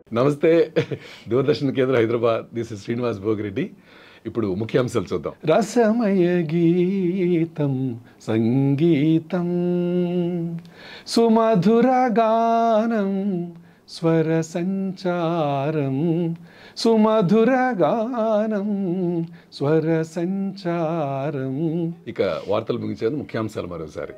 నమస్తే Doordarshan Kendra Hyderabad this is Srinivas Bhogireddy ఇప్పుడు ముఖ్యాంశాలు చూద్దాం రసమయ గీతం సంగీతం సుమధుర గానం స్వర సంచారం సుమధుర గానం స్వర సంచారం ఇక వార్తలు ముగించేది ముఖ్యాంశాలు మరోసారి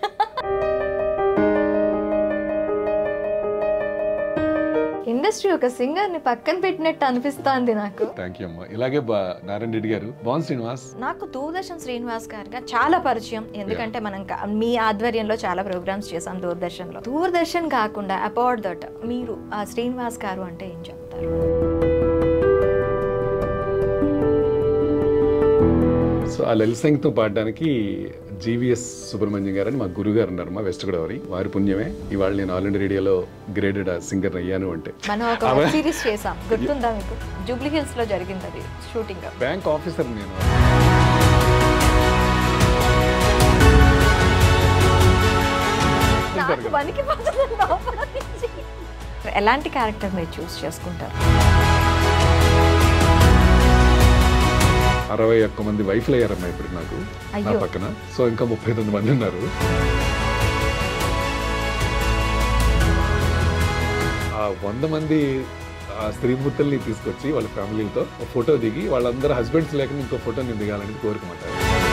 ఇండస్ట్రీ ఒక సింగర్ ని పక్కన పెట్టినట్టు అనిపిస్తోంది నాకు థ్యాంక్ యూ అమ్మా ఇలాగే బా నారాయణ రెడ్డి గారు బాగుంది శ్రీనివాస్ నాకు దూరదర్శన్ శ్రీనివాస్ గారిగా చాలా పరిచయం ఎందుకంటే మనం క- మీ ఆధ్వర్యంలో చాలా ప్రోగ్రామ్స్ చేసాం దూరదర్శన్ లో దూరదర్శన్ కాకుండా అబౌట్ దట్ మీరు ఆ శ్రీనివాస్ గారు అంటే ఏం చెప్తారు సో ఆ లలిత సంగీతం పాడడానికి జీవీఎస్ సుబ్రహ్మణ్యం గారు అని మా గురువు గారు ఉన్నారు మా వెస్ట్ గోదావరి వారి పుణ్యమే ఇవాళ నేను ఆల్ ఇండియా రేడియోలో గ్రేడెడ్ సింగర్ అయ్యాను అంటే మనం ఒక వెబ్ సిరీస్ చేసాం గుర్తుందా మీకు జూబ్లీ హిల్స్ లో జరిగింది అది షూటింగ్ బ్యాంక్ ఆఫీసర్ నేను నాకు వణికిపోతుంది లోపల నుంచి. ఎలాంటి క్యారెక్టర్ మీరు చూస్ చేసుకుంటారు అరవై ఒక్క మంది వైఫ్లు అయ్యారమ్మా ఇప్పుడు నాకు నా అయ్యో. పక్కన సో ఇంకా ముప్పై తొమ్మిది మంది ఉన్నారు ఆ వంద మంది ఆ స్త్రీమూర్తుల్ని తీసుకొచ్చి వాళ్ళ ఫ్యామిలీతో ఒక ఫోటో దిగి వాళ్ళందరూ హస్బెండ్స్ లేకుండా ఇంకో ఫోటో నేను దిగాలని కోరుకుంటారు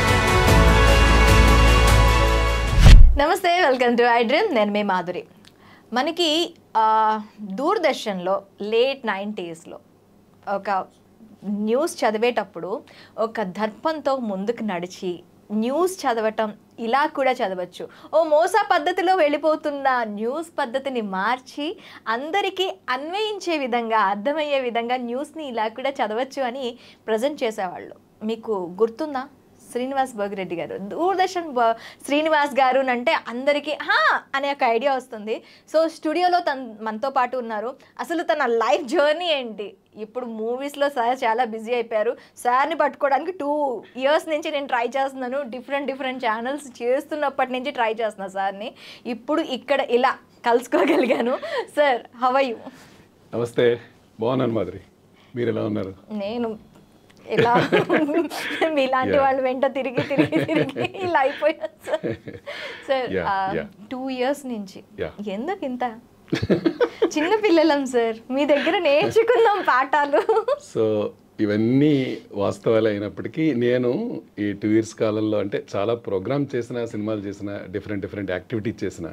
నమస్తే వెల్కమ్ టు ఐ డ్రీమ్ నేను మీ మాధురి మనకి ఆ, దూరదర్శన్లో లేట్ నైంటీస్లో ఒక న్యూస్ చదివేటప్పుడు ఒక దర్పంతో ముందుకు నడిచి న్యూస్ చదవటం ఇలా కూడా చదవచ్చు ఓ మోసా పద్ధతిలో వెళ్ళిపోతున్న న్యూస్ పద్ధతిని మార్చి అందరికీ అన్వయించే విధంగా అర్థమయ్యే విధంగా న్యూస్ని ఇలా కూడా చదవచ్చు అని ప్రజెంట్ చేసేవాళ్ళు మీకు గుర్తుందా శ్రీనివాస్ బోగిరెడ్డి గారు దూరదర్శన్ బ- శ్రీనివాస్ గారు అంటే అందరికీ హా అనే ఒక ఐడియా వస్తుంది సో స్టూడియోలో తన మనతో పాటు ఉన్నారు అసలు తన లైఫ్ జర్నీ ఏంటి ఇప్పుడు మూవీస్లో సార్ చాలా బిజీ అయిపోయారు సార్ని పట్టుకోవడానికి టూ ఇయర్స్ నుంచి నేను ట్రై చేస్తున్నాను డిఫరెంట్ డిఫరెంట్ ఛానల్స్ చేస్తున్నప్పటి నుంచి ట్రై చేస్తున్నా సార్ని ఇప్పుడు ఇక్కడ ఇలా కలుసుకోగలిగాను సార్ హవయు నమస్తే బాగున్నాను మాదిరి మీరు ఎలా ఉన్నారు నేను ఇలా మీలాంటి Yeah. వాళ్ళు వెంట తిరిగి తిరిగి తిరిగి ఇలా అయిపోయాను sir sir Yeah, yeah. Two years నుంచి Yeah. ఎందుకు ఇంత చిన్న పిల్లలం సార్ మీ దగ్గర నేర్చుకుందాం పాఠాలు సో ఇవన్నీ వాస్తవాలు అయినప్పటికీ నేను ఈ టూ ఇయర్స్ కాలంలో అంటే చాలా ప్రోగ్రామ్ చేసిన సినిమాలు చేసిన డిఫరెంట్ డిఫరెంట్ యాక్టివిటీస్ చేసిన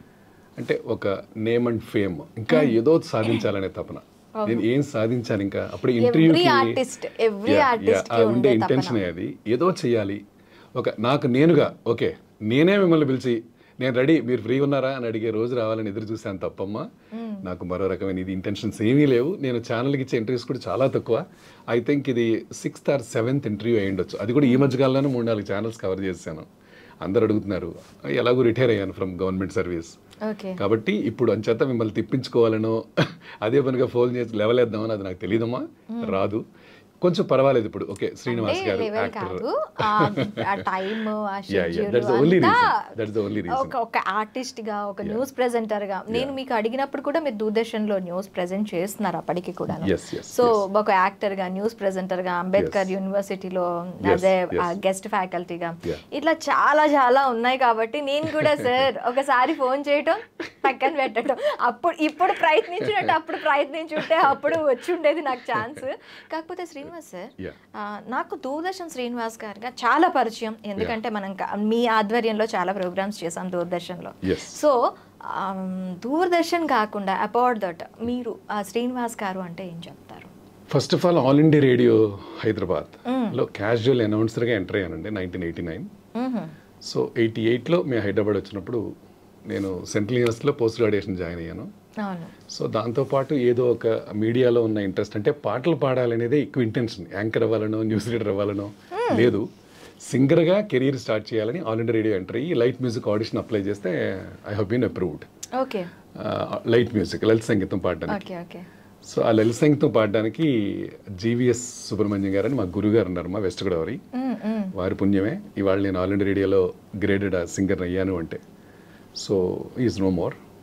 అంటే ఒక నేమ్ అండ్ ఫేమ్ ఇంకా ఏదో సాధించాలనే తపన నేను ఏం సాధించాను ఇంకా అప్పుడు interview Every artist, every artist కి ఉండే ఉండే ఇంటెన్షన్ అది ఏదో చేయాలి ఒక నాకు నేనుగా ఓకే నేనే మిమ్మల్ని పిలిచి నేను రెడీ మీరు ఫ్రీ ఉన్నారా అని అడిగే రోజు రావాలని ఎదురు చూశాను తప్పమ్మా నాకు మరో రకమైన ఇది ఇంటెన్షన్స్ ఏమీ లేవు నేను ఛానల్కి ఇచ్చే ఇంటర్వ్యూస్ కూడా చాలా తక్కువ ఐ థింక్ ఇది సిక్స్త్ ఆర్ సెవెంత్ ఇంటర్వ్యూ అయి ఉండొచ్చు అది కూడా ఈ మధ్యకాలంలోనే మూడు నాలుగు ఛానల్స్ కవర్ చేశాను అందరు అడుగుతున్నారు ఎలాగో రిటైర్ అయ్యాను ఫ్రమ్ గవర్నమెంట్ సర్వీస్ ఓకే కాబట్టి ఇప్పుడు అంచేత మిమ్మల్ని తిప్పించుకోవాలనో అదే పనిగా ఫోన్ చేసి లెవలేద్దామని అది నాకు తెలియదమ్మా రాదు కొంచెం పర్వాలేదు ఇప్పుడు ఓకే శ్రీనివాస్ గారు లెవెల్ యాక్టర్ కాదు ఆ టైమ్ ఆ Yeah, yeah, schedule that's the only అంతా reason. That's the only reason. ఒక ఒక ఆర్టిస్ట్ గా ఒక న్యూస్ ప్రెజెంటర్ గా నేను మీకు అడిగినప్పుడు కూడా మీరు దూరదర్శన్ లో న్యూస్ ప్రెజెంట్ చేస్తున్నారు అప్పటికి కూడా Yes, yes, సో ఒక యాక్టర్ గా న్యూస్ ప్రెజెంటర్ గా అంబేద్కర్ యూనివర్సిటీలో Yes, as a yes. Guest ఫ్యాకల్టీగా Yeah. ఇట్లా చాలా చాలా ఉన్నాయి కాబట్టి నేను కూడా సార్ ఒకసారి ఫోన్ చేయటం పక్కన పెట్టడం అప్పుడు ఇప్పుడు ప్రయత్నించినట్టు అప్పుడు ప్రయత్నించుంటే అప్పుడు వచ్చి ఉండేది నాకు ఛాన్స్ కాకపోతే శ్రీనివాస్ సార్ Yeah. ఆ, నాకు దూరదర్శన్ శ్రీనివాస్ గారిగా చాలా పరిచయం ఎందుకంటే మనం క- మీ ఆధ్వర్యంలో చాలా ప్రోగ్రామ్స్ చేసాం దూరదర్శన్లో Yes. సో ఆమ్, దూరదర్శన్ కాకుండా అబౌట్ దట్ మీరు ఆ శ్రీనివాస్ గారు అంటే ఏం చెప్తారు first of all All India Radio Hyderabad లో క్యాజువల్ అనౌన్సర్గా ఎంటర్ అయ్యానండి నైన్టీన్ ఎయిటీ నైన్ మ్హూ. సో ఎయిటీ ఎయిట్లో మేము హైదరాబాద్ వచ్చినప్పుడు నేను సెంట్రల్ యూనివర్సిటీలో పోస్ట్ గ్రాడ్యుయేషన్ జాయిన్ అయ్యాను అవును సో దాంతోపాటు ఏదో ఒక మీడియాలో ఉన్న ఇంట్రెస్ట్ అంటే పాటలు పాడాలనేదే ఎక్కువ ఇంటెన్షన్ యాంకర్ అవ్వాలనో న్యూస్ రీడర్ అవ్వాలనో లేదు సింగర్గా కెరీర్ స్టార్ట్ చేయాలని ఆల్ ఇండియా రేడియో ఎంటర్ అయ్యి లైట్ మ్యూజిక్ ఆడిషన్ అప్లై చేస్తే I have been approved okay light music లలిత సంగీతం పాడడానికి ఓకే ఓకే సో ఆ లలిత సంగీతం పాడడానికి జీవీఎస్ సుబ్రహ్మణ్యం గారు అని మా గురువు గారు ఉన్నారు మా వెస్ట్ గోదావరి మ్, మ్. వారి పుణ్యమే ఇవాళ నేను ఆల్ ఇండియా రేడియోలో గ్రేడెడ్ సింగర్ అయ్యాను అంటే so is no more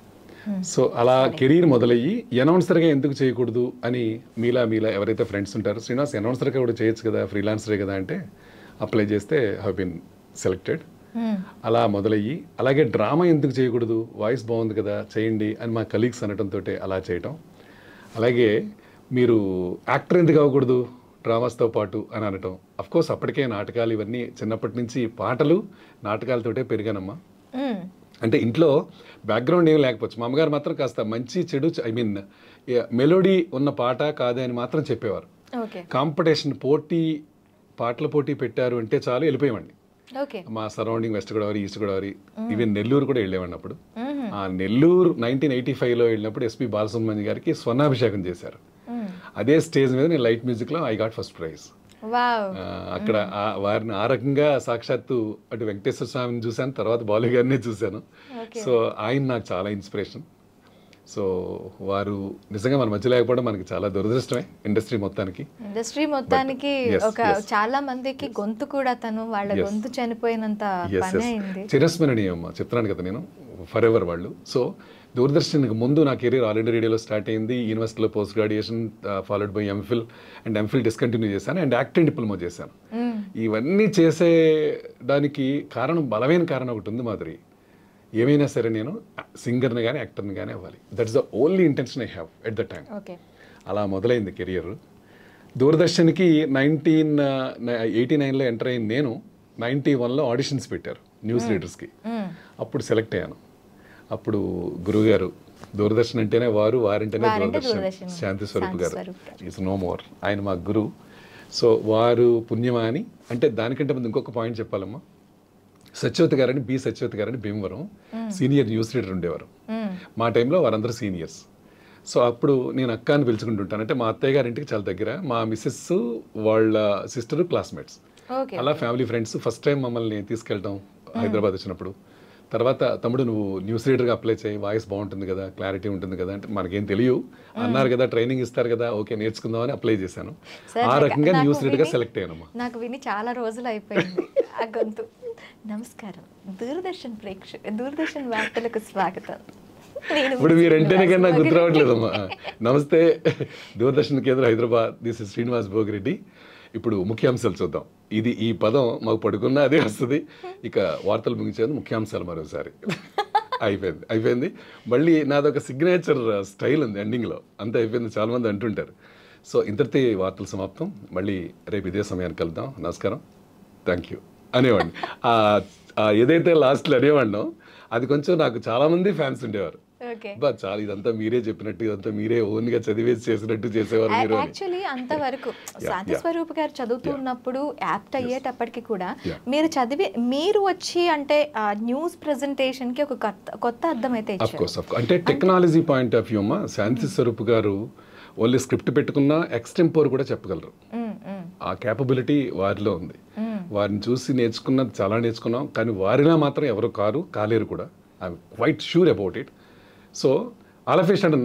so అలా కెరీర్ మొదలయ్యి అనౌన్సర్గా ఎందుకు చేయకూడదు అని మీలా మీలా ఎవరైతే ఫ్రెండ్స్ ఉంటారో శ్రీనివాస్ అనౌన్సర్గా కూడా చేయొచ్చు కదా ఫ్రీలాన్సరే కదా అంటే అప్లై చేస్తే హ్యావ్ బీన్ సెలెక్టెడ్ అలా మొదలయ్యి అలాగే డ్రామా ఎందుకు చేయకూడదు వాయిస్ బాగుంది కదా చేయండి అని మా కలీగ్స్ అనడంతో అలా చేయటం అలాగే మీరు యాక్టర్ ఎందుకు అవ్వకూడదు డ్రామాస్తో పాటు అని అనటం అఫ్ కోర్స్ అప్పటికే నాటకాలు ఇవన్నీ చిన్నప్పటి నుంచి పాటలు నాటకాలతోటే పెరిగానమ్మా అంటే ఇంట్లో బ్యాక్గ్రౌండ్ ఏం లేకపోవచ్చు మా అమ్మగారు మాత్రం కాస్త మంచి చెడు ఐ మీన్ మెలోడీ ఉన్న పాట కాదే అని మాత్రం చెప్పేవారు ఓకే కాంపిటీషన్ పోటీ పాటల పోటీ పెట్టారు అంటే చాలు వెళ్ళిపోయేవాడిని ఓకే మా surrounding West Godavari East Godavari even Nellore కూడా వెళ్ళేవాడిని అప్పుడు ఆ నెల్లూరు నైన్టీన్ ఎయిటీ ఫైవ్లో వెళ్ళినప్పుడు ఎస్పి బాలసుబ్రహ్మణ్య గారికి స్వర్ణాభిషేకం చేశారు అదే స్టేజ్ మీద నేను లైట్ మ్యూజిక్లో I got first prize wow ఆ, అక్కడ ఆ- వారిని ఆ రకంగా సాక్షాత్తు అటు వెంకటేశ్వర స్వామిని చూశాను తర్వాత బాలు గారినే చూశాను సో ఆయన నాకు చాలా ఇన్స్పిరేషన్ సో వారు నిజంగా మన మధ్య లేకపోవడం మనకి చాలా దురదృష్టమే ఇండస్ట్రీ మొత్తానికి ఇండస్ట్రీ మొత్తానికి yes, ఒక yes. చాలా మందికి గొంతు కూడా తను వాళ్ళ Yes. గొంతు చనిపోయినంత ఎస్ పని ఎస్ అయింది చిరస్మరణీయం చెప్తున్నాను కదా నేను ఫర్ ఎవర్ వాళ్ళు సో దూరదర్శన్కి ముందు నా కెరీర్ ఆల్ ఇండియా రేడియోలో స్టార్ట్ అయింది యూనివర్సిటీలో post graduation followed by MPhil and MPhil discontinue చేశాను అండ్ యాక్టింగ్ డిప్లొమా చేశాను ఇవన్నీ చేసేదానికి కారణం బలమైన కారణం ఒకటి ఉంది మాదిరి ఏమైనా సరే నేను సింగర్ని కానీ యాక్టర్ని కానీ అవ్వాలి that's the only intention I have at the time okay అలా మొదలైంది కెరియర్ దూరదర్శన్కి నైన్టీన్ ఎయిటీ నైన్లో ఎంటర్ అయిన నేను నైంటీ వన్లో ఆడిషన్స్ పెట్టారు న్యూస్ రీడర్స్కి అప్పుడు సెలెక్ట్ అయ్యాను అప్పుడు గురువుగారు దూరదర్శన్ అంటేనే వారు వారింటేనే వారంటే దూరదర్శన్ దూరదర్శన్. శాంతి స్వరూప్ గారు శాంతి ఈజ్ నో మోర్ ఆయన మా గురువు సో వారు పుణ్యమా అని అంటే దానికంటే ముందు ఇంకొక పాయింట్ చెప్పాలమ్మా సత్యవతి గారని బి సత్యవతి గారని భీమవరం సీనియర్ న్యూస్ రీడర్ ఉండేవారు మా టైంలో వారందరూ సీనియర్స్ సో అప్పుడు నేను అక్క అని పిలుచుకుంటుంటాను అంటే మా అత్తయ్య గారి ఇంటికి చాలా దగ్గర మా మిస్సెస్ వాళ్ళ సిస్టర్ క్లాస్మేట్స్ ఓకే అలా ఫ్యామిలీ ఫ్రెండ్స్ ఫస్ట్ టైం మమ్మల్ని తీసుకెళ్ళటం హైదరాబాద్ వచ్చినప్పుడు తర్వాత తమ్ముడు నువ్వు న్యూస్ రీడర్గా అప్లై చేయి వాయిస్ బాగుంటుంది కదా క్లారిటీ ఉంటుంది కదా అంటే మనకేం తెలియదు అన్నారు కదా ట్రైనింగ్ ఇస్తారు కదా ఓకే నేర్చుకుందామని అప్లై చేశాను Sir, ఆ నాకు- రకంగా నాకు న్యూస్ రీడర్గా విని- సెలెక్ట్ అయ్యానమ్మా నాకు విని చాలా రోజులు అయిపోయింది ఆ గొంతు నమస్కారం దూరదర్శన్ ప్రేక్ష దూరదర్శన్ వార్తలకు స్వాగతం నేను ఇప్పుడు మీరు అంటేనే కానీ నాకు గుర్తు శ్రీనివాస్ రావట్లేదమ్మా నమస్తే దూరదర్శన్ కేంద్రం హైదరాబాద్ దిస్ ఇస్ శ్రీనివాస్ భోగిరెడ్డి ఇప్పుడు ముఖ్యాంశాలు చూద్దాం ఇది ఈ పదం మాకు పడుకున్నా అదే వస్తుంది ఇక వార్తలు ముగించేది ముఖ్యాంశాలు మరోసారి అయిపోయింది అయిపోయింది మళ్ళీ నాదొక సిగ్నేచర్ స్టైల్ ఉంది ఎండింగ్లో అంతా అయిపోయింది చాలా మంది అంటుంటారు సో ఇంతటితో ఈ వార్తల సమాప్తం మళ్ళీ రేపు ఇదే సమయానికి కలుద్దాం నమస్కారం థ్యాంక్ యూ అనేవాడిని ఆ- ఆ ఏదైతే లాస్ట్లో అనేవాడినో అది కొంచెం నాకు చాలా మంది ఫ్యాన్స్ ఉండేవారు ఓకే బా చాలా ఇదంతా మీరే చెప్పినట్టు ఇదంతా మీరే ఓన్ గా చదివేసి చేసినట్టు చేసేవారు మీరు అని యాక్చువల్లీ అంతవరకు శాంతి yeah. స్వరూప్ గారు చదువుతున్నప్పుడు యాప్ట్ అయ్యేటప్పటికి కూడా Yeah. మీరు చదివి మీరు వచ్చి అంటే న్యూస్ ప్రెజెంటేషన్ కి ఒక కొత్త కొత్త అర్థం అయితే అఫ్ ఇచ్చారు కోర్స్ అఫ్ అంటే టెక్నాలజీ పాయింట్ ఆఫ్ వ్యూ అమ్మా శాంతి స్వరూప్ గారు ఓన్లీ స్క్రిప్ట్ పెట్టుకున్న ఎక్స్టెంపోర్ కూడా చెప్పగలరు మ్మ్, మ్మ్, ఆ క్యాపబిలిటీ వారిలో ఉంది మ్మ్. వారిని చూసి నేర్చుకున్నది చాలా నేర్చుకున్నాం కానీ వారిలా మాత్రం ఎవరు కారు కాలేరు కూడా I'm quite sure about it so ఆలఫేషన్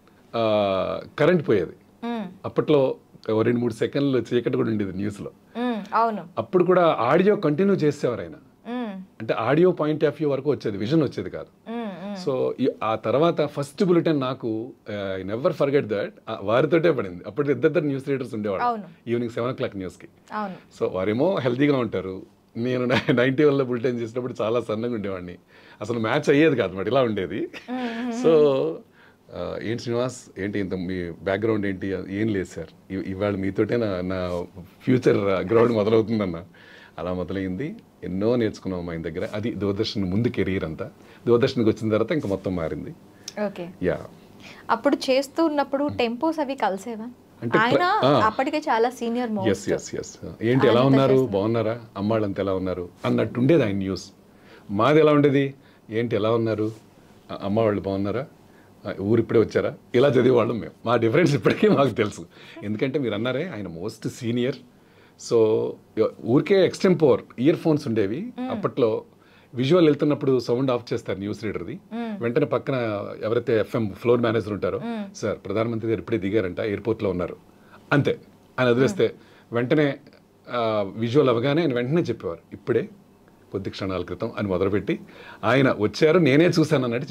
కరెంట్ పోయేది మ్మ్, అప్పట్లో ఓ రెండు మూడు సెకండ్లు చీకటి కూడా ఉండేది న్యూస్లో మ్మ్, అవును అప్పుడు కూడా ఆడియో కంటిన్యూ చేసేవారు ఆయన మ్మ్, అంటే ఆడియో పాయింట్ ఆఫ్ వ్యూ వరకు వచ్చేది విజన్ వచ్చేది కాదు మ్మ్, మ్మ్. సో ఈ- ఆ తర్వాత ఫస్ట్ బులెటిన్ నాకు ఐ నెవర్ ఫర్గెట్ దట్ వారితోటే పడింది అప్పుడు ఇద్దరు న్యూస్ రీడర్స్ ఉండేవాడు అవును. ఈవినింగ్ సెవెన్ ఓ క్లాక్ న్యూస్కి అవును సో వారేమో హెల్తీగా ఉంటారు నేను నైన్టీ వన్లో బులెటిన్ చేసినప్పుడు చాలా సన్నగా ఉండేవాడిని అసలు మ్యాచ్ అయ్యేది కాదు మరి ఇలా ఉండేది సో ఆ, ఏంటి శ్రీనివాస్ ఏంటి ఇంత మీ బ్యాక్గ్రౌండ్ ఏంటి ఏం లేదు సార్ ఇ- ఇవాళ మీతోటే నా నా ఫ్యూచర్ గ్రౌండ్ మొదలవుతుందన్న అలా మొదలైంది ఎన్నో నేర్చుకున్నాం ఆయన దగ్గర అది దూరదర్శన్ ముందు కెరీర్ అంతా దూరదర్శన్కి వచ్చిన తర్వాత ఇంకా మొత్తం మారింది ఓకే యా అప్పుడు చేస్తూ ఉన్నప్పుడు టెంపోస్ అవి కలిసేవా అంటే ప్ర- ఆయన ఆ. అప్పటికే చాలా senior yes most yes yes ఏంటి ఎలా ఉన్నారు బాగున్నారా అమ్మాళ్ళంతా ఎలా ఉన్నారు అన్నట్టు ఉండేది ఆయన న్యూస్ మాది ఎలా ఉండేది ఏంటి ఎలా ఉన్నారు అ- అమ్మ వాళ్ళు బాగున్నారా ఆ, ఊరు ఇప్పుడే వచ్చారా ఇలా చదివేవాళ్ళం మేము మా డిఫరెన్స్ ఇప్పటికీ మాకు తెలుసు ఎందుకంటే మీరు అన్నారే ఆయన మోస్ట్ సీనియర్ సో ఊరికే ఎక్స్టెంపోర్ ఇయర్ ఫోన్స్ ఉండేవి అప్పట్లో విజువల్ వెళ్తున్నప్పుడు సౌండ్ ఆఫ్ చేస్తారు న్యూస్ రీడర్ది వెంటనే పక్కన ఎవరైతే ఎఫ్ఎం ఫ్లోర్ మేనేజర్ ఉంటారో సార్ ప్రధానమంత్రి గారు ఇప్పుడే దిగారంట ఎయిర్పోర్ట్లో ఉన్నారు అంతే ఆయన వదిలేస్తే వెంటనే విజువల్ అవగానే ఆయన వెంటనే చెప్పేవారు ఇప్పుడే కొద్ది క్షణాల క్రితం అని మొదలుపెట్టి ఆయన వచ్చారు నేనే చూశాను అన్నట్టు చెప్పేవారు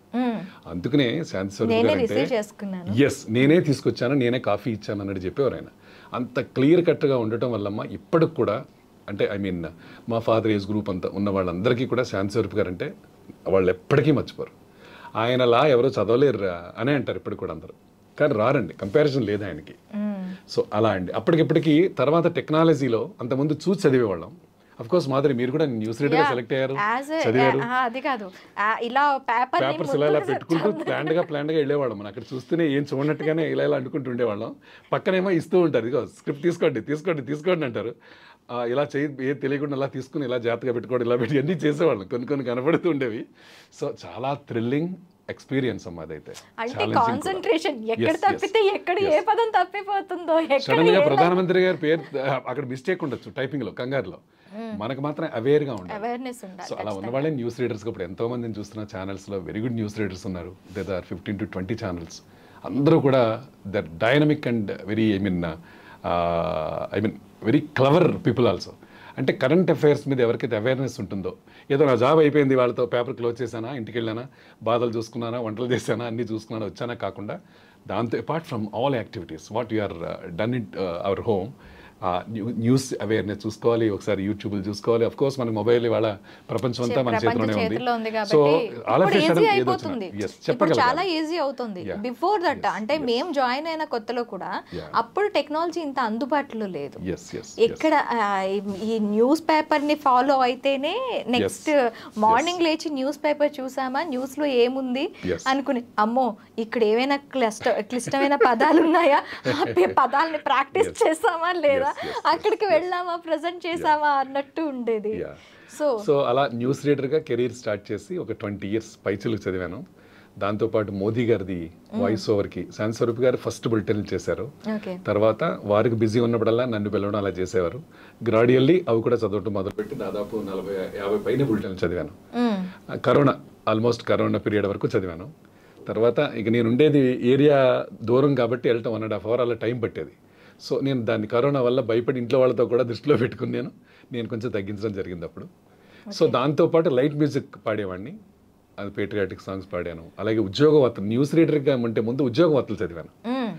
మ్మ్. అందుకనే శాంతి స్వరూప్ నేనే గారు అంటే రిసీవ్ చేసుకున్నాను ఎస్ నేనే తీసుకొచ్చాను నేనే కాఫీ ఇచ్చాను అన్నట్టు చెప్పేవారు ఆయన అంత క్లియర్ కట్గా ఉండటం వల్లమ్మ ఇప్పటికి కూడా అంటే ఐ మీన్ మా ఫాదర్ ఏజ్ గ్రూప్ అంతా ఉన్న వాళ్ళందరికీ కూడా శాంతి స్వరూప్ గారు అంటే వాళ్ళు ఎప్పటికీ మర్చిపోరు ఆయనలా ఎవరో చదవలేరురా అనే అంటారు ఇప్పటికి కూడా అందరూ కానీ రారండి కంపారిజన్ లేదు ఆయనకి మ్మ్. సో అలా అండి అప్పటికిప్పటికి తర్వాత టెక్నాలజీలో అంతకుముందు చూసి చదివేవాళ్ళం అఫ్ కోర్స్ మాదిరి మీరు కూడా న్యూస్ రీడర్ సెలెక్ట్ అయ్యారు As a- చదివారు ఆ, అది కాదు ఆ, ఇలా పేపర్ పేపర్స్ ఇలా ఇలా పెట్టుకుంటూ ప్లాండ్ గా ప్లాండ్ గా వెళ్ళేవాళ్ళం మనం అక్కడ చూస్తూనే ఏం చూడనట్టుగానే ఇలా ఇలా అనుకుంటూ ఉండేవాళ్ళం పక్కనేమో ఇస్తూ ఉంటారు ఇదిగో స్క్రిప్ట్ తీసుకోండి తీసుకోండి తీసుకోండి అంటారు ఆ, ఇలా చేయి ఏ తెలియకుండా ఇలా తీసుకుని ఇలా జాగ్రత్తగా పెట్టుకోండి ఇలా పెట్టి అన్నీ చేసేవాళ్ళం కొన్ని కొన్ని కనబడుతూ ఉండేవి సో చాలా థ్రిల్లింగ్ ఎక్స్పీరియన్స్ అమ్మా అదైతే అంటే కాన్సన్ట్రేషన్ ఎక్కడ Yes, yes. తప్పితే ఎక్కడ ఏ పదం తప్పిపోతుందో ఎక్కడ సడన్ గా ఏ- ప్రధానమంత్రి గారి పేరు ఆ, అక్కడ మిస్టేక్ ఉండొచ్చు టైపింగ్ లో కంగారులో మనకు మాత్రం అవేర్ గా ఉండాలి అవేర్నెస్ ఉండాలి సో అలా ఉన్న వాళ్ళే న్యూస్ రీడర్స్ ఇప్పుడు ఎంతో మందిని చూస్తున్న ఛానల్స్ లో వెరీ గుడ్ న్యూస్ రీడర్స్ ఉన్నారు there are fifteen to twenty channels అందరూ కూడా they're dynamic and very I mean I mean very clever people also అంటే కరెంట్ అఫైర్స్ మీద ఎవరికైతే అవేర్నెస్ ఉంటుందో ఏదో నా జాబ్ అయిపోయింది వాళ్ళతో పేపర్ క్లోజ్ చేశానా ఇంటికి వెళ్ళానా బాధలు చూసుకున్నానా వంటలు చేశానా అన్నీ చూసుకున్నానా వచ్చానా కాకుండా దాంతో apart from all activities what you are done it our home news awareness చూసుకోవాలి ఒకసారి యూట్యూబ్లు చూసుకోవాలి అఫ్ కోర్స్ మన మొబైల్ ఇవాళ ప్రపంచం అంతా మన ప్రపంచ చేతిలోనే చేతిలో ఉంది ఉంది సో కాబట్టి ఆల్ ఆఫ్ ఇప్పుడు ఈజీ ఏదో అయిపోతుంది వచ్చిన- yes, ఇప్పుడు చాలా చెప్పగలగాలి ఈజీ అవుతుంది Yeah. బిఫోర్ దట్ Yes, అంటే మేము జాయిన్ అయిన కొత్తలో కూడా Yeah. అప్పుడు టెక్నాలజీ ఇంత అందుబాటులో లేదు ఎస్ ఎస్ ఎక్కడ ఆ, ఈ- ఈ న్యూస్ పేపర్ ని ఫాలో అయితేనే నెక్స్ట్ మార్నింగ్ లేచి న్యూస్ పేపర్ చూసామా న్యూస్ లో ఏముంది Yes. అనుకుని అమ్మో ఇక్కడ ఏమైనా క్లిష్ట క్లిష్టమైన పదాలు ఉన్నాయా ఆ పే- పదాలని ప్రాక్టీస్ Yes. చేసామా లేదా Yes, yes, అక్కడికి వెళ్ళామా ప్రజెంట్ చేసామా అన్నట్టు ఉండేది Yeah. సో సో అలా న్యూస్ రీడర్గా కెరీర్ స్టార్ట్ చేసి ఒక ట్వంటీ ఇయర్స్ పైచలు చదివాను దాంతోపాటు మోదీ గారిది వాయిస్ ఓవర్కి శాంతి స్వరూప్ గారు ఫస్ట్ బులెటిన్ చేశారు ఓకే తర్వాత వారికి బిజీ ఉన్నప్పుడల్లా నన్ను పిలవడం అలా చేసేవారు గ్రాడ్యువల్లీ అవి కూడా చదవటం మొదలుపెట్టి దాదాపు నలభై యాభై పైన బులెటిన్లు చదివాను ఆ, కరోనా ఆల్మోస్ట్ కరోనా పీరియడ్ వరకు చదివాను తర్వాత ఇక నేను ఉండేది ఏరియా దూరం కాబట్టి వెళ్ళటం వన్ అండ్ హాఫ్ అవర్ అలా టైం పట్టేది సో నేను దాన్ని కరోనా వల్ల భయపడి ఇంట్లో వాళ్ళతో కూడా దృష్టిలో పెట్టుకుని నేను నేను కొంచెం తగ్గించడం జరిగింది అప్పుడు సో దాంతోపాటు లైట్ మ్యూజిక్ పాడేవాడిని అది పేట్రియాటిక్ సాంగ్స్ పాడాను అలాగే ఉద్యోగ వార్తలు న్యూస్ రీడర్గా ఉంటే ముందు ఉద్యోగ వార్తలు చదివాను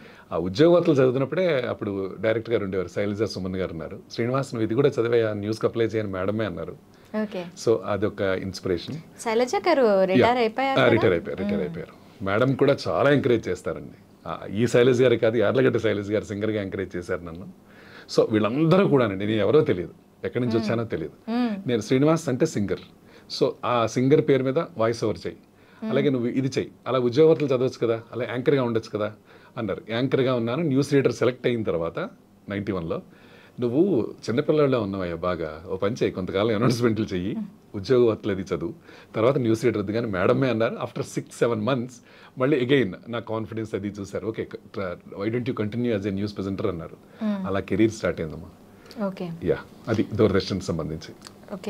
ఆ ఉద్యోగ వార్తలు చదివినప్పుడే అప్పుడు డైరెక్టర్ గారు ఉండేవారు శైలజ సుమన్ గారు ఉన్నారు శ్రీనివాస్ నువ్వు ఇది కూడా చదివా న్యూస్కి అప్లై చేయని మేడమే అన్నారు ఓకే సో అదొక ఇన్స్పిరేషన్ శైలజ గారు రిటైర్ అయిపోయారు కదా? రిటైర్ అయిపోయారు రిటైర్ అయిపోయారు మేడం కూడా చాలా ఎంకరేజ్ చేస్తారండి ఆ, ఈ శైలజ్ గారు కాదు యార్లగడ్డ శైలజ్ గారు సింగర్గా ఎంకరేజ్ చేశారు నన్ను సో వీళ్ళందరూ కూడానండి నేను ఎవరో తెలియదు ఎక్కడి నుంచి వచ్చానో తెలియదు నేను శ్రీనివాస్ అంటే సింగర్ సో ఆ సింగర్ పేరు మీద వాయిస్ ఓవర్ చెయ్యి అలాగే నువ్వు ఇది చెయ్యి అలా ఉద్యోగవర్తలు చదవచ్చు కదా అలా యాంకర్గా ఉండొచ్చు కదా అన్నారు యాంకర్గా ఉన్నాను న్యూస్ రీడర్ సెలెక్ట్ అయిన తర్వాత నైంటీ వన్లో నువ్వు చిన్నపిల్లల్లో ఉన్నావయ్యా బాగా ఓ పని చేయి కొంతకాలం అనౌన్స్మెంట్లు చెయ్యి ఉద్యోగ వార్తలు అది చదువు తర్వాత న్యూస్ రీడర్ వద్దు కానీ మేడమే అన్నారు ఆఫ్టర్ సిక్స్ సెవెన్ మంత్స్ మళ్ళీ అగైన్ నా కాన్ఫిడెన్స్ అది చూసారు okay why don't you continue as a news presenter అన్నారు అలా కెరీర్ స్టార్ట్ అయిందమ్మా ఓకే యా అది దూరదర్శన్ సంబంధించి ఓకే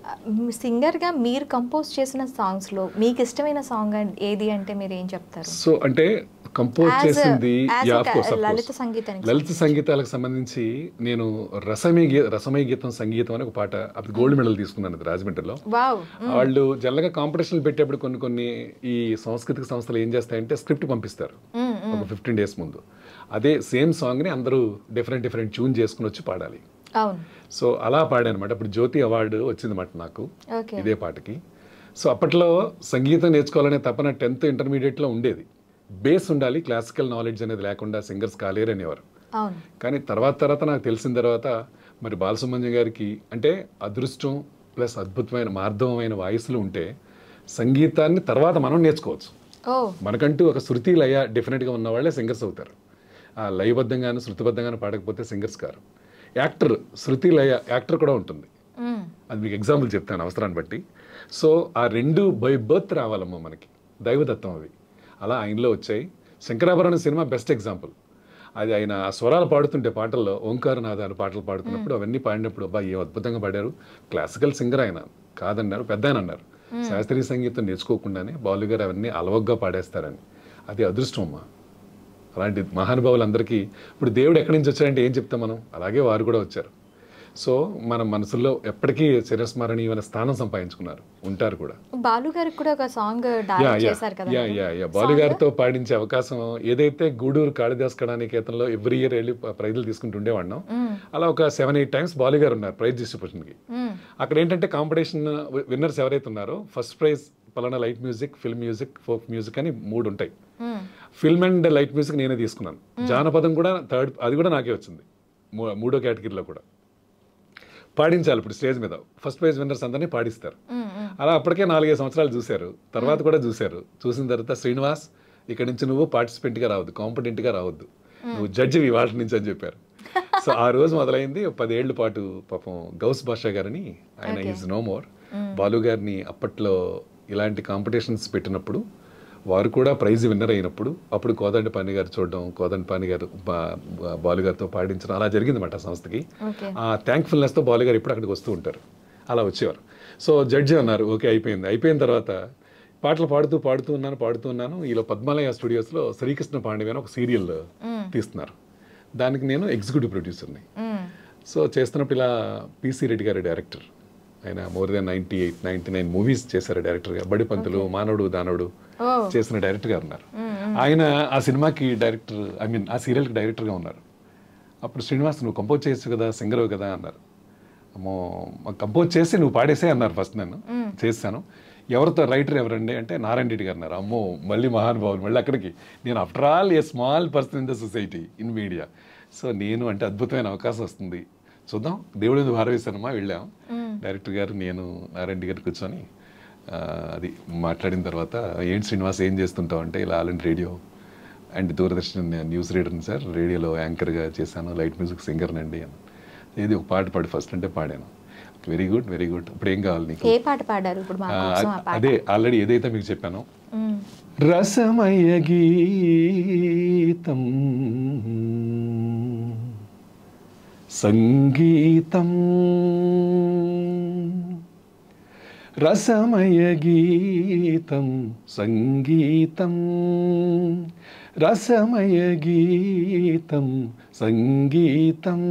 సింగర్ గా మీరు కంపోజ్ చేసిన సాంగ్స్ లో మీకు ఇష్టమైన సాంగ్ ఏది అంటే మీరు ఏం చెప్తారు సో అంటే కంపోజ్ As a- చేసింది as ya a of course లలిత సంగీతానికి లలిత సంగీతాలకు సంబంధించి నేను రసమయ గీ రసమయ గీతం సంగీతం అని ఒక పాట అప్పుడు గోల్డ్ మెడల్ తీసుకున్నాను అది రాజమండ్రిలో వావ్ వాళ్ళు జనరల్గా కాంపిటీషన్లు పెట్టేప్పుడు కొన్ని కొన్ని ఈ సాంస్కృతిక సంస్థలు ఏం చేస్తాయంటే స్క్రిప్ట్ పంపిస్తారు ఒక ఫిఫ్టీన్ డేస్ ముందు అదే సేమ్ సాంగ్ని అందరూ డిఫరెంట్ డిఫరెంట్ ట్యూన్ చేసుకుని వచ్చి పాడాలి అవును సో అలా పాడాను అనమాట ఇప్పుడు జ్యోతి అవార్డు వచ్చిందన్నమాట నాకు ఓకే ఇదే పాటకి సో అప్పట్లో సంగీతం నేర్చుకోవాలనే తపన టెన్త్ ఇంటర్మీడియట్లో ఉండేది బేస్ ఉండాలి క్లాసికల్ నాలెడ్జ్ అనేది లేకుండా సింగర్స్ కాలేరు అనేవారు అవును కానీ తర్వాత తర్వాత నాకు తెలిసిన తర్వాత మరి బాలసుబ్రహ్మణ్యం గారికి అంటే అదృష్టం ప్లస్ అద్భుతమైన మార్ధవమైన వాయిస్లు ఉంటే సంగీతాన్ని తర్వాత మనం నేర్చుకోవచ్చు ఓ మనకంటూ ఒక శృతి లయ డెఫినెట్గా ఉన్న వాళ్ళే సింగర్స్ అవుతారు ఆ లయబద్ధంగాను శృతిబద్ధంగాను పాడకపోతే సింగర్స్ కారు యాక్టర్ శృతి లయ యాక్టర్ కూడా ఉంటుంది మ్మ్. అది మీకు ఎగ్జాంపుల్ చెప్తాను అవసరాన్ని బట్టి సో ఆ రెండు బై బర్త్ రావాలమ్మా మనకి దైవదత్తం అవి అలా ఆయనలో వచ్చాయి శంకరాభరణం సినిమా బెస్ట్ ఎగ్జాంపుల్ అది ఆయన ఆ స్వరాలు పాడుతుంటే పాటల్లో ఓంకారనాథాలు పాటలు పాడుతున్నప్పుడు అవన్నీ పాడినప్పుడు అబ్బా ఏం అద్భుతంగా పాడారు క్లాసికల్ సింగర్ ఆయన కాదన్నారు పెద్ద ఆయన అన్నారు శాస్త్రీయ సంగీతం నేర్చుకోకుండానే బాలు గారు అవన్నీ అలవగ్గా పాడేస్తారని అది అదృష్టం అమ్మా అలాంటి మహానుభావులందరికీ ఇప్పుడు దేవుడు ఎక్కడి నుంచి వచ్చారంటే ఏం చెప్తాం మనం అలాగే వారు కూడా వచ్చారు సో మన మనసుల్లో ఎప్పటికీ చిరస్మరణీయమైన స్థానం సంపాదించుకున్నారు ఉంటారు కూడా బాలు గారికి కూడా ఒక సాంగ్ యా డైరెక్ట్ యా చేశారు కదా యా యా యా బాలు గారితో పాడించే అవకాశం ఏదైతే గూడూరు కాళిదాస్ కళానికేతన్లో ఎవ్రీ ఇయర్ వెళ్ళి ప్రైజులు తీసుకుంటూ ఉండేవాడినాం అలా ఒక సెవెన్ ఎయిట్ టైమ్స్ బాలు గారు ఉన్నారు ప్రైజ్ డిస్ట్రిబ్యూషన్కి మ్మ్. అక్కడ ఏంటంటే కాంపిటీషన్ విన్నర్స్ ఎవరైతే ఉన్నారో ఫస్ట్ ప్రైజ్ పలానా light music film music folk music అని మూడు ఉంటాయి మ్మ్. ఫిల్మ్ అండ్ లైట్ మ్యూజిక్ నేనే తీసుకున్నాను జానపదం కూడా థర్డ్ అది కూడా నాకే వచ్చింది మూ- మూడో కేటగిరీలో కూడా పాడించాలి ఇప్పుడు స్టేజ్ మీద ఫస్ట్ ప్రైజ్ విన్నర్స్ అందరినీ పాడిస్తారు మ్మ్. మ్మ్. అలా అప్పటికే నాలుగైదు సంవత్సరాలు చూశారు తర్వాత కూడా చూశారు చూసిన తర్వాత శ్రీనివాస్ ఇక్కడ నుంచి నువ్వు పార్టిసిపెంట్గా రావద్దు కాంపిటెంట్గా రావద్దు నువ్వు జడ్జి ఇవాళ నుంచి అని చెప్పారు సో ఆ రోజు మొదలైంది ఒక పదేళ్ల పాటు పాపం గౌస్ బాషా గారని ఆయన ఈజ్ నో మోర్ బాలు గారిని అప్పట్లో ఇలాంటి కాంపిటీషన్స్ పెట్టినప్పుడు వారు కూడా ప్రైజ్ విన్నర్ అయినప్పుడు అప్పుడు కోదండపాణి గారు చూడడం కోదండపాణి గారు బా- బా- బాలు గారితో పాడించడం అలా జరిగిందన్నమాట ఆ సంస్థకి ఓకే ఆ థ్యాంక్ఫుల్నెస్తో బాలు గారు ఇప్పుడు అక్కడికి వస్తూ ఉంటారు అలా వచ్చేవారు సో జడ్జి అన్నారు ఓకే అయిపోయింది అయిపోయిన తర్వాత పాటలు పాడుతూ పాడుతూ ఉన్నాను పాడుతూ ఉన్నాను ఈలో పద్మాలయ స్టూడియోస్లో శ్రీకృష్ణ పాండవి అని ఒక సీరియల్ తీస్తున్నారు దానికి నేను ఎగ్జిక్యూటివ్ ప్రొడ్యూసర్ని మ్మ్. సో చేస్తున్నప్పుడు ఇలా పిసి రెడ్డి గారు డైరెక్టర్ ఆయన more than ninety eight ninety nine movies చేశారు డైరెక్టర్గా బడి పంతులు మానవుడు దానవుడు ఓ చేసిన డైరెక్టర్ గారు ఉన్నారు ఆయన ఆ సినిమాకి డైరెక్టర్ ఐ మీన్ ఆ సీరియల్కి డైరెక్టర్గా ఉన్నారు అప్పుడు శ్రీనివాస్ నువ్వు కంపోజ్ చేయొచ్చు కదా సింగర్ కదా అన్నారు అమ్మో కంపోజ్ చేసి నువ్వు పాడేసే అన్నారు ఫస్ట్ నన్ను చేశాను ఎవరితో రైటర్ ఎవరండి అంటే నారాయణ రెడ్డి గారు అన్నారు అమ్మో మళ్ళీ మహానుభావులు మళ్ళీ అక్కడికి నేను after all a small person in the society in media so నేను అంటే అద్భుతమైన అవకాశం వస్తుంది చూద్దాం దేవుడి భారవేశానమ్మా వెళ్ళాం డైరెక్టర్ గారు నేను నారాయణ గారు కూర్చొని ఆ, అది మాట్లాడిన తర్వాత ఏంటి శ్రీనివాస్ ఏం చేస్తుంటావు అంటే ఇలా all and radio and Doordarshan news రీడర్ని సార్ రేడియోలో యాంకర్గా చేశాను లైట్ మ్యూజిక్ సింగర్నండి అని ఏది ఒక పాట పాడి ఫస్ట్ అంటే పాడాను వెరీ గుడ్ వెరీ గుడ్ ఇప్పుడు ఏం కావాలి నీకు ఏ పాట పాడారు ఇప్పుడు మా ఆ, కోసం ఆ పాట అదే ఆల్రెడీ ఏదైతే మీకు చెప్పానో మ్మ్. రసమయ గీతం సంగీతం రసమయ గీతం సంగీతం రసమయ గీతం సంగీతం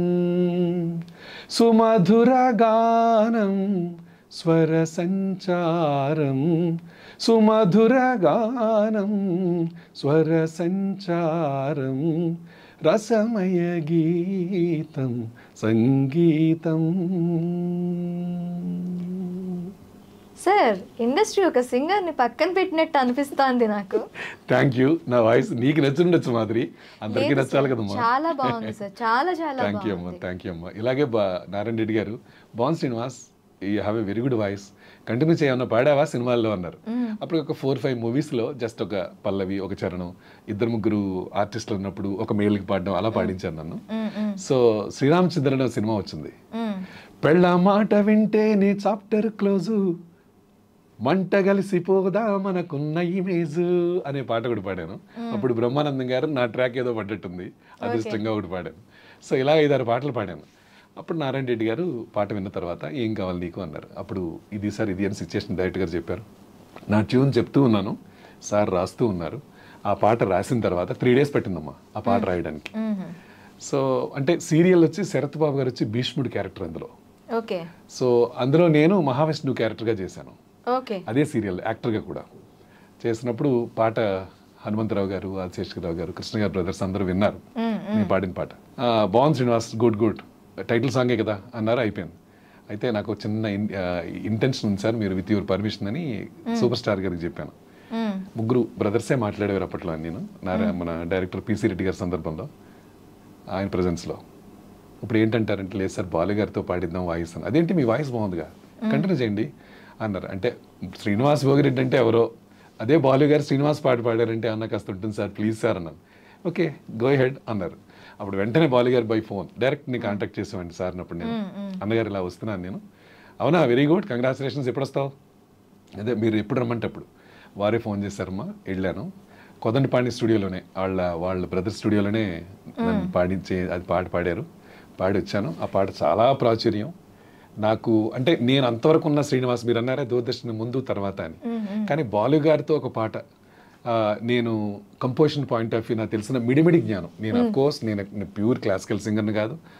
సుమధుర గానం స్వర సంచారం సుమధుర గానం స్వర సంచారం రసమయ గీతం సంగీతం సార్ ఇండస్ట్రీ ఒక సింగర్ ని పక్కన పెట్టినట్టు అనిపిస్తోంది నాకు థ్యాంక్ యూ నా వాయిస్ నీకు నచ్చుండొచ్చు మాదిరి అందరికీ లేదు నచ్చాలి సార్, కదమ్మా చాలా బాగుంది సార్ చాలా చాలా థ్యాంక్ యూ అమ్మా బాగుంది థ్యాంక్ యూ అమ్మా ఇలాగే బా నారాయణ రెడ్డి గారు బాన్ Srinivas you have a very good voice continue చేయమన్నా పాడావా సినిమాల్లో అన్నారు అప్పుడు ఒక ఫోర్ ఫైవ్ మూవీస్లో జస్ట్ ఒక పల్లవి ఒక చరణం ఇద్దరు ముగ్గురు ఆర్టిస్టులు ఉన్నప్పుడు ఒక మేల్కి పాడడం అలా పాడించాను నన్ను మ్మ్, మ్మ్, సో శ్రీరామచంద్రన్ అనే సినిమా వచ్చింది మ్మ్. పెళ్ళ మాట వింటే నీ చాప్టర్ క్లోజు మంట కలిసిపోదా మనకున్న ఇమేజ్ అనే పాట కూడా పాడాను అప్పుడు బ్రహ్మానందం గారు నా ట్రాక్ ఏదో పడ్డట్టుంది అదృష్టంగా ఒకటి పాడాను సో ఇలా ఐదారు పాటలు పాడాను అప్పుడు నారాయణ రెడ్డి గారు పాట విన్న తర్వాత ఏం కావాలి నీకు అన్నారు అప్పుడు ఇది సార్ ఇది అని సిచ్యుయేషన్ డైరెక్టర్ గారు చెప్పారు నా ట్యూన్ చెప్తూ ఉన్నాను సార్ రాస్తూ ఉన్నారు ఆ పాట రాసిన తర్వాత త్రీ డేస్ పట్టిందమ్మా ఆ పాట రాయడానికి మ్మ్. సో అంటే సీరియల్ వచ్చి శరత్ బాబు గారు వచ్చి భీష్ముడి క్యారెక్టర్ అందులో ఓకే సో అందులో నేను మహావిష్ణువు క్యారెక్టర్గా చేశాను ఓకే అదే సీరియల్ యాక్టర్గా కూడా చేసినప్పుడు పాట హనుమంతరావు గారు ఆదిశేషరావు గారు కృష్ణ గారు బ్రదర్స్ అందరూ విన్నారు మ్మ్, నేను పాడిన పాట ఆ, బాగుంది శ్రీనివాస్ గుడ్ గుడ్ టైటిల్ సాంగే కదా అన్నారు అయిపోయింది అయితే నాకు ఒక చిన్న ఇంటెన్షన్ ఉంది సార్ మీరు విత్ యువర్ పర్మిషన్ అని సూపర్ స్టార్ గారికి చెప్పాను మ్మ్. ముగ్గురు బ్రదర్సే మాట్లాడేవారు అప్పట్లో నేను నా మన డైరెక్టర్ పిసి రెడ్డి గారి సందర్భంలో ఆయన ప్రజెన్స్లో ఇప్పుడు ఏంటంటారంటే లేదు సార్ బాలు గారితో పాడిద్దాం వాయిస్ అని అదేంటి మీ వాయిస్ బాగుందిగా కంటిన్యూ చేయండి అన్నారు అంటే శ్రీనివాస్ భోగిరెడ్డి అంటే ఎవరో అదే బాలు గారు శ్రీనివాస్ పాట పాడారంటే అన్న కాస్త ఉంటుంది సార్ ప్లీజ్ సార్ అన్నాను ఓకే గో హెడ్ అన్నారు అప్పుడు వెంటనే బాలు గారు బై ఫోన్ డైరెక్ట్ ని కాంటాక్ట్ చేసేవాడిని సార్ అప్పుడు నేను అన్నగారు ఇలా వస్తున్నాను నేను అవునా వెరీ గుడ్ కంగ్రాచులేషన్స్ ఎప్పుడు వస్తావు అదే మీరు ఎప్పుడు రమ్మంటే అప్పుడు వారే ఫోన్ చేశారమ్మా వెళ్ళాను కొదండపాణి స్టూడియోలోనే వాళ్ళ వాళ్ళ బ్రదర్ స్టూడియోలోనే నన్ను పాడించే అది పాట పాడారు పాడి వచ్చాను ఆ పాట చాలా ప్రాచుర్యం నాకు అంటే నేను అంతవరకు ఉన్న శ్రీనివాస్ మీరు అన్నారే దూరదర్శన్ ముందు తర్వాత అని కానీ బాలు గారితో ఒక పాట ఆ, నేను కంపోజిషన్ పాయింట్ ఆఫ్ వ్యూ నాకు తెలిసిన మిడిమిడి జ్ఞానం నేను అఫ్ కోర్స్ నేను ప్యూర్ క్లాసికల్ సింగర్ని కాదు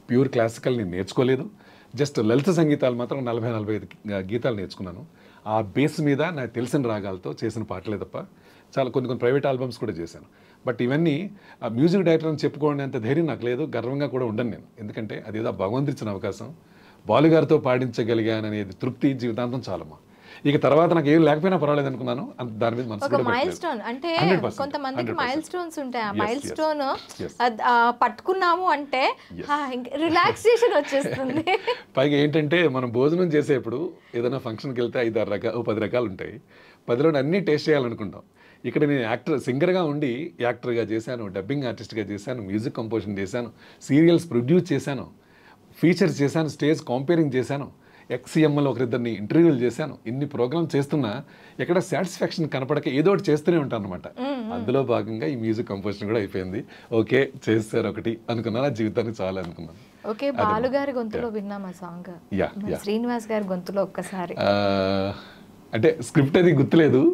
ప్యూర్ క్లాసికల్ నేను నేర్చుకోలేదు జస్ట్ లలిత సంగీతాలు మాత్రం నలభై నలభై ఐదు గీతాలు నేర్చుకున్నాను ఆ బేస్ మీద నాకు తెలిసిన రాగాలతో చేసిన పాటలే తప్ప చాలా కొన్ని కొన్ని ప్రైవేట్ ఆల్బమ్స్ కూడా చేశాను బట్ ఇవన్నీ ఆ మ్యూజిక్ డైరెక్టర్ అని చెప్పుకోవడానికి ధైర్యం నాకు లేదు గర్వంగా కూడా ఉండను నేను ఎందుకంటే అదేదో భగవంతుడు ఇచ్చిన అవకాశం బాలుగారితో పాడించగలిగాననేది తృప్తి జీవితాంతం చాలమ్మా ఇక తర్వాత నాకు ఏం లేకపోయినా పర్వాలేదు అనుకున్నాను అంత దాని మీద మనసు ఒక కూడా మైల్ పెట్టలేదు. స్టోన్ అంటే 100%, కొంతమందికి 100%. మైల్ స్టోన్స్ ఉంటాయి ఆ Yes, mile yes, stone yes. పట్టుకున్నాము అంటే Yes. రిలాక్సేషన్ వచ్చేస్తుంది పైగా ఏంటంటే మనం భోజనం చేసేప్పుడు ఏదైనా ఫంక్షన్కి వెళ్తే ఐదు ఆరు రకాలు పది రకాలు ఉంటాయి పదిలో అన్నీ టేస్ట్ చేయాలనుకుంటాం ఇక్కడ నేను యాక్టర్ సింగర్గా ఉండి యాక్టర్గా చేశాను డబ్బింగ్ ఆర్టిస్ట్గా చేశాను మ్యూజిక్ కంపోజిషన్ చేశాను సీరియల్స్ ప్రొడ్యూస్ చేశాను ఫీచర్స్ చేశాను స్టేజ్ కాంపేరింగ్ చేశాను ఎక్స్ఎంఎల్ ఒకరిద్దరిని ఇంటర్వ్యూలు చేశాను ఇన్ని ప్రోగ్రామ్ చేస్తున్నా ఎక్కడ సాటిస్ఫాక్షన్ కనపడక ఏదో ఒకటి చేస్తూనే ఉంటాను అనమాట అందులో భాగంగా ఈ మ్యూజిక్ కంపోజిషన్ కూడా అయిపోయింది ఓకే చేస్తారు ఒకటి అనుకున్నాను ఆ జీవితానికి చాలా అనుకున్నాను ఓకే బాలు గారి గొంతులో విన్నాం ఆ సాంగ్ Yeah, మరి yeah. శ్రీనివాస్ గారి గొంతులో ఒక్కసారి ఆ, అంటే స్క్రిప్ట్ అది గుర్తులేదు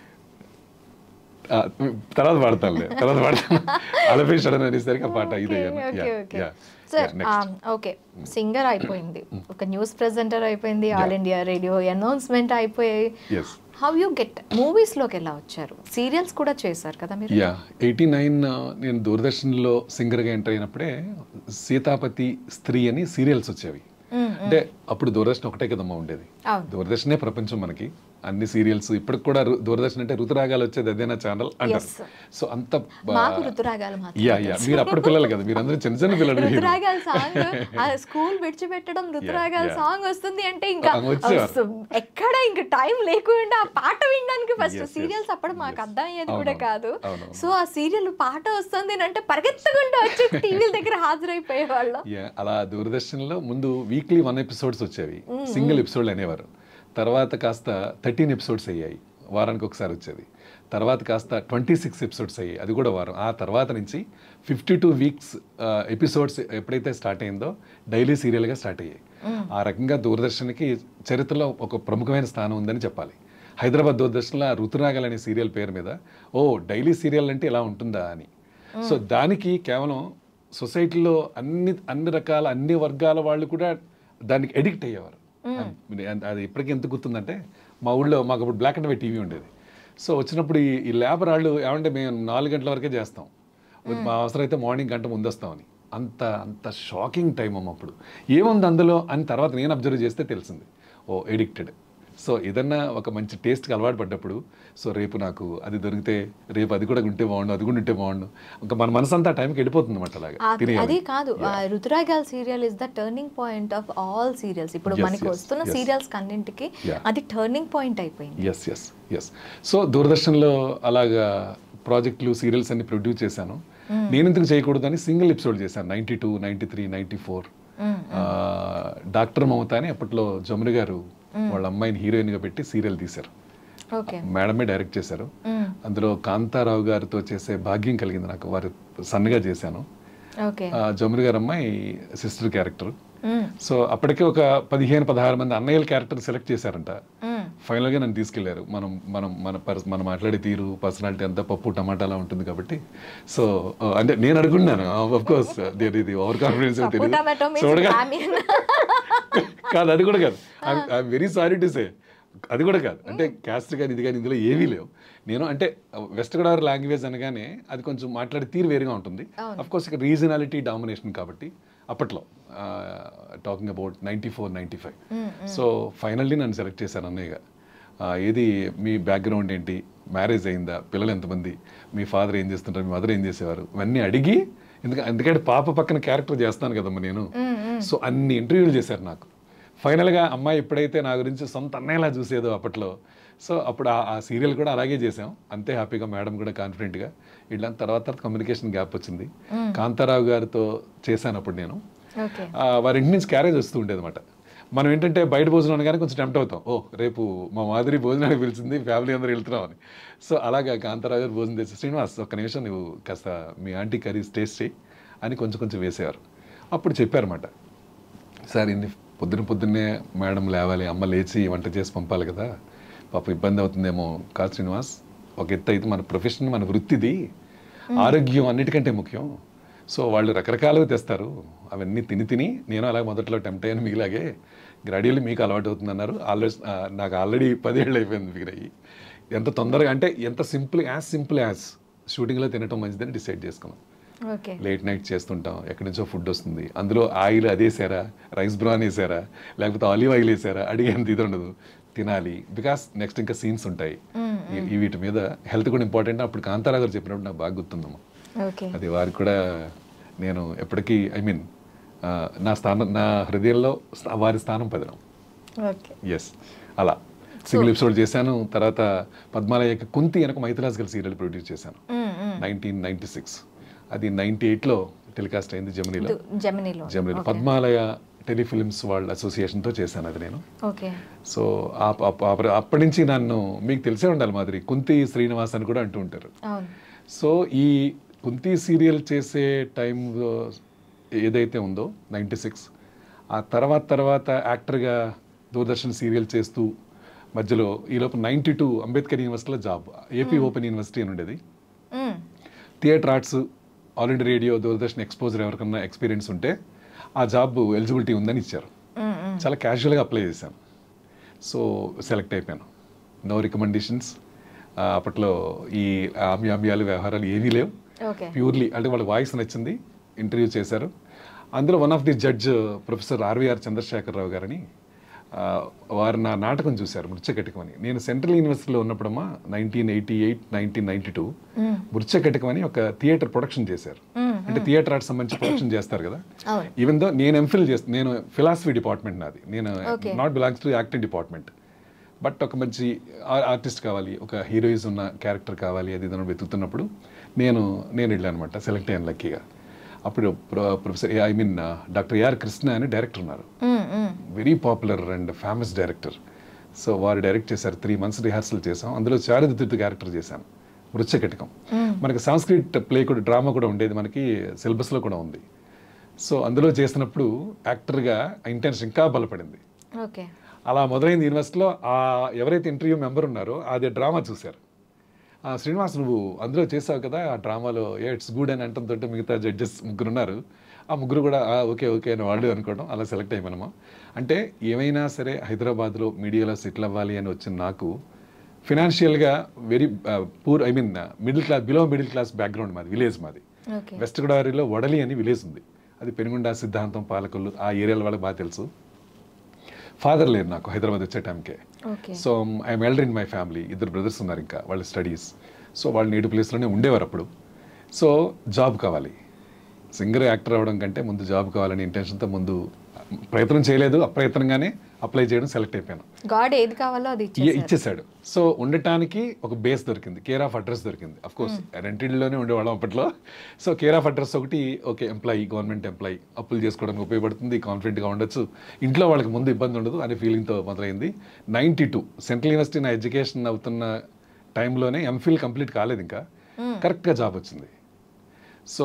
ఆ, తర్వాత పాడతానులే తర్వాత పాడతాను అలఫీ సడన్ అనేసరికి ఆ పాట ఇది okay okay sir okay singer అయిపోయింది ఒక న్యూస్ ప్రెజెంటర్ అయిపోయింది ఆల్ ఇండియా రేడియో అనౌన్స్మెంట్ అయిపోయాయి yes how you get movies లోకి ఎలా వచ్చారు సీరియల్స్ కూడా చేశారు కదా మీరు యా ఎయిటీ నైన్ నేను దూరదర్శన్లో సింగర్గా ఎంటర్ అయినప్పుడే సీతాపతి స్త్రీ అని సీరియల్స్ వచ్చేవి అంటే అప్పుడు దూరదర్శన్ ఒకటే కదమ్మా ఉండేది అవును. దూరదర్శనే ప్రపంచం మనకి అన్ని సీరియల్స్ ఇప్పటికి కూడా రు- దూరదర్శన్ అంటే ఋతురాగాలు వచ్చేది అదేనా ఛానల్ అంటారు Yes. సో అంత బా- మాకు ఋతురాగాలు మాత్రం యా యా మీరు అప్పుడు పిల్లలు కదా మీరు అందరూ చిన్న చిన్న పిల్లలు మీరు. ఋతురాగాల సాంగ్ ఆ స్కూల్ విడిచిపెట్టడం ఋతురాగాల yeah. సాంగ్ వస్తుంది అంటే ఇంకా ఆ, వచ్చేవారు. అసలు ఎక్కడ ఇంకా టైం లేకుండా ఆ పాట వినడానికి ఫస్ట్ Yes, yes. సీరియల్స్ అప్పుడు మాకు Yes. అర్థం అయ్యేది కూడా అవునవును. కాదు అవునవును. సో ఆ సీరియల్ పాట వస్తుంది అంటే పరిగెత్తకుండా వచ్చి టీవీల దగ్గర హాజరైపోయే వాళ్ళం యా అలా దూరదర్శన్లో ముందు వీక్లీ వన్ ఎపిసోడ్స్ వచ్చేవి సింగిల్ ఎపిసోడ్ అనేవారు తర్వాత కాస్త థర్టీన్ ఎపిసోడ్స్ అయ్యాయి వారానికి ఒకసారి వచ్చేది తర్వాత కాస్త ట్వంటీ సిక్స్ ఎపిసోడ్స్ అయ్యాయి అది కూడా వారం ఆ తర్వాత నుంచి ఫిఫ్టీ టూ వీక్స్ ఎపిసోడ్స్ ఎప్పుడైతే స్టార్ట్ అయిందో డైలీ సీరియల్గా స్టార్ట్ అయ్యాయి ఆ రకంగా దూరదర్శన్కి చరిత్రలో ఒక ప్రముఖమైన స్థానం ఉందని చెప్పాలి హైదరాబాద్ దూరదర్శన్లో ఆ ఋతురాగల్ అనే సీరియల్ పేరు మీద ఓ డైలీ సీరియల్ అంటే ఇలా ఉంటుందా అని సో దానికి కేవలం సొసైటీలో అన్ని అన్ని రకాల అన్ని వర్గాల వాళ్ళు కూడా దానికి ఎడిక్ట్ అయ్యేవారు అన్- అది ఇప్పటికీ ఎంత గుర్తుందంటే మా ఊళ్ళో మాకు అప్పుడు బ్లాక్ అండ్ వైట్ టీవీ ఉండేది సో వచ్చినప్పుడు ఈ ఈ లేబర్ వాళ్ళు ఏమంటే మేము నాలుగు గంటల వరకే చేస్తాం మా అవసరం అయితే మార్నింగ్ గంట ముందు వస్తామని అంత అంత షాకింగ్ టైం అమ్మ అప్పుడు ఏముంది అందులో అని తర్వాత నేను అబ్జర్వ్ చేస్తే తెలిసింది ఓ ఎడిక్టెడ్ సో ఏదన్నా ఒక మంచి టేస్ట్కి అలవాటు పడ్డప్పుడు సో రేపు నాకు అది దొరికితే రేపు అది కూడా ఉంటే బాగుండు అది కూడా ఉంటే బాగుండు ఇంకా మన మనసు అంతా టైంకి వెళ్ళిపోతుంది అన్నమాట అలాగా ఆ- తినేయాలి. అది కాదు ఆ Ruthuragalu serial is the turning point of all serials ఇప్పుడు Yes, మనకి yes, వస్తున్న yes. సీరియల్స్ కన్నింటికి Yeah. అది టర్నింగ్ పాయింట్ అయిపోయింది ఎస్ ఎస్ ఎస్ సో దూరదర్శన్లో అలాగా ప్రాజెక్టులు సీరియల్స్ అన్ని ప్రొడ్యూస్ చేశాను నేను ఎందుకు చేయకూడదని సింగిల్ ఎపిసోడ్ చేశాను ninety two ninety three ninety four doctor Mamata అని అప్పట్లో జమున గారు వాళ్ళ అమ్మాయిని హీరోయిన్గా పెట్టి సీరియల్ తీశారు ఓకే మేడమే డైరెక్ట్ చేశారు అందులో కాంతారావు గారితో చేసే భాగ్యం కలిగింది నాకు వారి సన్నగా చేశాను ఓకే ఆ, జమున గారు అమ్మాయి సిస్టర్ క్యారెక్టర్ సో అప్పటికే ఒక పదిహేను పదహారు మంది అన్నయ్యల క్యారెక్టర్ సెలెక్ట్ చేశారంట ఫైనల్గా నన్ను తీసుకెళ్లారు మనం మనం మన పర్స్ మనం మాట్లాడే తీరు పర్సనాలిటీ అంతా పప్పు టమాటాలా ఉంటుంది కాబట్టి సో అంటే నేను అడుగున్నాను ఆఫ్ కోర్స్ ఇది ఓవర్ కాన్ఫిడెన్స్ పప్పు టమాటో means చూడగా ramen. కాదు అది కూడా కాదు I'm very sorry to say అది కూడా కాదు అంటే క్యాస్ట్ కానీ ఇది కానీ ఇందులో ఏమీ లేవు నేను అంటే వెస్ట్ గోదావరి లాంగ్వేజ్ అనగానే అది కొంచెం మాట్లాడే తీరు వేరుగా ఉంటుంది అఫ్ కోర్స్ ఇక రీజనాలిటీ డామినేషన్ కాబట్టి అప్పట్లో talking about ninety four ninety five so finally నన్ను సెలెక్ట్ చేశాను అన్నయ్యగా ఆ, ఏది మీ బ్యాక్గ్రౌండ్ ఏంటి మ్యారేజ్ అయిందా పిల్లలు ఎంతమంది మీ ఫాదర్ ఏం చేస్తుంటారు మీ మదర్ ఏం చేసేవారు ఇవన్నీ అడిగి ఎందుకంటే ఎందుకంటే పాప పక్కన క్యారెక్టర్ చేస్తాను కదమ్మా నేను సో అన్ని ఇంటర్వ్యూలు చేశారు నాకు ఫైనల్గా అమ్మాయి ఎప్పుడైతే నా గురించి సొంత అన్నయ్యలా చూసేదో అప్పట్లో సో అప్పుడు ఆ- ఆ సీరియల్ కూడా అలాగే చేసాం అంతే హ్యాపీగా మేడం కూడా కాన్ఫిడెంట్గా ఇట్లా తర్వాత తర్వాత కమ్యూనికేషన్ గ్యాప్ వచ్చింది కాంతారావు గారితో చేశాను అప్పుడు నేను ఓకే ఆ, వారి ఇంటి నుంచి క్యారేజ్ వస్తూ ఉండేది అనమాట మనం ఏంటంటే బయట భోజనం అనగానే కొంచెం టెంప్ట్ అవుతాం ఓ రేపు మా మాదిరి భోజనానికి పిలిచింది ఫ్యామిలీ అందరూ వెళ్తున్నాం అని సో అలాగా కాంతారావు గారు భోజనం చేసి శ్రీనివాస్ ఒక్క నిమిషం నువ్వు కాస్త మీ ఆంటీ కర్రీస్ టేస్ట్ చేయి అని కొంచెం కొంచెం వేసేవారు అప్పుడు చెప్పారన్నమాట సార్ ఇన్ని పొద్దున పొద్దున్నే మేడం లేవాలి అమ్మ లేచి వంట చేసి పంపాలి కదా పాప ఇబ్బంది అవుతుందేమో కాదు శ్రీనివాస్ ఒక ఎత్తు అయితే మన ప్రొఫెషన్ మన వృత్తిది ఆరోగ్యం అన్నిటికంటే ముఖ్యం సో వాళ్ళు రకరకాలుగా తెస్తారు అవన్నీ తిని తిని నేను అలా మొదట్లో టెంప్ట్ అయ్యాను మీలాగే గ్రాడ్యువల్లీ మీకు అలవాటు అవుతుంది అన్నారు ఆల్రెడీ నాకు ఆల్రెడీ పదేళ్ళు అయిపోయింది ఫిగర్ అయ్యి ఎంత తొందరగా అంటే ఎంత సింపుల్ యాజ్ సింపుల్ యాజ్ షూటింగ్లో తినటం మంచిదని డిసైడ్ చేసుకున్నాం ఓకే లేట్ నైట్ చేస్తుంటాం ఎక్కడి నుంచో ఫుడ్ వస్తుంది అందులో ఆయిల్ అదేసారా రైస్ బ్రౌన్ వేసారా లేకపోతే ఆలివ్ ఆయిల్ వేసారా అడిగేంత ఇది ఉండదు తినాలి బికాస్ నెక్స్ట్ ఇంకా సీన్స్ ఉంటాయి ఈ- ఈ వీటి మీద హెల్త్ కూడా ఇంపార్టెంట్ అప్పుడు కాంతారా గారు చెప్పినప్పుడు నాకు బాగా గుర్తుందమ్మా ఓకే అది వారికి కూడా నేను ఎప్పటికీ ఐ మీన్ నా స్థానం నా హృదయంలో స్థా- వారి స్థానం పదినం ఓకే ఎస్ అలా సింగిల్ ఎపిసోడ్ చేశాను తర్వాత పద్మాలయకి కుంతి వెనక మైథిలాస్ గల్ సీరియల్ ప్రొడ్యూస్ చేశాను నైన్టీన్ నైన్టీ సిక్స్ అది నైన్టీ ఎయిట్లో టెలికాస్ట్ అయింది జమినీలో జమినీలో జమినీలో పద్మాలయ టెలిఫిలిమ్స్ వాళ్ళ అసోసియేషన్తో చేశాను అది నేను ఓకే సో ఆ- ఆ- ఆ- అప్పటి నుంచి నన్ను మీకు తెలిసే ఉండాలి మాదిరి కుంతి శ్రీనివాస్ అని కూడా అంటూ ఉంటారు అవును సో ఈ కుంతి సీరియల్ చేసే టైం ఏదైతే ఉందో నైంటీ సిక్స్ ఆ తర్వాత తర్వాత యాక్టర్గా దూరదర్శన్ సీరియల్ చేస్తూ మధ్యలో ఈలోపు నైంటీ టూ అంబేద్కర్ యూనివర్సిటీలో జాబ్ ఏపీ ఓపెన్ యూనివర్సిటీ అని ఉండేది మ్మ్. Theatre arts All India Radio Doordarshan exposure ఎవరికన్నా ఎక్స్పీరియన్స్ ఉంటే ఆ జాబ్ ఎలిజిబిలిటీ ఉందని ఇచ్చారు మ్మ్, మ్మ్. చాలా క్యాజువల్గా అప్లై చేశాను సో సెలెక్ట్ అయిపోయాను నో రికమెండేషన్స్ అప్పట్లో ఈ ఆమ్యామ్యాలు వ్యవహారాలు ఏమీ లేవు ఓకే ప్యూర్లీ అంటే వాళ్ళ వాయిస్ నచ్చింది ఇంటర్వ్యూ చేశారు అందులో one of the judge professor RVR Chandrasekhara Rao గారని ఆ, వారు నా నాటకం చూశారు మృత్యకటికం అని నేను సెంట్రల్ యూనివర్సిటీలో ఉన్నప్పుడమ్మా nineteen eighty eight nineteen ninety two Mrichchakatikam అని ఒక థియేటర్ ప్రొడక్షన్ చేశారు అంటే థియేటర్ ఆర్ట్స్ సంబంధించి ప్రొడక్షన్ చేస్తారు కదా అవును ఈవెన్ దో నేను ఎంఫిల్ చేస్తాను నేను ఫిలాసఫీ డిపార్ట్మెంట్ నాది నేను Okay. Not belongs to acting department but ఒక మంచి ఆర్టిస్ట్ కావాలి ఒక హీరోయిజ్ ఉన్న క్యారెక్టర్ కావాలి అది ఇదని వెతుకుతున్నప్పుడు నేను నేను వెళ్ళాను అనమాట సెలెక్ట్ అయ్యాను లక్కీగా అప్పుడు pro- professor I mean doctor AR Krishna అని డైరెక్టర్ ఉన్నారు మ్మ్, మ్మ్. Very popular and famous director so వారు డైరెక్ట్ చేశారు త్రీ మంత్స్ రిహార్సల్ చేసాం అందులో చారుదత్తుడు క్యారెక్టర్ చేశాను మృత్యకటికం మనకి సంస్కృత్ ప్లే కూడా డ్రామా కూడా ఉండేది మనకి సిలబస్లో కూడా ఉంది సో అందులో చేసినప్పుడు యాక్టర్గా ఇంటెన్షన్ ఇంకా బలపడింది ఓకే అలా మొదలైంది యూనివర్సిటీలో ఆ ఎవరైతే ఇంటర్వ్యూ మెంబర్ ఉన్నారో అది డ్రామా చూశారు ఆ, శ్రీనివాస్ నువ్వు అందులో చేసావు కదా ఆ డ్రామాలో ఏ ఇట్స్ గుడ్ అని అంటంతో మిగతా జడ్జెస్ ముగ్గురు ఉన్నారు ఆ ముగ్గురు కూడా "ఆ, ఓకే ఓకే అని వాళ్ళు అనుకోవడం అలా సెలెక్ట్ అయ్యామనమా అంటే ఏమైనా సరే హైదరాబాద్లో మీడియాలో సెటిల్ అవ్వాలి అని వచ్చిన నాకు ఫినాన్షియల్గా very poor I mean middle class below middle class background మాది విలేజ్ మాది ఓకే వెస్ట్ గోదావరిలో వడలి అని విలేజ్ ఉంది అది పెనుగొండ సిద్ధాంతం పాలకొల్లు ఆ ఏరియాల వాళ్ళకి బాగా తెలుసు ఫాదర్ లేరు నాకు హైదరాబాద్ వచ్చే టైంకే okay so I'm elder in my family ఇద్దరు బ్రదర్స్ ఉన్నారు ఇంకా వాళ్ళ స్టడీస్ సో వాళ్ళు నేటి ప్లేస్లోనే ఉండేవారు అప్పుడు సో జాబ్ కావాలి సింగర్ యాక్టర్ అవ్వడం కంటే ముందు జాబ్ కావాలని ఇంటెన్షన్తో ముందు ప్రయత్నం చేయలేదు అప్రయత్నంగానే అప్లై చేయడం సెలెక్ట్ అయిపోయాను గాడ్ ఏది కావాలో అది ఇ- ఇచ్చేసారు ఇచ్చేసాడు సో ఉండటానికి ఒక బేస్ దొరికింది కేర్ ఆఫ్ అడ్రస్ దొరికింది అఫ్ కోర్స్ రెంటిల్లోనే ఉండేవాళ్ళం అప్పట్లో సో కేర్ ఆఫ్ అడ్రస్ ఒకటి ఓకే ఎంప్లాయీ గవర్నమెంట్ ఎంప్లాయీ అప్పులు చేసుకోవడానికి ఉపయోగపడుతుంది కాన్ఫిడెంట్గా ఉండొచ్చు ఇంట్లో వాళ్ళకి ముందు ఇబ్బంది ఉండదు అనే ఫీలింగ్తో మొదలైంది నైంటీ టూ సెంట్రల్ యూనివర్సిటీ నా ఎడ్యుకేషన్ అవుతున్న టైంలోనే ఎంఫిల్ కంప్లీట్ కాలేదు ఇంకా కరెక్ట్గా జాబ్ వచ్చింది సో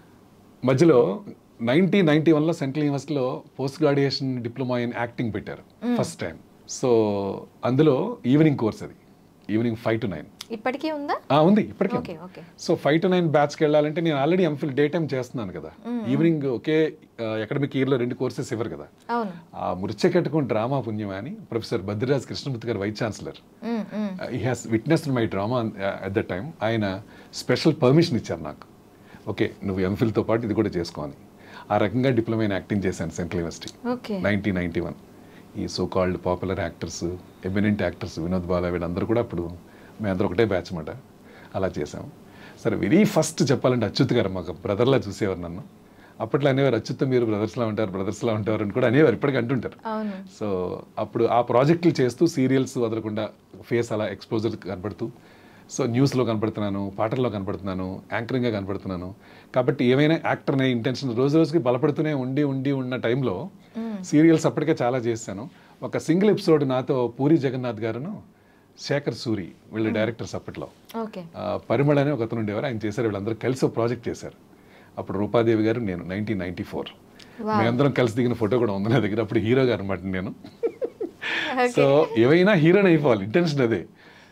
మధ్యలో నైన్టీన్ నైన్టీ వన్లో సెంట్రల్ యూనివర్సిటీలో post graduation diploma in acting పెట్టారు ఫస్ట్ టైం సో అందులో ఈవినింగ్ కోర్స్ అది ఈవినింగ్ ఫైవ్ టు నైన్ ఇప్పటికీ ఉందా ఉంది ఇప్పటికే okay okay so five to nine బ్యాచ్కి వెళ్ళాలంటే నేను ఆల్రెడీ ఎంఫిల్ డే టైం చేస్తున్నాను కదా ఈవినింగ్ ఒకే అకాడమిక్ ఇయర్లో రెండు కోర్సెస్ ఇవ్వరు కదా అవును ఆ మురిచె కట్టుకుని డ్రామా పుణ్యం అని ప్రొఫెసర్ బద్రిరాజ్ కృష్ణమూర్తి గారు వైస్ ఛాన్సలర్ మ్మ్, మ్మ్. He has witnessed my drama at the time ఆయన స్పెషల్ పర్మిషన్ ఇచ్చారు నాకు ఓకే నువ్వు ఎంఫిల్తో పాటు ఇది కూడా చేసుకో అని ఆ రకంగా డిప్లొమా ఇన్ యాక్టింగ్ చేశాను central university okay nineteen ninety one ఈ so called popular actors eminent actors Vinod Bala వీళ్ళందరూ కూడా అప్పుడు మేమందరూ ఒకటే బ్యాచ్ మాట అలా చేసాం సరే వెరీ ఫస్ట్ చెప్పాలంటే అచ్యుత్ గారు మాకు బ్రదర్లా చూసేవారు నన్ను అప్పట్లో అనేవారు అచ్యుత్ మీరు బ్రదర్స్లా ఉంటారు బ్రదర్స్లా ఉంటారు అని కూడా అనేవారు ఇప్పటికీ అంటుంటారు అవును సో అప్పుడు ఆ ప్రాజెక్టులు చేస్తూ సీరియల్స్ వదలకుండా ఫేస్ అలా ఎక్స్పోజర్ కనపడుతూ సో న్యూస్లో కనపడుతున్నాను పాటల్లో కనపడుతున్నాను యాంకరింగ్గా కనపడుతున్నాను కాబట్టి ఏమైనా యాక్టర్ అనే ఇంటెన్షన్ రోజు రోజుకి బలపడుతూనే ఉండి ఉండి ఉన్న టైంలో సీరియల్స్ అప్పటికే చాలా చేశాను ఒక సింగిల్ ఎపిసోడ్ నాతో పూరి జగన్నాథ్ గారును శేఖర్ సూరి వీళ్ళ డైరెక్టర్స్ అప్పట్లో ఓకే ఆ, పరిమళ అని ఒక అతను ఉండేవారు ఆయన చేశారు వీళ్ళందరూ కలిసి ఒక ప్రాజెక్ట్ చేశారు అప్పుడు రూపాదేవి గారు నేను నైన్టీన్ నైన్టీ ఫోర్ మేమందరం కలిసి దిగిన ఫోటో కూడా ఉంది నా దగ్గర అప్పుడు హీరో గారు అనమాట నేను సో ఏవైనా హీరోని అయిపోవాలి ఇంటెన్షన్ అదే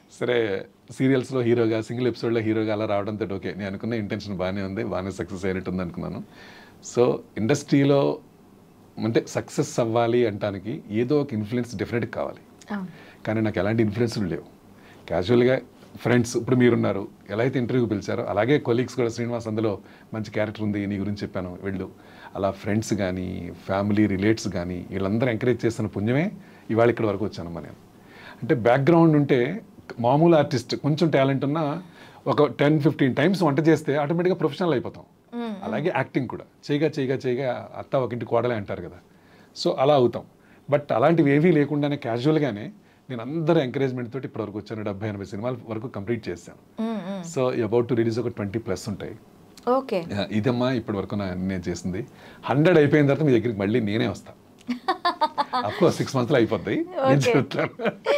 సరే సీరియల్స్లో హీరోగా సింగిల్ ఎపిసోడ్లో హీరోగా అలా రావడంతో ఓకే నేను అనుకున్న ఇంటెన్షన్ బాగానే ఉంది బాగానే సక్సెస్ అయినట్టుంది అనుకున్నాను సో ఇండస్ట్రీలో అంటే సక్సెస్ అవ్వాలి అంటానికి ఏదో ఒక ఇన్ఫ్లుయెన్స్ డెఫినెట్గా కావాలి అవును కానీ నాకు ఎలాంటి ఇన్ఫ్లుయెన్స్లు లేవు క్యాజువల్గా ఫ్రెండ్స్ ఇప్పుడు మీరున్నారు ఎలా అయితే ఇంటర్వ్యూకి పిలిచారో అలాగే కొలీగ్స్ కూడా శ్రీనివాస్ అందులో మంచి క్యారెక్టర్ ఉంది నీ గురించి చెప్పాను వెళ్ళు అలా ఫ్రెండ్స్ కానీ ఫ్యామిలీ రిలేట్స్ కానీ వీళ్ళందరూ ఎంకరేజ్ చేస్తున్న పుణ్యమే ఇవాళ ఇక్కడ వరకు వచ్చానమ్మా నేను అంటే బ్యాక్గ్రౌండ్ ఉంటే మామూలు ఆర్టిస్ట్ కొంచెం టాలెంట్ ఉన్నా ఒక టెన్ ఫిఫ్టీన్ టైమ్స్ వంట చేస్తే ఆటోమేటిక్గా ప్రొఫెషనల్ అయిపోతాం అలాగే యాక్టింగ్ కూడా చేయగా చేయగా చేయగా అత్త ఒక ఇంటి కోడలే అంటారు కదా సో అలా అవుతాం బట్ అలాంటివి ఏవీ లేకుండానే క్యాజువల్గానే నేను అందరూ ఎంకరేజ్మెంట్ తోటి ఇప్పటివరకు వచ్చాను డెబ్బై ఎనభై సినిమాల వరకు కంప్లీట్ చేశాను సో అబౌట్ టు రిలీజ్ ఒక ట్వంటీ ప్లస్ ఉంటాయి ఓకే యా, ఇదమ్మా ఇప్పటి వరకు నా నేను చేసింది హండ్రెడ్ అయిపోయిన తర్వాత మీ దగ్గరికి మళ్ళీ నేనే వస్తా అఫ్కోర్స్ సిక్స్ మంత్స్లో అయిపోద్ది నేను Okay. చెప్తాను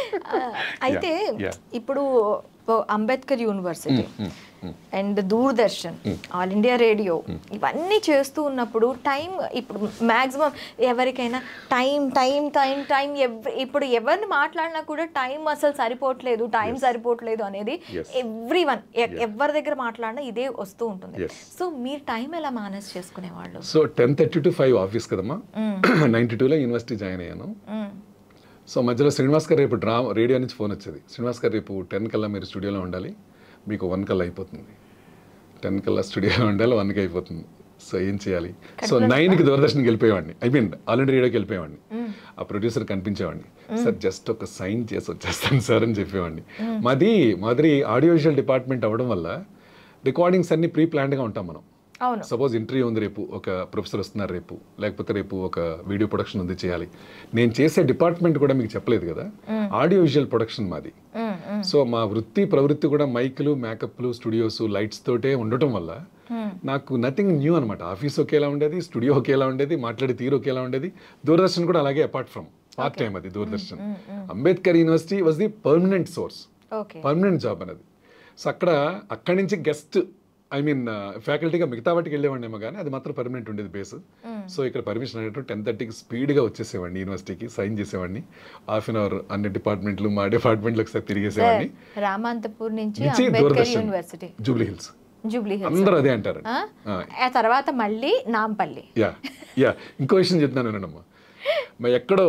అయితే yeah. ఇప్పుడు ఓ Ambedkar university and Doordarshan All India Radio ఇవన్నీ చేస్తూ ఉన్నప్పుడు టైం ఇప్పుడు మాక్సిమం ఎవరికైనా టైం టైం టైం టైం ఇప్పుడు ఎవరిని మాట్లాడినా కూడా టైం అసలు సరిపోవట్లేదు టైం సరిపోవట్లేదు అనేది Yes. ఎవ్రీ వన్ ఎవరి దగ్గర మాట్లాడినా ఇదే వస్తూ ఉంటుంది Yes. సో మీరు టైం ఎలా మేనేజ్ చేసుకునేవాళ్ళు so ten thirty to five office కదమ్మా నైంటీ టూలో యూనివర్సిటీ జాయిన్ అయ్యాను మ్మ్. సో మధ్యలో శ్రీనివాస్ గారు రేపు డ్రా రేడియో నుంచి ఫోన్ వచ్చేది శ్రీనివాస్ గారు రేపు టెన్ కల్లా మీరు స్టూడియోలో ఉండాలి మీకు వన్ కల్లా అయిపోతుంది టెన్ కల్లా స్టూడియోలో ఉండాలి వన్కి అయిపోతుంది సో ఏం చేయాలి సో నైన్కి దూరదర్శన్కి వెళ్ళిపోయేవాడిని అయిపోయింది ఆల్ ఇండియా రేడియోకి వెళ్ళిపోయేవాడిని ఆ ప్రొడ్యూసర్ కనిపించేవాడిని సార్ జస్ట్ ఒక సైన్ చేసి వచ్చేస్తాను సార్ అని చెప్పేవాడిని మాది మాదిరి ఆడియో విజువల్ డిపార్ట్మెంట్ అవ్వడం వల్ల రికార్డింగ్స్ అన్ని ప్రీ ప్లాన్డ్గా ఉంటాం మనం అవును సపోజ్ ఇంటర్వ్యూ ఉంది రేపు ఒక ప్రొఫెసర్ వస్తున్నారు రేపు లేకపోతే రేపు ఒక వీడియో ప్రొడక్షన్ ఉంది చేయాలి నేను చేసే డిపార్ట్మెంట్ కూడా మీకు చెప్పలేదు కదా ఆడియో విజువల్ ప్రొడక్షన్ మాది మ్మ్, మ్మ్. సో మా వృత్తి ప్రవృత్తి కూడా మైక్లు మేకప్లు స్టూడియోస్ లైట్స్ తోటే ఉండటం వల్ల నాకు నథింగ్ న్యూ అనమాట ఆఫీస్ ఒకేలా ఉండేది స్టూడియో ఒకేలా ఉండేది మాట్లాడే తీరు ఒకేలా ఉండేది దూరదర్శన్ కూడా అలాగే అపార్ట్ ఫ్రమ్ పార్ట్ టైం అది Doordarshan Ambedkar university was the permanent source okay permanent job అనేది సో అక్కడ అక్కడి నుంచి గెస్ట్ ఐ మీన్ ఫ్యాకల్టీగా మిగతా వాటికి వెళ్ళేవాడినేమో కానీ అది మాత్రం పర్మనెంట్ ఉండేది బేస్ సో ఇక్కడ పర్మిషన్ అడిగినట్టు టెన్ థర్టీకి స్పీడ్గా వచ్చేసేవాడిని యూనివర్సిటీకి సైన్ చేసేవాడిని హాఫ్ అన్ అవర్ అన్ని డిపార్ట్మెంట్లు మా డిపార్ట్మెంట్లో ఒకసారి తిరిగేసేవాడిని రామాంతపూర్ నుంచి నుంచి అంబేద్కర్ దూరదర్శన్ యూనివర్సిటీ జూబ్లీ హిల్స్ జూబ్లీ హిల్స్ అందరూ అదే అంటారు ఆ? ఆ తర్వాత మళ్ళీ నాంపల్లి యా యా ఇంకో విషయం చెప్తున్నాను వినండమ్మా మరి ఎక్కడో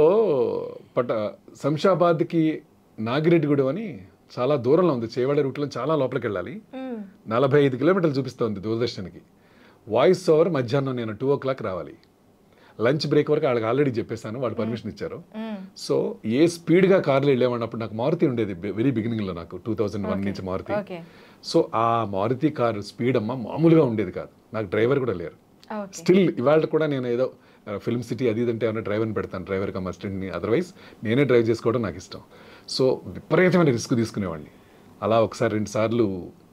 పట శంషాబాద్కి నాగిరెడ్డిగూడెం అని చాలా దూరంలో ఉంది చేవాడ రూట్లో చాలా లోపలికి వెళ్ళాలి మ్మ్. నలభై ఐదు కిలోమీటర్లు చూపిస్తోంది దూరదర్శన్కి వాయిస్ ఓవర్ మధ్యాహ్నం నేను టూ ఓ క్లాక్ రావాలి లంచ్ బ్రేక్ వరకు వాళ్ళకి ఆల్రెడీ చెప్పేశాను వాళ్ళు పర్మిషన్ ఇచ్చారు మ్మ్. సో ఏ స్పీడ్గా కార్లు వెళ్ళేవాడినప్పుడు నాకు మారుతి ఉండేది వెరీ బిగినింగ్లో నాకు టూ థౌజండ్ వన్ నుంచి మారుతి ఓకే సో ఆ మారుతి కారు స్పీడ్ అమ్మ మామూలుగా ఉండేది కాదు నాకు డ్రైవర్ కూడా లేరు ఓకే స్టిల్ ఇవాళ కూడా నేను ఏదో ఫిల్మ్ సిటీ అది ఇది అంటే ఏమైనా డ్రైవర్ని పెడతాను డ్రైవర్ కమ్ అసిస్టెంట్ని అదర్వైజ్ నేనే డ్రైవ్ చేసుకోవడం నాకు ఇష్టం సో విపరీతమైన రిస్క్ తీసుకునేవాడిని అలా ఒకసారి రెండు సార్లు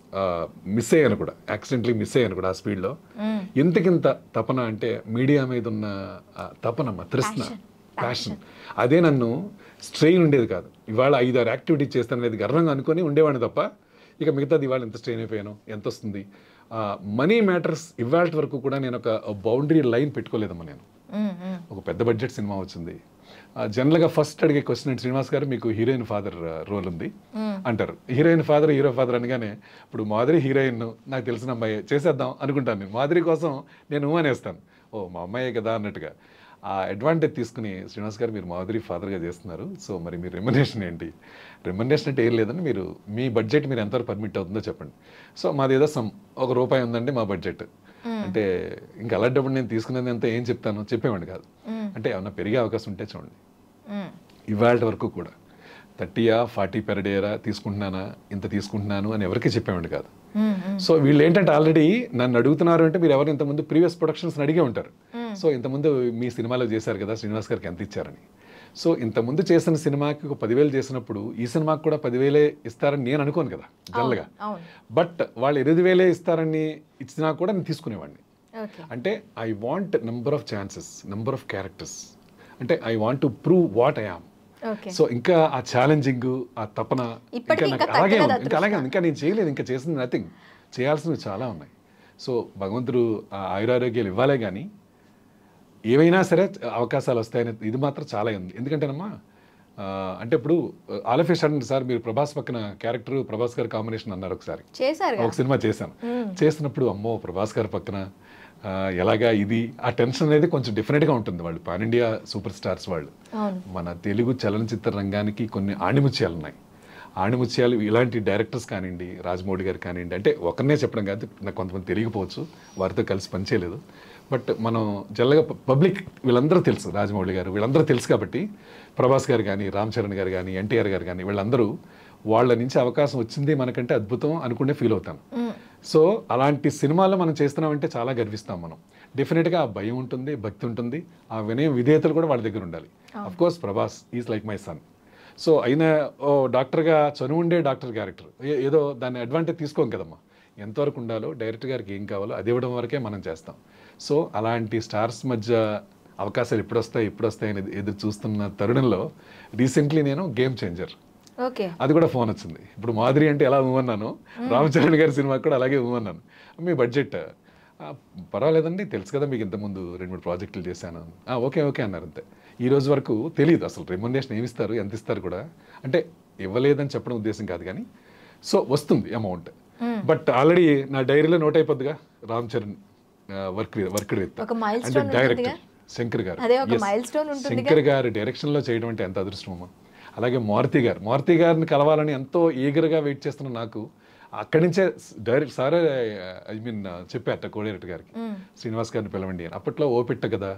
మిస్ అయ్యాను కూడా యాక్సిడెంట్లీ మిస్ అయ్యాను కూడా ఆ స్పీడ్లో ఎంతకింత తపన అంటే మీడియా మీద ఉన్న ఆ తపనమ్మ తృష్ణ ప్యాషన్ అదే నన్ను స్ట్రెయిన్ ఉండేది కాదు ఇవాళ ఐదారు యాక్టివిటీ చేస్తాను అనేది గర్వంగా అనుకొని ఉండేవాడిని తప్ప ఇక మిగతాది ఇవాళ ఎంత స్ట్రెయిన్ అయిపోయాను ఎంత వస్తుంది మనీ మ్యాటర్స్ ఇవాళ వరకు కూడా నేను ఒక బౌండరీ లైన్ పెట్టుకోలేదమ్మా నేను మ్మ్, మ్మ్. ఒక పెద్ద బడ్జెట్ సినిమా వచ్చింది ఆ, జనరల్గా ఫస్ట్ అడిగే క్వశ్చన్ ఏంటి శ్రీనివాస్ గారు మీకు హీరోయిన్ ఫాదర్ రోల్ ఉంది అంటారు హీరోయిన్ ఫాదర్ హీరో ఫాదర్ అనగానే ఇప్పుడు మాధురి హీరోయిన్ నాకు తెలిసిన అమ్మాయి చేసేద్దాం అనుకుంటాను నేను మాధురి కోసం నేను ఊ అనేస్తాను ఓ మా అమ్మాయే కదా అన్నట్టుగా ఆ అడ్వాంటేజ్ తీసుకుని శ్రీనివాస్ గారు మీరు మాధురి ఫాదర్గా చేస్తున్నారు సో మరి మీ రెమ్యునేషన్ ఏంటి రెమ్యునేషన్ అంటే ఏం లేదని మీరు మీ బడ్జెట్ మీరు ఎంతవరకు పర్మిట్ అవుతుందో చెప్పండి సో మాది ఏదో సమ్ ఒక రూపాయి ఉందండి మా బడ్జెట్ అంటే ఇంకా అలాంటప్పుడు నేను తీసుకునేది ఎంత ఏం చెప్తాను చెప్పేవాడిని కాదు అంటే ఏమన్నా పెరిగే అవకాశం ఉంటే చూడండి మ్మ్. ఇవాళ వరకు కూడా థర్టీయా ఫార్టీ పెర్ డేరా తీసుకుంటున్నానా ఇంత తీసుకుంటున్నాను అని ఎవరికి చెప్పేవాడిని కాదు మ్మ్, మ్మ్. సో వీళ్ళు ఏంటంటే ఆల్రెడీ నన్ను అడుగుతున్నారు అంటే మీరు ఎవరు ఇంతకుముందు ప్రీవియస్ ప్రొడక్షన్స్ అడిగే ఉంటారు సో ఇంతకుముందు మీ సినిమాలో చేశారు కదా శ్రీనివాస్ గారికి ఎంత ఇచ్చారని సో ఇంతకుముందు చేసిన సినిమాకి ఒక పదివేలు చేసినప్పుడు ఈ సినిమాకి కూడా పదివేలే ఇస్తారని నేను అనుకోను కదా జనరల్గా అవును బట్ వాళ్ళు ఎనిమిది వేలే ఇస్తారని ఇచ్చినా కూడా నేను తీసుకునేవాడిని ఓకే అంటే I want number of chances number of characters అంటే I want to prove what I am okay so ఇంకా ఆ ఛాలెంజింగ్ ఆ తపన ఇప్పటికీ ఇంకా నాకు ఇంకా అలాగే తగ్గలేదా ఉంది ఇంకా అలాగే ఉంది ఇంకా నేను చేయలేదు ఇంకా చేసింది నథింగ్ చేయాల్సినవి చాలా ఉన్నాయి సో భగవంతుడు ఆ ఆయురారోగ్యాలు ఇవ్వాలే కానీ ఏవైనా సరే అవకాశాలు వస్తాయనే ఇది మాత్రం చాలా ఉంది ఎందుకంటేనమ్మా ఆ, అంటే ఇప్పుడు ఆలఫీ సడన్ సార్ మీరు ప్రభాస్ పక్కన క్యారెక్టర్ ప్రభాస్ గారి కాంబినేషన్ అన్నారు ఒకసారి చేశారు ఒక సినిమా చేశాను చేసినప్పుడు అమ్మో ప్రభాస్ గారి పక్కన ఆ, ఎలాగా ఇది ఆ టెన్షన్ అనేది కొంచెం డిఫరెంట్గా ఉంటుంది వాళ్ళు పాన్ ఇండియా సూపర్ స్టార్స్ వాళ్ళు అవును మన తెలుగు చలనచిత్ర రంగానికి కొన్ని ఆణిముత్యాలు ఉన్నాయి ఆణిముత్యాలు ఇలాంటి డైరెక్టర్స్ కానివ్వండి రాజమౌళి గారు కానివ్వండి అంటే ఒకరినే చెప్పడం కాదు నాకు కొంతమంది తెలియకపోవచ్చు వారితో కలిసి పనిచేయలేదు బట్ మనం జల్లగా పబ్లిక్ వీళ్ళందరూ తెలుసు రాజమౌళి గారు వీళ్ళందరూ తెలుసు కాబట్టి ప్రభాస్ గారు కానీ రామ్ చరణ్ గారు కానీ ఎన్టీఆర్ గారు కానీ వీళ్ళందరూ వాళ్ళ నుంచి అవకాశం వచ్చింది మనకంటే అద్భుతం అనుకునే ఫీల్ అవుతాను సో అలాంటి సినిమాల్లో మనం చేస్తున్నామంటే చాలా గర్విస్తాం మనం డెఫినెట్గా ఆ భయం ఉంటుంది భక్తి ఉంటుంది ఆ వినయం విధేయతలు కూడా వాళ్ళ దగ్గర ఉండాలి of course Prabhas is like my son so అయిన ఓ డాక్టర్గా చనువు ఉండే డాక్టర్ క్యారెక్టర్ ఏ- ఏదో దాన్ని అడ్వాంటేజ్ తీసుకోం కదమ్మా ఎంతవరకు ఉండాలో డైరెక్టర్ గారికి ఏం కావాలో అది ఇవ్వడం వరకే మనం చేస్తాం సో అలాంటి స్టార్స్ మధ్య అవకాశాలు ఎప్పుడు వస్తాయి ఎప్పుడు వస్తాయి అనేది ఎదురు చూస్తున్న తరుణంలో రీసెంట్లీ నేను గేమ్ చేంజర్ ఓకే అది కూడా ఫోన్ వచ్చింది ఇప్పుడు మాధురి అంటే ఎలా ఊమన్నాను రామచరణ్ గారి సినిమాకి కూడా అలాగే ఊమన్నాను మీ బడ్జెట్ "ఆ, పర్వాలేదండి తెలుసు కదా మీకు ఇంతకుముందు రెండు మూడు ప్రాజెక్టులు చేశాను "ఆ, ఓకే ఓకే అన్నారు అంతే ఈ రోజు వరకు తెలియదు అసలు రెమ్యునరేషన్ ఏమి ఇస్తారు ఎంత ఇస్తారు కూడా అంటే ఇవ్వలేదని చెప్పడం ఉద్దేశం కాదు కానీ సో వస్తుంది అమౌంట్ బట్ ఆల్రెడీ నా డైరీలో నోట్ అయిపోద్దిగా Ram Charan work worked with ఒక milestone అంటే ఉంటుందిగా? డైరెక్టర్ శంకర్ గారు అదే ఒక Yes. milestone ఉంటుందిగా? శంకర్ గారి డైరెక్షన్లో చేయడం అంటే ఎంత అదృష్టమమ్మా అలాగే మారుతి గారు మారుతి గారిని కలవాలని ఎంతో ఈగర్గా వెయిట్ చేస్తున్న నాకు అక్కడి నుంచే డైరెక్ట్ సారే ఐ మీన్ చెప్పారట కోడేరెడ్డి గారికి శ్రీనివాస్ గారిని పిలవండి అని అప్పట్లో ఓ పెట్ట కదా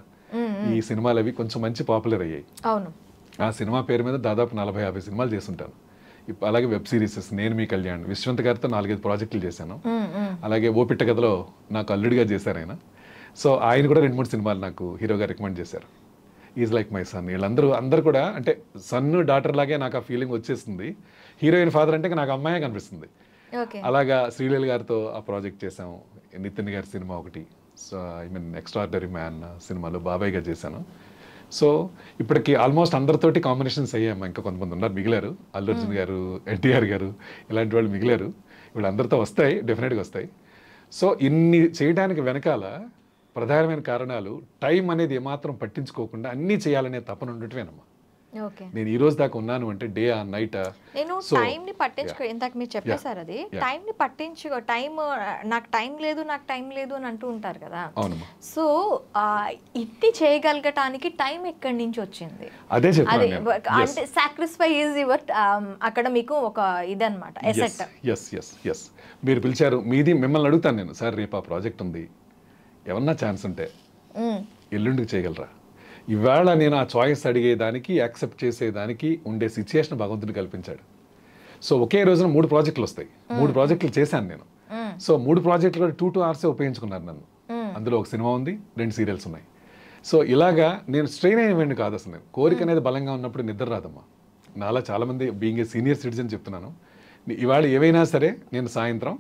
ఈ సినిమాలు అవి కొంచెం మంచి పాపులర్ అయ్యాయి అవును ఆ సినిమా పేరు మీద దాదాపు నలభై యాభై సినిమాలు చేస్తుంటాను ఇప్ అలాగే వెబ్ సిరీసెస్ నేను మీ కళ్యాణ్ విశ్వంత్ గారితో నాలుగైదు ప్రాజెక్టులు చేశాను అలాగే ఓ పిట్ట కథలో నాకు అల్లుడిగా చేశారు ఆయన సో ఆయన కూడా రెండు మూడు సినిమాలు నాకు హీరోగా రికమెండ్ చేశారు ఈజ్ లైక్ మై సన్ వీళ్ళందరూ అందరూ కూడా అంటే సన్ డాటర్ లాగే నాకు ఆ ఫీలింగ్ వచ్చేస్తుంది హీరోయిన్ ఫాదర్ అంటే నాకు అమ్మాయే కనిపిస్తుంది ఓకే అలాగా శ్రీలీల గారితో ఆ ప్రాజెక్ట్ చేశాం నితిన్ గారి సినిమా ఒకటి so I mean extraordinary man సినిమాలో బాబాయ్గా చేశాను సో ఇప్పటికి ఆల్మోస్ట్ అందరితోటి కాంబినేషన్స్ అయ్యాము ఇంకా కొంతమంది ఉన్నారు మిగిలారు అల్లు అర్జున్ గారు ఎన్టీఆర్ గారు ఇలాంటి వాళ్ళు మిగిలారు వీళ్ళందరితో వస్తాయి డెఫినెట్గా వస్తాయి సో ఇన్ని చేయడానికి వెనకాల ప్రధానమైన కారణాలు టైం అనేది ఏమాత్రం పట్టించుకోకుండా అన్నీ చేయాలనే తపన ఉండటమేనమ్మా ఓకే నేను ఈ రోజు దాకా ఉన్నాను అంటే డే ఆ నైట్ నేను టైం ని పట్టించుకో ఇందాక మీరు చెప్పేశారు అది టైం ని పట్టించుకో టైం నాకు టైం లేదు నాకు టైం లేదు అని అంటూ ఉంటారు కదా అవునమ్మా సో ఆ, ఇది చేయగలగటానికి టైం ఎక్కడి నుంచి వచ్చింది అదే అది చెప్తాను నేను అంటే సాక్రిఫై ఈజ్ యువర్ అక్కడ మీకు ఒక ఇదన్నమాట ఎసెట్ ఎస్ ఎస్ ఎస్ మీరు పిలిచారు మీది మిమ్మల్ని అడుగుతాను నేను సార్ రేపు ఆ ప్రాజెక్ట్ ఉంది ఏమన్నా ఛాన్స్ ఉంటే ఎల్లుండికి చేయగలరా ఇవాళ నేను ఆ చాయిస్ అడిగేదానికి యాక్సెప్ట్ చేసేదానికి ఉండే సిచ్యుయేషన్ భగవంతుడు కల్పించాడు సో ఒకే రోజున మూడు ప్రాజెక్టులు వస్తాయి మూడు ప్రాజెక్టులు చేశాను నేను సో మూడు ప్రాజెక్టులు కూడా టూ టూ అవర్సే ఉపయోగించుకున్నారు నన్ను అందులో ఒక సినిమా ఉంది రెండు సీరియల్స్ ఉన్నాయి సో ఇలాగా నేను స్ట్రెయిన్ అయినవాడిని కాదు అసలు నేను కోరిక అనేది బలంగా ఉన్నప్పుడు నిద్ర రాదమ్మా నాలా చాలామంది బీయింగ్ ఏ సీనియర్ సిటిజన్ చెప్తున్నాను ఇవాళ ఏవైనా సరే నేను సాయంత్రం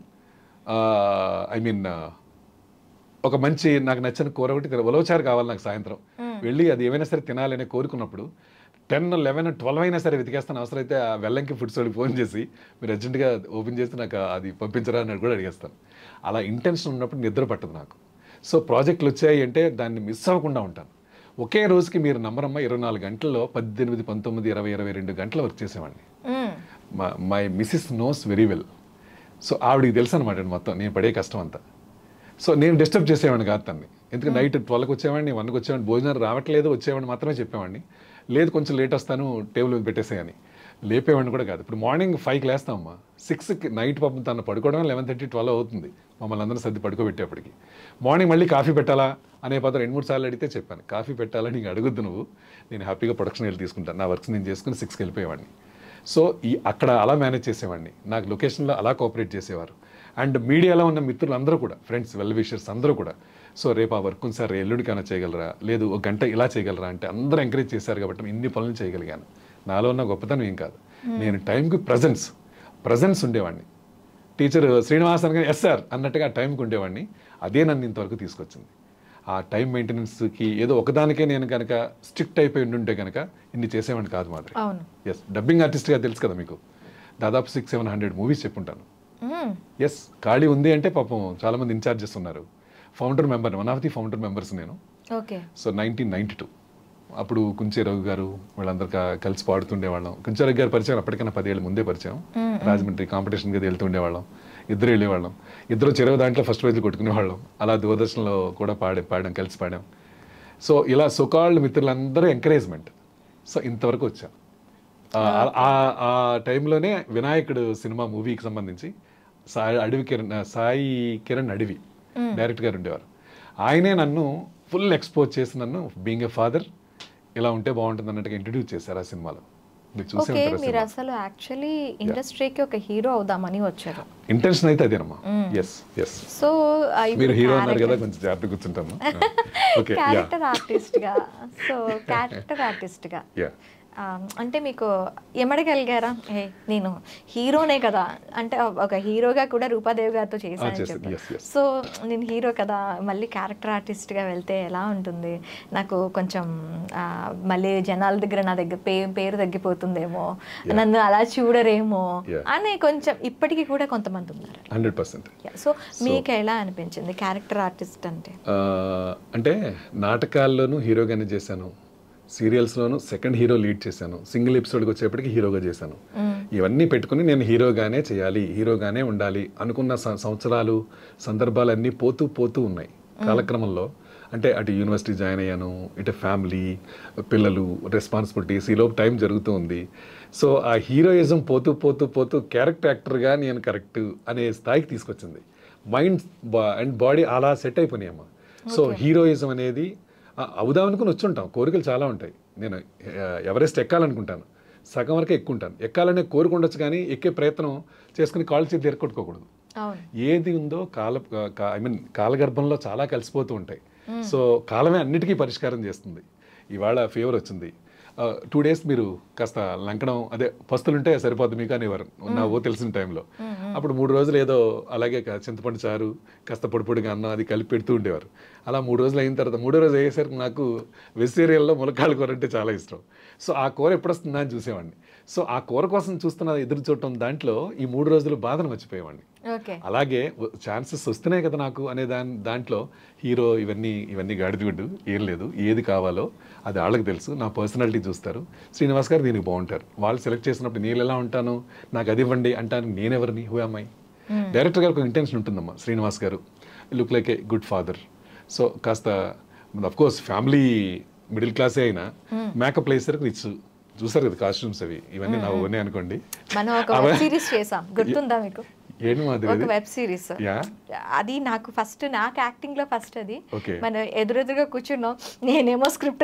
ఐ మీన్ ఒక మంచి నాకు నచ్చిన కూర ఒకటి తిన- ఉలవచారు కావాలి నాకు సాయంత్రం వెళ్ళి అది ఏమైనా సరే తినాలని కోరుకున్నప్పుడు టెన్ లెవెన్ ట్వెల్వ్ అయినా సరే వెతికేస్తాను అవసరమైతే ఆ వెల్లంకి ఫుడ్ సోడికి ఫోన్ చేసి మీరు అర్జెంటుగా ఓపెన్ చేసి నాకు అది పంపించరా అని కూడా అడిగేస్తాను అలా ఇంటెన్షన్ ఉన్నప్పుడు నిద్ర పట్టదు నాకు సో ప్రాజెక్టులు వచ్చాయి అంటే దాన్ని మిస్ అవ్వకుండా ఉంటాను ఒకే రోజుకి మీరు నమ్మరమ్మ ఇరవై నాలుగు గంటల్లో పద్దెనిమిది పంతొమ్మిది ఇరవై ఇరవై రెండు గంటల వర్క్ చేసేవాడిని మా my missus knows very well so ఆవిడికి తెలుసు అనమాట మొత్తం నేను పడే కష్టం అంతా సో నేను డిస్టర్బ్ చేసేవాడిని కాదు తన్ని ఎందుకంటే నైట్ ట్వెల్వ్కి వచ్చేవాడిని వన్కి వచ్చేవాడిని భోజనం రావట్లేదు వచ్చేవాడిని మాత్రమే చెప్పేవాడిని లేదు కొంచెం లేట్ వస్తాను టేబుల్ మీద పెట్టేసేయని లేపేవాడిని కూడా కాదు ఇప్పుడు మార్నింగ్ ఫైవ్కి లేస్తామమ్మా సిక్స్కి నైట్ పాపం తను పడుకోవడం లెవెన్ థర్టీ ట్వెల్వ్ అవుతుంది మమ్మల్ని అందరూ సర్ది పడుకోబెట్టేప్పటికి మార్నింగ్ మళ్ళీ కాఫీ పెట్టాలా అనే పదం రెండు మూడు సార్లు అడిగితే చెప్పాను కాఫీ పెట్టాలని నీకు అడుగుద్దు నువ్వు నేను హ్యాపీగా ప్రొడక్షన్ వెళ్ళి తీసుకుంటాను నా వర్క్స్ నేను చేసుకుని సిక్స్కి వెళ్ళిపోయేవాడిని సో ఈ అక్కడ అలా మేనేజ్ చేసేవాడిని నాకు లొకేషన్లో అలా కోఆపరేట్ చేసేవారు అండ్ మీడియాలో ఉన్న మిత్రులు అందరూ కూడా ఫ్రెండ్స్ వెల్ విషర్స్ అందరూ కూడా సో రేపు ఆ వర్క్ ఉంది సార్ ఎల్లుడికైనా చేయగలరా లేదు ఒక గంట ఇలా చేయగలరా అంటే అందరూ ఎంకరేజ్ చేశారు కాబట్టి నేను ఇన్ని పనులు చేయగలిగాను నాలో ఉన్న గొప్పతనం ఏం కాదు నేను టైంకి ప్రజెన్స్ ప్రజెన్స్ ఉండేవాడిని టీచర్ శ్రీనివాస్ అనగానే ఎస్ సార్ అన్నట్టుగా ఆ టైంకి ఉండేవాడిని అదే నన్ను ఇంతవరకు తీసుకొచ్చింది ఆ టైం మెయింటెనెన్స్కి ఏదో ఒకదానికే నేను కనుక స్ట్రిక్ట్ అయిపోయి ఉండుంటే కనుక ఇన్ని చేసేవాడిని కాదు మాదిరి అవును ఎస్ డబ్బింగ్ ఆర్టిస్ట్గా తెలుసు కదా మీకు దాదాపు సిక్స్ సెవెన్ హండ్రెడ్ మూవీస్ చెప్పుంటాను మ్మ్. ఎస్ ఖాళీ ఉంది అంటే పాపం చాలామంది ఇన్ఛార్జెస్ ఉన్నారు founder member one of the founder members నేను okay so nineteen ninety two అప్పుడు కుంచే రఘు గారు వీళ్ళందరూ క- కలిసి పాడుతుండేవాళ్ళం కుంచే రఘు గారు పరిచయం అప్పటికన్నా పదేళ్ళ ముందే పరిచయం రాజమండ్రి కాంపిటీషన్ కి వెళ్తుండేవాళ్ళం ఇద్దరు వెళ్ళేవాళ్ళం ఇద్దరు చెరవ దాంట్లో ఫస్ట్ ప్రైజ్లు కొట్టుకునేవాళ్ళం అలా దూరదర్శన్లో కూడా పాడే పాడాం కలిసి పాడాం సో ఇలా సుకాళ్ళు మిత్రులందరూ ఎంకరేజ్మెంట్ సో ఇంతవరకు వచ్చాం ఆ- ఆ- ఆ టైంలోనే వినాయకుడు సినిమా మూవీకి సంబంధించి సాయి అడవి కిరణ్ సాయి కిరణ్ అడవి డైరెక్టర్ గారు ఉండేవారు ఆయనే నన్ను ఫుల్ ఎక్స్పోజ్ చేసి నన్ను బీయింగ్ ఎ ఫాదర్ ఇలా ఉంటే బాగుంటుంది అన్నట్టుగా ఇంట్రడ్యూస్ చేశారు ఆ సినిమాలో మీరు చూసే ఓకే ఉంటారు మీరు అసలు యాక్చువల్లీ ఇండస్ట్రీకి ఒక హీరో అవుదామని వచ్చారు ఇంటెన్షన్ అయితే అదేనమ్మా ఎస్ ఎస్ సో మీరు హీరో అన్నారు కదా కొంచెం జాగ్రత్త కూర్చుంటాను ఓకే యా క్యారెక్టర్ ఆర్టిస్ట్ గా సో క్యారెక్టర్ ఆర్టిస్ట్ గా యా ఆ, అంటే మీకు ఎమడగలిగారా ఏ నేను హీరోనే కదా అంటే ఒక హీరోగా కూడా రూపాదేవి గారితో చేశానని చేశాను. చెప్పి Yes, yes. సో నేను హీరో కదా మళ్ళీ క్యారెక్టర్ ఆర్టిస్ట్గా వెళ్తే ఎలా ఉంటుంది నాకు కొంచెం ఆ, మళ్ళీ జనాల దగ్గర నా దగ్గర పే పేరు తగ్గిపోతుందేమో నన్ను అలా చూడరేమో Yeah. అని కొంచెం ఇప్పటికీ కూడా కొంతమంది ఉన్నారు హండ్రెడ్ పర్సెంట్ సో మీకు ఎలా అనిపించింది క్యారెక్టర్ ఆర్టిస్ట్ అంటే ఆ, అంటే నాటకాల్లోనూ హీరోగానే చేశాను సీరియల్స్లోనూ సెకండ్ హీరో లీడ్ చేశాను సింగిల్ ఎపిసోడ్కి వచ్చేప్పటికి హీరోగా చేశాను ఇవన్నీ పెట్టుకుని నేను హీరోగానే చేయాలి హీరోగానే ఉండాలి అనుకున్న సం- సంవత్సరాలు సందర్భాలన్నీ పోతూ పోతూ ఉన్నాయి కాలక్రమంలో అంటే అటు యూనివర్సిటీ జాయిన్ అయ్యాను ఇటు ఫ్యామిలీ పిల్లలు రెస్పాన్సిబిలిటీస్ ఈలోపు టైం జరుగుతూ ఉంది సో ఆ హీరోయిజం పోతూ పోతూ పోతూ క్యారెక్టర్ యాక్టర్గా నేను కరెక్ట్ అనే స్థాయికి తీసుకొచ్చింది మైండ్ అండ్ బాడీ అలా సెట్ అయిపోయినాయమ్మా సో హీరోయిజం అనేది ఆ, అవుదాం అనుకుని వచ్చుంటాం కోరికలు చాలా ఉంటాయి నేను ఆ, ఎవరెస్ట్ ఎక్కాలనుకుంటాను సగం వరకే ఎక్కుంటాను ఎక్కాలనే కోరుకుండొచ్చు కానీ ఎక్కే ప్రయత్నం చేసుకుని కాళ్ళు చేతి ఎరకొట్టుకోకూడదు అవును ఏది ఉందో కాల ఐ మీన్ కాలగర్భంలో చాలా కలిసిపోతూ ఉంటాయి సో కాలమే అన్నిటికీ పరిష్కారం చేస్తుంది ఇవాళ ఫీవర్ వచ్చింది టూ డేస్ మీరు కాస్త లంకడం అదే పస్తులుంటే సరిపోద్ది మీకు అనేవారు నా ఓ తెలిసిన టైంలో అప్పుడు మూడు రోజులు ఏదో అలాగే కా- చింతపండు చారు కాస్త పొడి పొడిగా అన్నం అది కలిపి పెడుతూ ఉండేవారు అలా మూడు రోజులు అయిన తర్వాత మూడో రోజు అయ్యేసరికి నాకు వెజిటేరియన్లో ములక్కాళ్ళ కూర అంటే చాలా ఇష్టం సో ఆ కూర ఎప్పుడు వస్తుందా అని చూసేవాడిని సో ఆ కూర కోసం చూస్తున్న ఎదురు చూడటం దాంట్లో ఈ మూడు రోజులు బాధను మర్చిపోయేవాడిని ఓకే అలాగే ఛాన్సెస్ వస్తున్నాయి కదా నాకు అనే దాని దాంట్లో హీరో ఇవన్నీ ఇవన్నీ గాడిదిగుడ్డు ఏం లేదు ఏది కావాలో అది వాళ్ళకి తెలుసు నా పర్సనాలిటీ చూస్తారు శ్రీనివాస్ గారు దీనికి బాగుంటారు వాళ్ళు సెలెక్ట్ చేసినప్పుడు నేను ఎలా ఉంటాను నాకు అది ఇవ్వండి అంటాను నేనెవరిని హూ అమ్మాయి డైరెక్టర్ గారికి ఒక ఇంటెన్షన్ ఉంటుందమ్మా శ్రీనివాస్ గారు look like a good father so కాస్త అఫ్ కోర్స్ ఫ్యామిలీ మిడిల్ క్లాసే అయినా మేకప్ వేసరికి రిచ్ చూసారు కదా కాస్ట్యూమ్స్ అవి ఇవన్నీ నా ఓనే అనుకోండి మనం ఒక వెబ్ సిరీస్ చేసాం గుర్తుందా మీకు ఏంటి మాదిరి ఒక వెబ్ సిరీస్ యా అది నాకు ఫస్ట్ నాకు యాక్టింగ్ లో ఫస్ట్ అది Okay. మనం ఎదురెదురుగా కూర్చున్నాం నేనేమో స్క్రిప్ట్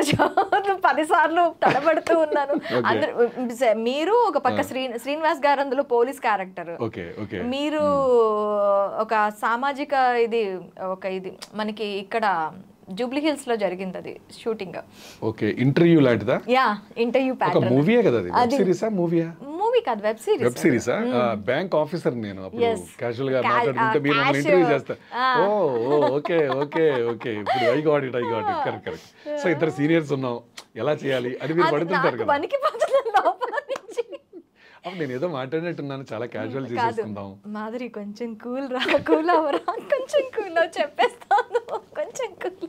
పది సార్లు తడబడుతూ ఉన్నాను అందరూ మీరు ఒక పక్క శ్రీ శ్రీనివాస్ గారు అందులో పోలీస్ క్యారెక్టర్ ఓకే ఓకే మీరు ఒక సామాజిక ఇది ఒక ఇది మనకి ఇక్కడ జూబ్లీ హిల్స్ లో జరిగింది అది షూటింగ్ ఓకే ఇంటర్వ్యూ లాంటిదా యా ఇంటర్వ్యూ ఒక ప్యాటర్న్ మూవీయే కదా అది వెబ్ సిరీసా మూవీయా మూవీ కాదు వెబ్ సిరీస్ వెబ్ సిరీసా బ్యాంక్ ఆఫీసర్ నేను అప్పుడు Yes. క్యాజువల్ గా Ca- మాట్లాడుతుంటే ఆ, మీరు నన్ను cash. ఇంటర్వ్యూ చేస్తారు ఆ. ఓ ఓ ఓకే ఓకే ఓకే ఇప్పుడు I got it I got it correct correct so ఇద్దరు సీనియర్స్ ఉన్నాం ఎలా చేయాలి అది మీరు అది పడుతుంటారు నాకు కదా వణికిపోతుంది లోపల నుంచి అప్పుడు నేను ఏదో మాట్లాడినట్టున్నాను చాలా క్యాజువల్ కాదు చేసేసుకుందాం మాధురి కొంచెం కూల్ రా కూల్ అవరా కొంచెం కూల్ చెప్పేస్తాను కొంచెం కూల్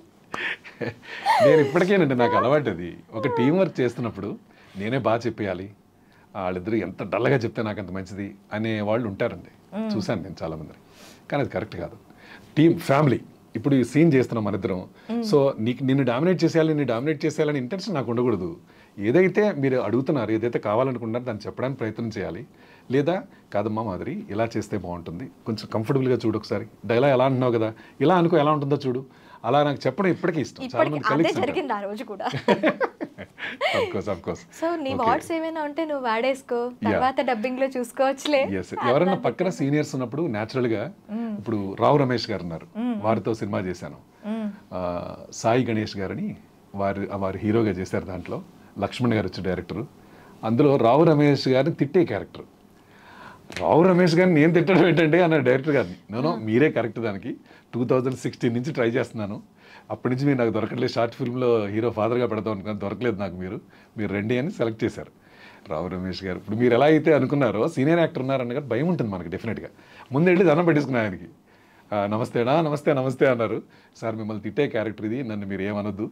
నేను ఇప్పటికేనండి నాకు అలవాటు అది ఒక టీం వర్క్ చేస్తున్నప్పుడు నేనే బాగా చెప్పేయాలి వాళ్ళిద్దరు ఎంత డల్గా చెప్తే నాకు అంత మంచిది అనే వాళ్ళు ఉంటారండి చూశాను నేను చాలా మంది కానీ అది కరెక్ట్ కాదు టీం ఫ్యామిలీ ఇప్పుడు ఈ సీన్ చేస్తున్నాం మన ఇద్దరం సో నీకు నిన్ను డామినేట్ చేసేయాలి నిన్ను డామినేట్ చేసేయాలని ఇంటెన్షన్ నాకు ఉండకూడదు ఏదైతే మీరు అడుగుతున్నారు ఏదైతే కావాలనుకుంటున్నారో దాన్ని చెప్పడానికి ప్రయత్నం చేయాలి లేదా కాదమ్మా మాదిరి ఇలా చేస్తే బాగుంటుంది కొంచెం కంఫర్టబుల్గా చూడు ఒకసారి డైలాగ్ ఎలా అంటున్నావు కదా ఇలా అనుకో ఎలా ఉంటుందో చూడు అలా నాకు చెప్పడం ఇప్పటికీ ఇష్టం చాలా ఇప్పటికి మంది అదే కలిసి జరిగింది ఆ రోజు కూడా of course of course so నీ వర్డ్స్ ఏమైనా ఉంటే నువ్వు వాడేసుకో తర్వాత డబ్బింగ్ లో చూసుకోవచ్చులే ఎస్ ఎవరైనా పక్కన సీనియర్స్ ఉన్నప్పుడు న్యాచురల్ గా ఇప్పుడు రావు రమేష్ గారు ఉన్నారు వారితో సినిమా చేశాను ఆ, సాయి గణేష్ గారని వారి వారు హీరోగా చేశారు దాంట్లో లక్ష్మణ్ గారు వచ్చి డైరెక్టర్ అందులో రావు రమేష్ గారిని తిట్టే క్యారెక్టర్ రావు రమేష్ గారిని నేను తిట్టడం ఏంటంటే అన్న డైరెక్టర్ గారిని నేను మీరే కరెక్ట్ దానికి టూ థౌజండ్ సిక్స్టీన్ నుంచి ట్రై చేస్తున్నాను అప్పటి నుంచి మీరు నాకు దొరకట్లేదు షార్ట్ ఫిల్మ్లో హీరో ఫాదర్గా పెడదాం అనుకున్నాను దొరకలేదు నాకు మీరు మీరు రండి అని సెలెక్ట్ చేశారు రావు రమేష్ గారు ఇప్పుడు మీరు ఎలా అయితే అనుకున్నారో సీనియర్ యాక్టర్ ఉన్నారన్న కదా భయం ఉంటుంది మనకి డెఫినెట్గా ముందు వెళ్ళి దండం పెట్టేసుకున్నా ఆయనకి "ఆ, నమస్తేనా నమస్తే నమస్తే అన్నారు సార్ మిమ్మల్ని తిట్టే క్యారెక్టర్ ఇది నన్ను మీరు ఏమనొద్దు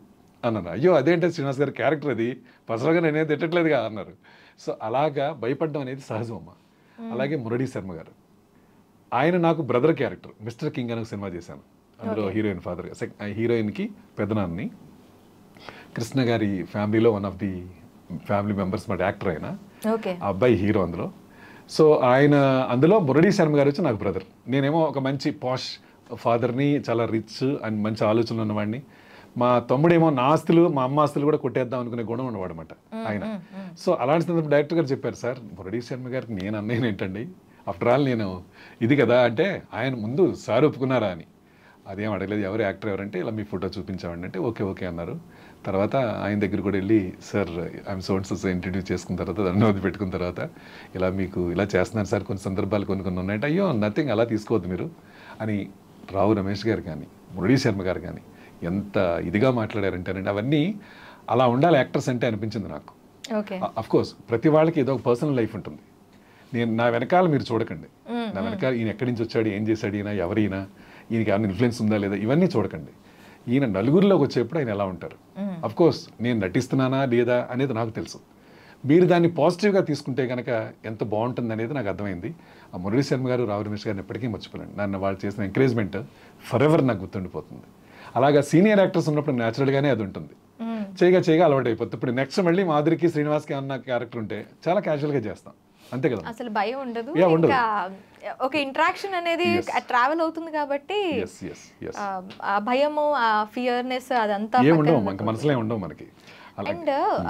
అన్నాను అయ్యో అదేంటే శ్రీనివాస్ గారి క్యారెక్టర్ అది పర్సనల్గా నేనేం తిట్టట్లేదుగా అన్నారు సో అలాగా భయపడడం అనేది సహజం అమ్మ అలాగే మురళీ శర్మ గారు ఆయన నాకు బ్రదర్ క్యారెక్టర్ మిస్టర్ కింగ్ అనే ఒక సినిమా చేశాను అందులో హీరోయిన్ ఫాదర్ హీరోయిన్కి పెదనాన్ని కృష్ణ గారి ఫ్యామిలీలో one of the family members మాట యాక్టర్ ఆయన ఓకే ఆ అబ్బాయి హీరో అందులో సో ఆయన అందులో మురళీ శర్మ గారు వచ్చి నాకు బ్రదర్ నేనేమో ఒక మంచి పాష్ ఫాదర్ని చాలా రిచ్ అండ్ మంచి ఆలోచనలు ఉన్నవాడిని మా తమ్ముడేమో నా ఆస్తులు మా అమ్మ ఆస్తులు కూడా కొట్టేద్దాం అనుకునే గుణం ఉన్నవాడు అనమాట ఆయన సో అలాంటి సందర్భం డైరెక్టర్ గారు చెప్పారు సార్ మురళీ శర్మ గారికి నేను అన్నయ్య ఏంటండి ఆఫ్టర్ ఆల్ నేను ఇది కదా అంటే ఆయన ముందు సార్ ఒప్పుకున్నారా అని అదేం అడగలేదు ఎవరు యాక్టర్ ఎవరంటే ఇలా మీ ఫోటో చూపించామండి అంటే ఓకే ఓకే అన్నారు తర్వాత ఆయన దగ్గర కూడా వెళ్ళి sir I'm so and so introduce చేసుకున్న తర్వాత ధన్యవాదాలు పెట్టుకున్న తర్వాత ఇలా మీకు ఇలా చేస్తున్నారు సార్ కొన్ని సందర్భాలు కొన్ని కొన్ని ఉన్నాయంటే అయ్యో నథింగ్ అలా తీసుకోవద్దు మీరు అని రావు రమేష్ గారు కానీ మురళీ శర్మ గారు కానీ ఎంత ఇదిగా మాట్లాడారంటేనండి అవన్నీ అలా ఉండాలి యాక్టర్స్ అంటే అనిపించింది నాకు ఓకే అఫ్ కోర్స్ ప్రతి వాళ్ళకి ఏదో ఒక పర్సనల్ లైఫ్ ఉంటుంది నేను నా వెనకాల మీరు చూడకండి నా వెనకాల ఈయన ఎక్కడి నుంచి వచ్చాడు ఏం చేశాడు ఈయన ఎవరైనా ఈయనకి ఏమైనా ఇన్ఫ్లుయెన్స్ ఉందా లేదా ఇవన్నీ చూడకండి ఈయన నలుగురిలోకి వచ్చేప్పుడు ఆయన ఎలా ఉంటారు అఫ్ కోర్స్ నేను నటిస్తున్నానా లేదా అనేది నాకు తెలుసు మీరు దాన్ని పాజిటివ్గా తీసుకుంటే కనుక ఎంత బాగుంటుంది అనేది నాకు అర్థమైంది ఆ మురళీ శర్మ గారు రావు రమేష్ గారిని ఎప్పటికీ మర్చిపోలేండి నన్ను వాళ్ళు చేసిన ఎంకరేజ్మెంట్ ఫర్ ఎవర్ నాకు గుర్తుండిపోతుంది అలాగా సీనియర్ యాక్టర్స్ ఉన్నప్పుడు న్యాచురల్గానే అది ఉంటుంది చేయగా చేయగా అలవాటు అయిపోతుంది ఇప్పుడు నెక్స్ట్ మళ్ళీ మాధురికి శ్రీనివాస్కి ఏమన్నా క్యారెక్టర్ ఉంటే చాలా క్యాజువల్గా చేస్తాం అంతే కదా అసలు భయం ఉండదు Yeah, ఉండదు. ఇంకా ఒక ఇంట్రాక్షన్ అనేది ట్రావెల్ అవుతుంది కాబట్టి ఎస్ ఎస్ ఎస్ ఆ, ఆ భయము ఆ ఫియర్నెస్ అదంతా ఏం ఉండవు మనకి మనసులో ఏం ఉండవు మనకి అలా అండ్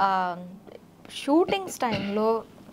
షూటింగ్స్ టైంలో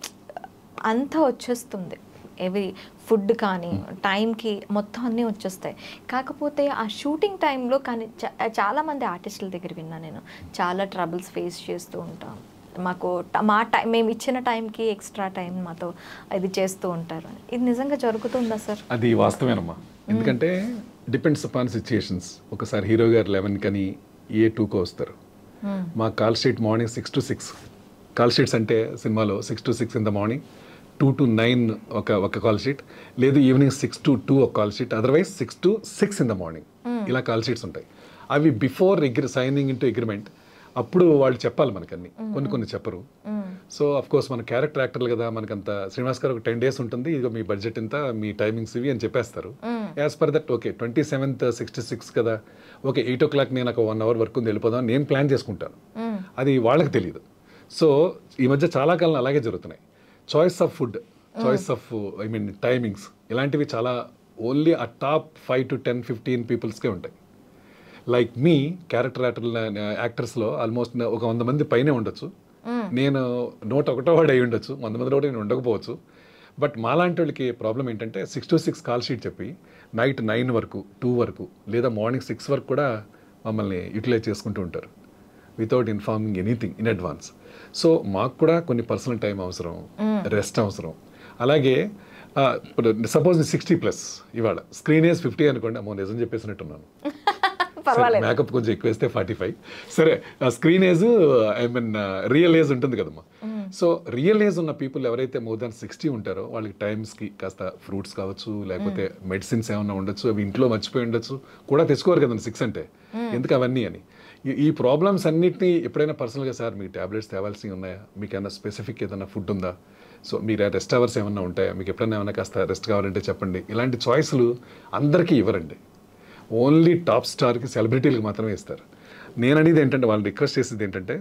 అంతా వచ్చేస్తుంది ఎవ్రీ ఫుడ్ కానీ టైంకి మొత్తం అన్నీ వచ్చేస్తాయి కాకపోతే ఆ షూటింగ్ టైంలో కానీ చా- చాలామంది ఆర్టిస్టుల దగ్గర విన్నా నేను చాలా ట్రబుల్స్ ఫేస్ చేస్తూ ఉంటాం మాకు ట- మా టైం మేము ఇచ్చిన టైంకి ఎక్స్ట్రా టైం మాతో ఇది చేస్తూ ఉంటారు అని ఇది నిజంగా జరుగుతుందా సార్ అది వాస్తవేనమ్మా ఎందుకంటే డిపెండ్స్ అపాన్ సిచ్యుయేషన్స్ ఒకసారి హీరో గారు లెవెన్ కని ఏ టూకో వస్తారు మా call sheet morning six to six call sheets అంటే సినిమాలో six to six in the morning two to nine ఒక ఒక కాల్ షీట్ లేదు ఈవినింగ్ సిక్స్ టు టూ ఒక call sheet otherwise six to six in the morning ఇలా call sheets ఉంటాయి అవి before ఎగ్రి సైనింగ్ ఇంటూ అగ్రిమెంట్ అప్పుడు వాళ్ళు చెప్పాలి మనకన్ని కొన్ని కొన్ని చెప్పరు సో అఫ్ కోర్స్ మన క్యారెక్టర్ యాక్టర్లు కదా మనకంత శ్రీనివాస్ గారు ఒక టెన్ డేస్ ఉంటుంది ఇదిగో మీ బడ్జెట్ ఇంత మీ టైమింగ్స్ ఇవి అని చెప్పేస్తారు as per that okay twenty seventh sixty six కదా ఓకే ఎయిట్ ఓ క్లాక్ నేను ఒక వన్ అవర్ వర్క్ ఉంది వెళ్ళిపోదాం అని నేను ప్లాన్ చేసుకుంటాను అది వాళ్ళకి తెలియదు సో ఈ మధ్య చాలా కాలం అలాగే జరుగుతున్నాయి choice of food choice of I mean timings ఇలాంటివి చాలా ఓన్లీ ఆ top five to ten fifteen పీపుల్స్కే ఉంటాయి లైక్ మీ క్యారెక్టర్ యాక్టర్ యాక్టర్స్లో ఆల్మోస్ట్ ఒక వంద మంది పైనే ఉండొచ్చు నేను నూట ఒకటో వాడు అయి ఉండొచ్చు వంద మంది కూడా నేను ఉండకపోవచ్చు బట్ మాలాంటి వాళ్ళకి ప్రాబ్లం ఏంటంటే six to six call sheet చెప్పి నైట్ నైన్ వరకు టూ వరకు లేదా మార్నింగ్ సిక్స్ వరకు కూడా మమ్మల్ని యూటిలైజ్ చేసుకుంటూ ఉంటారు without informing anything in advance so మాకు కూడా కొన్ని పర్సనల్ టైం అవసరం రెస్ట్ అవసరం అలాగే ఆ, ఇప్పుడు సపోజ్ సిక్స్టీ ప్లస్ ఇవాళ స్క్రీన్ ఏజ్ ఫిఫ్టీ అనుకోండి అమ్మో నిజం చెప్పేసినట్టున్నాను పర్వాలేదు మేకప్ కొంచెం ఎక్కువ వేస్తే ఫార్టీ ఫైవ్ సరే screen age I mean real age ఉంటుంది కదమ్మా సో రియల్ ఏజ్ ఉన్న పీపుల్ ఎవరైతే మోర్ దాన్ సిక్స్టీ ఉంటారో వాళ్ళకి టైమ్స్కి కాస్త ఫ్రూట్స్ కావచ్చు లేకపోతే మెడిసిన్స్ ఏమైనా ఉండొచ్చు అవి ఇంట్లో మర్చిపోయి ఉండొచ్చు కూడా తెచ్చుకోరు కదండి సిక్స్ అంటే ఎందుకు అవన్నీ అని ఈ- ఈ ప్రాబ్లమ్స్ అన్నిటినీ ఎప్పుడైనా పర్సనల్గా సార్ మీ టాబ్లెట్స్ తేవాల్సి ఉన్నాయా మీకు ఏమైనా స్పెసిఫిక్ ఏదైనా ఫుడ్ ఉందా సో మీరు రెస్ట్ అవర్స్ ఏమైనా ఉంటాయా మీకు ఎప్పుడైనా ఏమైనా కాస్త రెస్ట్ కావాలంటే చెప్పండి ఇలాంటి చాయిస్లు అందరికీ ఇవ్వరండి ఓన్లీ టాప్ స్టార్కి సెలబ్రిటీలకు మాత్రమే ఇస్తారు నేను అనేది ఏంటంటే వాళ్ళు రిక్వెస్ట్ చేసేది ఏంటంటే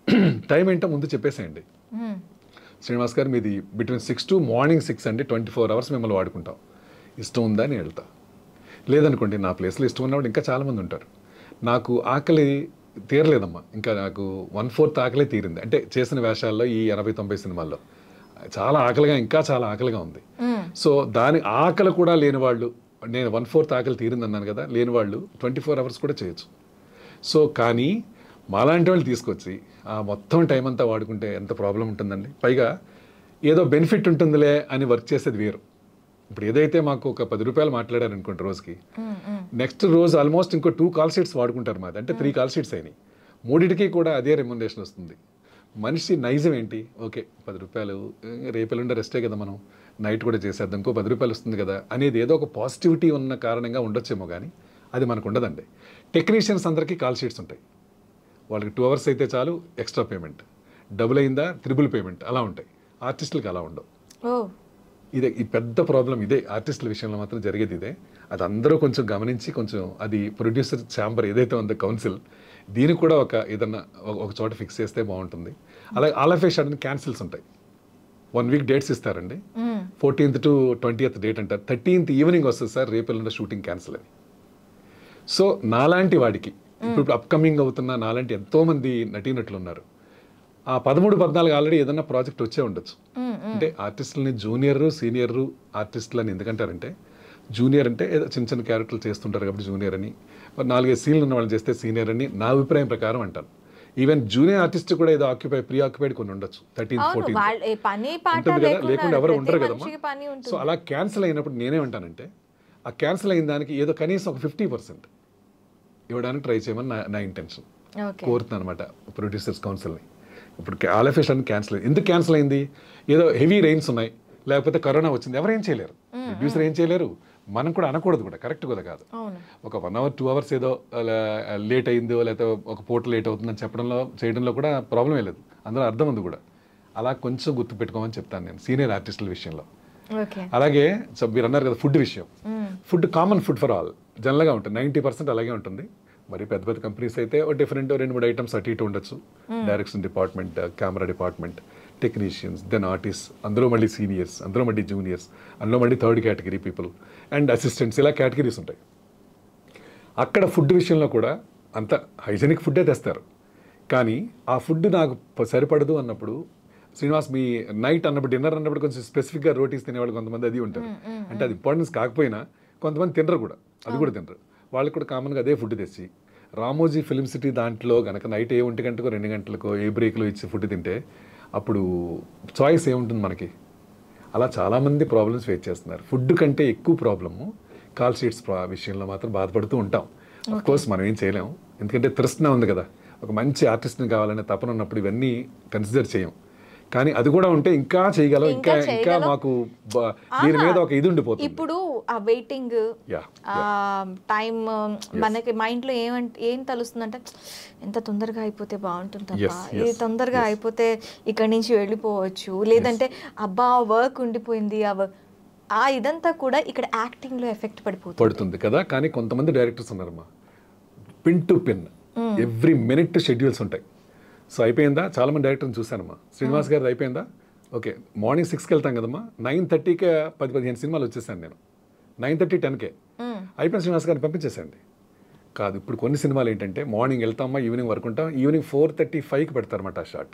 టైం ఏంటో ముందు చెప్పేసేయండి శ్రీనివాస్ గారు మీది between six to morning six అండి ట్వంటీ ఫోర్ అవర్స్ మిమ్మల్ని వాడుకుంటాం ఇష్టం ఉందా అని వెళ్తా లేదనుకోండి నా ప్లేస్లో ఇష్టం ఉన్నవాడు ఇంకా చాలామంది ఉంటారు నాకు ఆకలి తీరలేదమ్మా ఇంకా నాకు వన్ ఫోర్త్ ఆకలే తీరింది అంటే చేసిన వేషాల్లో ఈ ఎనభై తొంభై సినిమాల్లో చాలా ఆకలిగా ఇంకా చాలా ఆకలిగా ఉంది సో దాని ఆకలి కూడా లేని వాళ్ళు నేను వన్ ఫోర్త్ ఆకలి తీరింది అన్నాను కదా లేని వాళ్ళు ట్వంటీ ఫోర్ అవర్స్ కూడా చేయొచ్చు సో కానీ మాలాంటి వాళ్ళు తీసుకొచ్చి ఆ మొత్తం టైం అంతా వాడుకుంటే ఎంత ప్రాబ్లం ఉంటుందండి పైగా ఏదో బెనిఫిట్ ఉంటుందిలే అని వర్క్ చేసేది వేరు ఇప్పుడు ఏదైతే మాకు ఒక పది రూపాయలు మాట్లాడారు అనుకోండి రోజుకి నెక్స్ట్ రోజు ఆల్మోస్ట్ ఇంకో టూ కాల్ షీట్స్ వాడుకుంటారు మాది అంటే త్రీ కాల్ షీట్స్ అయినాయి మూడిటికి కూడా అదే రెమ్యునరేషన్ వస్తుంది మనిషి నైజం ఏంటి ఓకే పది రూపాయలు రేపెల్లుండే రెస్టే కదా మనం నైట్ కూడా చేసేద్దాం ఇంకో పది రూపాయలు వస్తుంది కదా అనేది ఏదో ఒక పాజిటివిటీ ఉన్న కారణంగా ఉండొచ్చేమో కానీ అది మనకు ఉండదండి టెక్నీషియన్స్ అందరికీ కాల్ షీట్స్ ఉంటాయి వాళ్ళకి టూ అవర్స్ అయితే చాలు ఎక్స్ట్రా పేమెంట్ డబుల్ అయిందా త్రిబుల్ పేమెంట్ అలా ఉంటాయి ఆర్టిస్టులకి అలా ఉండవు ఓ ఇదే ఈ పెద్ద ప్రాబ్లం ఇదే ఆర్టిస్టుల విషయంలో మాత్రం జరిగేది ఇదే అది అందరూ కొంచెం గమనించి కొంచెం అది ప్రొడ్యూసర్ ఛాంబర్ ఏదైతే ఉందో కౌన్సిల్ దీనికి కూడా ఒక ఏదన్నా ఒక- ఒక చోట ఫిక్స్ చేస్తే బాగుంటుంది అలాగే all of a sudden cancels ఉంటాయి వన్ వీక్ డేట్స్ ఇస్తారండి మ్మ్. ఫోర్టీన్త్ టు ట్వంటీయత్ డేట్ అంటారు థర్టీన్త్ ఈవినింగ్ వస్తుంది సార్ రేపు ఎల్లుండి షూటింగ్ క్యాన్సిల్ అని సో నాలాంటి వాడికి ఇప్పుడు అప్కమింగ్ అవుతున్న నాలాంటి ఎంతో మంది నటీనటులు ఉన్నారు ఆ పదమూడు పద్నాలుగు ఆల్రెడీ ఏదైనా ప్రాజెక్ట్ వచ్చే ఉండొచ్చు మ్మ్. అంటే ఆర్టిస్టులని జూనియర్ సీనియర్ ఆర్టిస్టులని ఎందుకంటారంటే జూనియర్ అంటే ఏదో చిన్న చిన్న క్యారెక్టర్లు చేస్తుంటారు కాబట్టి జూనియర్ అని మరి నాలుగైదు సీన్లు ఉన్న వాళ్ళు చేస్తే సీనియర్ అని నా అభిప్రాయం ప్రకారం అంటాను ఈవెన్ జూనియర్ ఆర్టిస్ట్ కూడా ఏదో ఆక్యుపై ప్రీ ఆక్యుపైడ్ కొన్ని ఉండొచ్చు థర్టీన్ అవును ఫోర్టీన్ వాళ్ళ ఏ పని పాట ఉంటుంది కదా లేకుండా ఎవరు ప్రతి ఉండరు మనిషికి పని కదమ్మా ఉంటుంది సో అలా క్యాన్సిల్ అయినప్పుడు నేనేమంటానంటే ఆ క్యాన్సిల్ అయిన దానికి ఏదో కనీసం ఒక ఫిఫ్టీ పర్సెంట్ ఇవ్వడానికి ట్రై చేయమని నా నా ఇంటెన్షన్ ఓకే కోరుతున్నాను అనమాట ప్రొడ్యూసర్స్ కౌన్సిల్ని ఇప్పుడు ఆలఫేషన్ క్యాన్సిల్ అయింది ఎందుకు క్యాన్సిల్ అయింది ఏదో హెవీ రెయిన్స్ ఉన్నాయి లేకపోతే కరోనా వచ్చింది ఎవరు ఏం చేయలేరు ప్రొడ్యూసర్ ఏం చేయలేరు మనం కూడా అనకూడదు కూడా కరెక్ట్ కూడా కాదు అవును ఒక వన్ అవర్ టూ అవర్స్ ఏదో లేట్ అయిందో లేకపోతే ఒక పూట లేట్ అవుతుందని చెప్పడంలో చేయడంలో కూడా ప్రాబ్లం లేదు అందులో అర్థం ఉంది కూడా అలా కొంచెం గుర్తు పెట్టుకోమని చెప్తాను నేను సీనియర్ ఆర్టిస్టుల విషయంలో ఓకే అలాగే సో మీరు అన్నారు కదా ఫుడ్ విషయం food common food for all జనరల్గా ఉంటుంది నైంటీ పర్సెంట్ అలాగే ఉంటుంది మరి పెద్ద పెద్ద కంపెనీస్ అయితే డిఫరెంట్ రెండు మూడు ఐటమ్స్ అటు ఇటు ఉండొచ్చు direction department camera department technicians then artist అందులో మళ్ళీ సీనియర్స్ అందులో మళ్ళీ జూనియర్స్ అందులో మళ్ళీ third category people and assistants ఇలా కేటగిరీస్ ఉంటాయి అక్కడ ఫుడ్ విషయంలో కూడా అంత హైజెనిక్ ఫుడ్డే తెస్తారు కానీ ఆ ఫుడ్ నాకు ప- సరిపడదు అన్నప్పుడు శ్రీనివాస్ మీ నైట్ అన్నప్పుడు డిన్నర్ అన్నప్పుడు కొంచెం స్పెసిఫిక్గా రోటీస్ తినేవాళ్ళు కొంతమంది అది ఉంటారు అంటే అది ఇంపార్టెన్స్ కాకపోయినా కొంతమంది తినరు కూడా అది కూడా తినరు వాళ్ళకి కూడా కామన్గా అదే ఫుడ్ తెచ్చి రామోజీ ఫిలిం సిటీ దాంట్లో కనుక నైట్ ఏ ఒంటి గంటకో రెండు గంటలకో ఏ బ్రేక్లో ఇచ్చి ఫుడ్ తింటే అప్పుడు చాయిస్ ఏముంటుంది మనకి అలా చాలామంది ప్రాబ్లమ్స్ ఫేస్ చేస్తున్నారు ఫుడ్ కంటే ఎక్కువ ప్రాబ్లము కాల్ షీట్స్ విషయంలో మాత్రం బాధపడుతూ ఉంటాం అఫ్ కోర్స్ మనం ఏం చేయలేం ఎందుకంటే తృష్ణ ఉంది కదా ఒక మంచి ఆర్టిస్ట్ని కావాలనే తపన ఉన్నప్పుడు ఇవన్నీ కన్సిడర్ చేయం కానీ అది కూడా ఉంటే ఇంకా చేయగలం ఇంకా ఇంకా ఇంకా చేయగలం. మాకు బ- దీని మీద ఒక ఇది ఉండిపోతుంది ఇప్పుడు ఆ వెయిటింగ్ యా ఆ టైం మనకి మైండ్ లో ఏమంటే ఏం తలుస్తుందంటే ఎంత తొందరగా అయిపోతే బాగుంటుంది Yes, అబ్బా yes, ఇది తొందరగా అయిపోతే ఇక్కడి నుంచి వెళ్ళిపోవచ్చు లేదంటే అబ్బా వర్క్ ఉండిపోయింది ఆ work- ఆ ఇదంతా కూడా ఇక్కడ యాక్టింగ్ లో ఎఫెక్ట్ పడిపోతుంది పడుతుంది కదా కానీ కొంతమంది డైరెక్టర్స్ ఉన్నారమ్మా pin to pin every minute schedules ఉంటాయి సో అయిపోయిందా చాలా మంది డైరెక్టర్ని చూశానమ్మా శ్రీనివాస్ గారిది అయిపోయిందా ఓకే మార్నింగ్ సిక్స్కి వెళ్తాం కదమ్మా నైన్ థర్టీకే పది పదిహేను సినిమాలు వచ్చేసాను నేను నైన్ థర్టీ టెన్కే మ్మ్. అయిపోయిన శ్రీనివాస్ గారిని పంపించేసండి కాదు ఇప్పుడు కొన్ని సినిమాలు ఏంటంటే మార్నింగ్ వెళ్తామా ఈవినింగ్ వరకు ఉంటాం ఈవినింగ్ ఫోర్ థర్టీ ఫైవ్కి పెడతారన్నమాట ఆ షాట్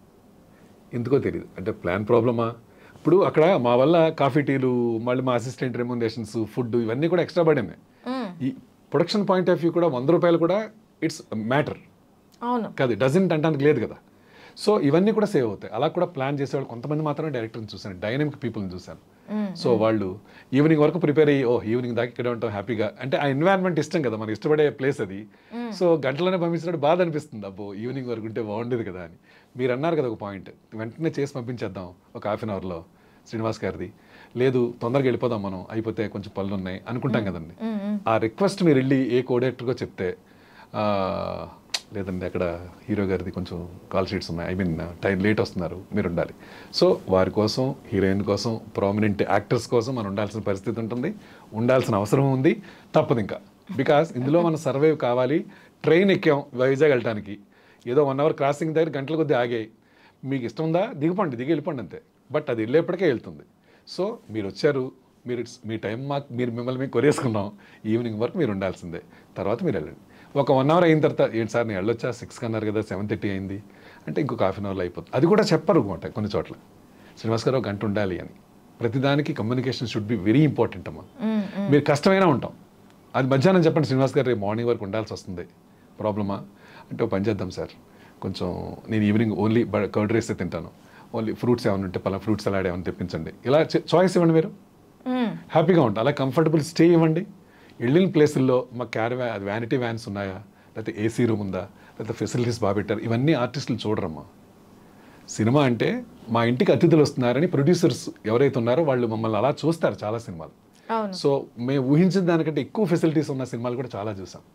ఎందుకో తెలియదు అంటే ప్లాన్ ప్రాబ్లమా ఇప్పుడు అక్కడ మా వల్ల కాఫీ టీలు మళ్ళీ మా అసిస్టెంట్ రెమ్యునరేషన్స్ ఫుడ్ ఇవన్నీ కూడా ఎక్స్ట్రా పడింది మ్మ్. ఈ ప్రొడక్షన్ పాయింట్ ఆఫ్ వ్యూ కూడా వంద రూపాయలు కూడా ఇట్స్ మ్యాటర్ అవును కాదు డజంట్ అంటానికి లేదు కదా సో ఇవన్నీ కూడా సేవ్ అవుతాయి అలా కూడా ప్లాన్ చేసేవాళ్ళు కొంతమంది మాత్రమే డైరెక్టర్ని చూశాను డైనమిక్ పీపుల్ని చూశాను మ్మ్. సో వాళ్ళు ఈవినింగ్ వరకు ప్రిపేర్ అయ్యి ఓ ఈవినింగ్ దాకా ఇక్కడే ఉంటాం హ్యాపీగా అంటే ఆ ఎన్వైరన్మెంట్ ఇష్టం కదా మనకి ఇష్టపడే ప్లేస్ అది సో గంటలోనే పంపించినప్పుడు బాధ అనిపిస్తుంది అబ్బో ఈవినింగ్ వరకు ఉంటే బాగుండేది కదా అని మీరు అన్నారు కదా ఒక పాయింట్ వెంటనే చేసి పంపించేద్దాం ఒక హాఫ్ అన్ అవర్లో శ్రీనివాస్ గారిది లేదు తొందరగా వెళ్ళిపోదాం మనం అయిపోతే కొంచెం పనులు ఉన్నాయి అనుకుంటాం కదండి మ్మ్, మ్మ్. ఆ రిక్వెస్ట్ మీరు వెళ్ళి ఏ కోడేటర్గా చెప్తే ఆ, లేదండి అక్కడ హీరో గారిది కొంచెం కాల్ షీట్స్ ఉన్నాయి ఐ మీన్ టైం లేట్ వస్తున్నారు మీరు ఉండాలి సో వారి కోసం హీరోయిన్ కోసం ప్రామినెంట్ యాక్టర్స్ కోసం మనం ఉండాల్సిన పరిస్థితి ఉంటుంది ఉండాల్సిన అవసరం ఉంది తప్పదు ఇంకా బికాస్ ఇందులో మనం సర్వైవ్ కావాలి ట్రైన్ ఎక్కాం వైజాగ్ వెళ్ళటానికి ఏదో వన్ అవర్ క్రాసింగ్ దగ్గర గంటల కొద్దీ ఆగాయి మీకు ఇష్టం ఉందా దిగిపోండి దిగి వెళ్ళిపోండి అంతే బట్ అది వెళ్ళేప్పటికే వెళ్తుంది సో మీరు వచ్చారు మీరు మీ టైం మాకు మీరు మిమ్మల్ని మేము కొరేసుకున్నాం ఈవినింగ్ వరకు మీరు ఉండాల్సిందే తర్వాత మీరు వెళ్ళండి ఒక వన్ అవర్ అయిన తర్వాత ఏంటి సార్ నేను వెళ్ళొచ్చా సిక్స్ అన్నారు కదా సెవెన్ థర్టీ అయింది అంటే ఇంకొక హాఫ్ అన్ అవర్లో అయిపోతుంది అది కూడా చెప్పరు అనమాట కొన్ని చోట్ల శ్రీనివాస్ గారు ఒక గంట ఉండాలి అని ప్రతిదానికి communication should be very important అమ్మా మ్మ్, మ్మ్. మీరు కష్టమైనా ఉంటాం అది మధ్యాహ్నం చెప్పండి శ్రీనివాస్ గారు రేపు మార్నింగ్ వరకు ఉండాల్సి వస్తుంది ప్రాబ్లమా అంటే ఒక పని చేద్దాం సార్ కొంచెం నేను ఈవినింగ్ ఓన్లీ కర్డ్ రైస్ తింటాను ఓన్లీ ఫ్రూట్స్ ఏమైనా ఉంటే పలా ఫ్రూట్ సలాడ్ ఏమైనా తెప్పించండి ఇలా చాయిస్ ఇవ్వండి మీరు మ్మ్. హ్యాపీగా ఉంటాం అలా కంఫర్టబుల్ స్టే ఇవ్వండి వెళ్ళిన ప్లేసుల్లో మా క్యార్ వ్యానిటీ వ్యాన్స్ ఉన్నాయా లేకపోతే ఏసీ రూమ్ ఉందా లేకపోతే ఫెసిలిటీస్ బాగా పెట్టారు ఇవన్నీ ఆర్టిస్టులు చూడరమ్మా సినిమా అంటే మా ఇంటికి అతిథులు వస్తున్నారని ప్రొడ్యూసర్స్ ఎవరైతే ఉన్నారో వాళ్ళు మమ్మల్ని అలా చూస్తారు చాలా సినిమాలు అవును సో మేము ఊహించిన దానికంటే ఎక్కువ ఫెసిలిటీస్ ఉన్న సినిమాలు కూడా చాలా చూసాం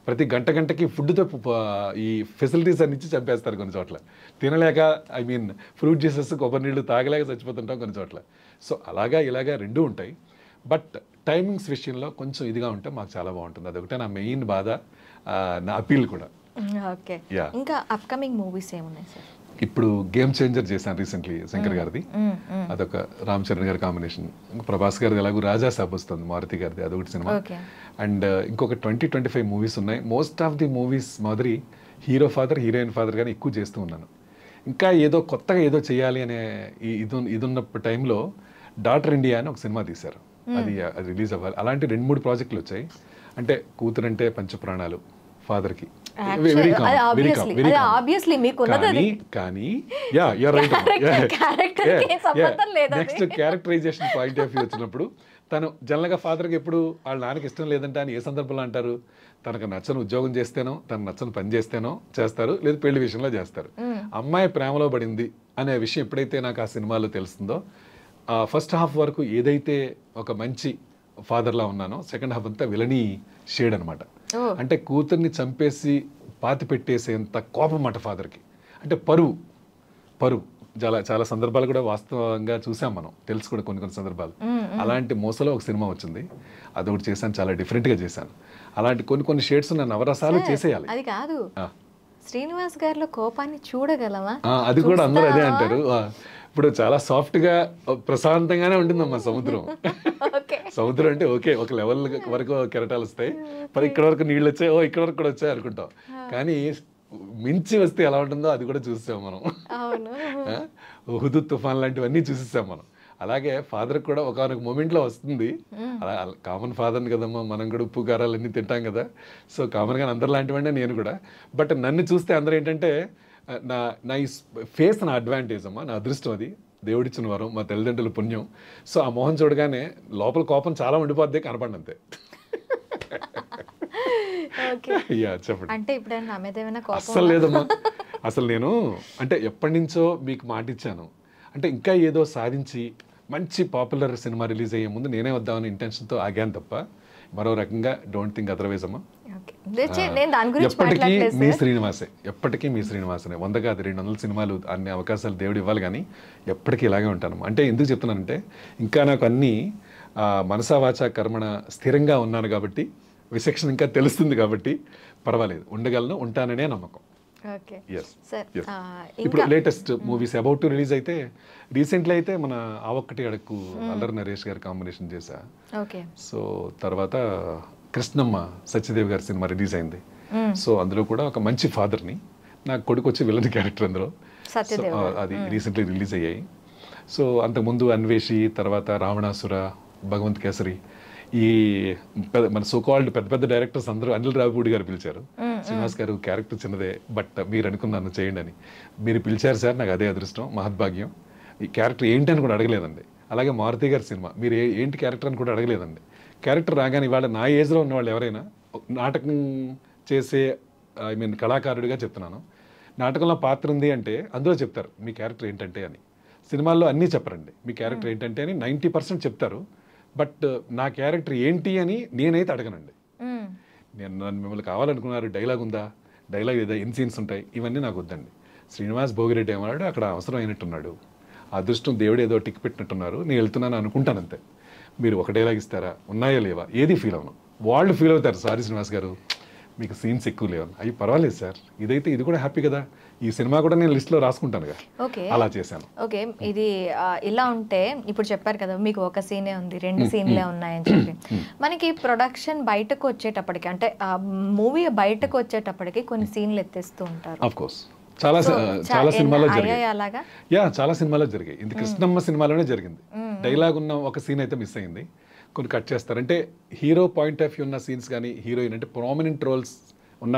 ప్రతి గంట గంటకి ఫుడ్తో ఈ ఫెసిలిటీస్ అన్ని ఇచ్చి చంపేస్తారు కొన్ని చోట్ల తినలేక ఐ మీన్ ఫ్రూట్ జ్యూసెస్ కొబ్బరి నీళ్ళు తాగలేక చచ్చిపోతుంటాం కొన్ని చోట్ల సో అలాగా ఇలాగా రెండూ ఉంటాయి బట్ టైమింగ్స్ విషయంలో కొంచెం ఇదిగా ఉంటే మాకు చాలా బాగుంటుంది అదొకటే నా మెయిన్ బాధ ఆ, నా అపీల్ కూడా ఓకే Yeah. ఇంకా అప్కమింగ్ మూవీస్ ఏమున్నాయి సార్ ఇప్పుడు గేమ్ చేంజర్ చేశాను రీసెంట్లీ శంకర్ గారిది అదొక రామ్ చరణ్ గారి కాంబినేషన్ ఇంకా ప్రభాస్ గారిది ఎలాగో రాజా సాబ్ వస్తుంది మారుతి గారిది అదొకటి సినిమా ఓకే అండ్ ఇంకొక ట్వంటీ ట్వంటీ ఫైవ్ మూవీస్ ఉన్నాయి మోస్ట్ ఆఫ్ ది మూవీస్ మాదిరి హీరో ఫాదర్ హీరోయిన్ ఫాదర్ కానీ ఎక్కువ చేస్తూ ఉన్నాను ఇంకా ఏదో కొత్తగా ఏదో చేయాలి అనే ఈ- ఇది ఉన్న- ఇది ఉన్న టైంలో డాక్టర్ ఇండియా అని ఒక సినిమా తీశారు అది అది రిలీజ్ అవ్వాలి అలాంటి రెండు మూడు ప్రాజెక్టులు వచ్చాయి అంటే కూతురంటే పంచప్రాణాలు ఫాదర్కి Actually, అది obviously- అది obviously మీకు ఉన్నది అది. కానీ కానీ యా యూర్ రైట్ Character కి ఏం సంబంధం లేదు అది. Next characterization point of view వచ్చినప్పుడు తను జనరల్గా ఫాదర్కి ఎప్పుడు వాళ్ళ నాన్నకి ఇష్టం లేదంటే అని ఏ సందర్భంలో అంటారు తనకు నచ్చని ఉద్యోగం చేస్తేనో తను నచ్చని పని చేస్తేనో చేస్తారు లేదు పెళ్లి విషయంలో చేస్తారు అమ్మాయి ప్రేమలో పడింది అనే విషయం ఎప్పుడైతే నాకు ఆ సినిమాలో తెలుస్తుందో ఆ ఫస్ట్ హాఫ్ వరకు ఏదైతే ఒక మంచి ఫాదర్లా ఉన్నానో సెకండ్ హాఫ్ అంతా విలనీ షేడ్ అనమాట Oh. అంటే కూతుర్ని చంపేసి పాతి పెట్టేసేంత కోపం మాట ఫాదర్కి అంటే పరువు పరువు చాలా చాలా సందర్భాలు కూడా వాస్తవంగా చూసాం మనం తెలుసు కూడా కొన్ని కొన్ని సందర్భాలు అలాంటి మోసలో ఒక సినిమా వచ్చింది అదొకటి చేశాను చాలా డిఫరెంట్గా చేశాను అలాంటి కొన్ని కొన్ని షేడ్స్ ఉన్న నవరసాలు చేసేయాలి అది కాదు ఆ. శ్రీనివాస్ గారిలో కోపాన్ని చూడగలమా ఆ, అది కూడా అందరూ అదే అంటారు ఆ, ఇప్పుడు చాలా సాఫ్ట్ గా ప్రశాంతంగానే ఉంటుందమ్మా సముద్రం ఓకే సముద్రం అంటే ఓకే ఒక లెవెల్ వరకు కెరటాలు వస్తాయి మరి ఇక్కడ వరకు నీళ్ళు వచ్చాయి ఓ ఇక్కడ వరకు కూడా వచ్చాయి అనుకుంటాం కానీ మించి వస్తే ఎలా ఉంటుందో అది కూడా చూసాం మనం అవును ఆ? హుదు తుఫాన్ లాంటివన్నీ చూసేసాం మనం అలాగే ఫాదర్ కూడా ఒకనొక మూమెంట్లో వస్తుంది అలా కామన్ ఫాదర్ని కదమ్మా మనం కూడా ఉప్పు కారాలు అన్నీ తింటాం కదా సో కామన్గా అందరు లాంటివంటే నేను కూడా బట్ నన్ను చూస్తే అందరూ ఏంటంటే ఆ, నా నా ఈ ఫేస్ నా అడ్వాంటేజ్ అమ్మా నా అదృష్టం అది దేవుడిచ్చిన వరం మా తల్లిదండ్రుల పుణ్యం సో ఆ మొహం చూడగానే లోపల కోపం చాలా ఉండిపోద్ది కనపడి అంతే ఓకే యా చెప్పండి అంటే ఇప్పుడైనా నా మీద ఏమైనా కోపం అస్సలు లేదమ్మా అసలు నేను అంటే ఎప్పటి నుంచో మీకు మాట ఇచ్చాను అంటే ఇంకా ఏదో సాధించి మంచి పాపులర్ సినిమా రిలీజ్ అయ్యే ముందు నేనే వద్దామని intention-తో ఆగాను తప్ప మరో రకంగా డోంట్ థింక్ అదర్వైజ్ అమ్మా ఓకే లేచే- నేను దాని గురించి ఎప్పటికీ మాట్లాడలేదు మీ సార్ శ్రీనివాసే ఎప్పటికీ మీ శ్రీనివాసనే వంద కాదు రెండు వందల సినిమాలు అన్ని అవకాశాలు దేవుడు ఇవ్వాలి కానీ ఎప్పటికీ ఇలాగే ఉంటాను అంటే ఎందుకు చెప్తున్నానంటే ఇంకా నాకు అన్ని ఆ, మనసా వాచా కర్మణ స్థిరంగా ఉన్నాను కాబట్టి విశిక్షణ ఇంకా తెలుస్తుంది కాబట్టి పర్వాలేదు ఉండగలను ఉంటాననే నమ్మకం ఓకే ఎస్ సార్ Yes. ఆ, ఇప్పుడు ఇంకా latest movies about to release అయితే రీసెంట్లీ అయితే మన ఆ ఒక్కటి అడక్కు అల్లరి నరేష్ గారి కాంబినేషన్ చేశా ఓకే సో తర్వాత కృష్ణమ్మ సత్యదేవ్ గారి సినిమా రిలీజ్ అయింది సో అందులో కూడా ఒక మంచి ఫాదర్ని నా కొడుకు వచ్చి విలన్ క్యారెక్టర్ అందులో సత్యదేవ్ So, ఆ, అది రీసెంట్లీ రిలీజ్ అయ్యాయి సో అంతకుముందు అన్వేషి తర్వాత రావణాసుర భగవంత్ కేసరి ఈ పెద్ద- మన సోకాల్డ్ పెద్ద పెద్ద డైరెక్టర్స్ అందరూ అనిల్ రావిపూడి గారు పిలిచారు శ్రీనివాస్ గారు క్యారెక్టర్ చిన్నదే బట్ మీరు అనుకున్నాను చేయండి అని మీరు పిలిచారు సార్ నాకు అదే అదృష్టం మహద్భాగ్యం ఈ క్యారెక్టర్ ఏంటి అని కూడా అడగలేదండి అలాగే మారుతి గారి సినిమా మీరు ఏ- ఏంటి క్యారెక్టర్ అని కూడా అడగలేదండి క్యారెక్టర్ రాగానే ఇవాళ నా ఏజ్లో ఉన్న వాళ్ళు ఎవరైనా నాటకం చేసే ఐ మీన్ కళాకారుడిగా చెప్తున్నాను నాటకంలో పాత్ర ఉంది అంటే అందులో చెప్తారు మీ క్యారెక్టర్ ఏంటంటే అని సినిమాల్లో అన్నీ చెప్పరండి మీ క్యారెక్టర్ ఏంటంటే అని నైంటీ పర్సెంట్ చెప్తారు బట్ నా క్యారెక్టర్ ఏంటి అని నేనైతే అడగనండి మ్మ్. నేను నన్ను మిమ్మల్ని కావాలనుకున్నారు డైలాగ్ ఉందా డైలాగ్ ఏదో ఎన్ని సీన్స్ ఉంటాయి ఇవన్నీ నాకు వద్దండి శ్రీనివాస్ భోగిరెడ్డి ఏమన్నాడు అక్కడ అవసరం అయినట్టున్నాడు ఆ అదృష్టం దేవుడు ఏదో టిక్ పెట్టినట్టున్నారు నేను వెళ్తున్నాను అనుకుంటాను అంతే మీరు ఒక డైలాగ్ ఇస్తారా ఉన్నాయా లేవా ఏది ఫీల్ అవును వాళ్ళు ఫీల్ అవుతారు సారీ శ్రీనివాస్ గారు మీకు సీన్స్ ఎక్కువ లేవు అవి పర్వాలేదు సార్ ఇదైతే ఇది కూడా హ్యాపీ కదా ఈ సినిమా కూడా నేను లిస్ట్లో రాసుకుంటానుగా ఓకే అలా చేశాను ఓకే ఇది ఆ, ఇలా ఉంటే ఇప్పుడు చెప్పారు కదా మీకు ఒక సీనే ఉంది రెండు సీన్లే ఉన్నాయని చెప్పి మనకి ప్రొడక్షన్ బయటకు వచ్చేటప్పటికి అంటే ఆ మూవీ బయటకు వచ్చేటప్పటికి కొన్ని సీన్లు ఎత్తేస్తూ ఉంటారు ఆఫ్ కోర్స్ చాలా So, సి- చా- చాలా ఎన్ని సినిమాల్లో అయ్యాయి జరిగాయి అలాగా యా చాలా సినిమాలో జరిగాయి ఇది కృష్ణమ్మ సినిమాలోనే జరిగింది డైలాగ్ ఉన్న ఒక సీన్ అయితే మిస్ అయింది కొన్ని కట్ చేస్తారు అంటే హీరో పాయింట్ ఆఫ్ వ్యూ ఉన్న సీన్స్ కానీ హీరోయిన్ అంటే ప్రామినెంట్ రోల్స్ ఉన్న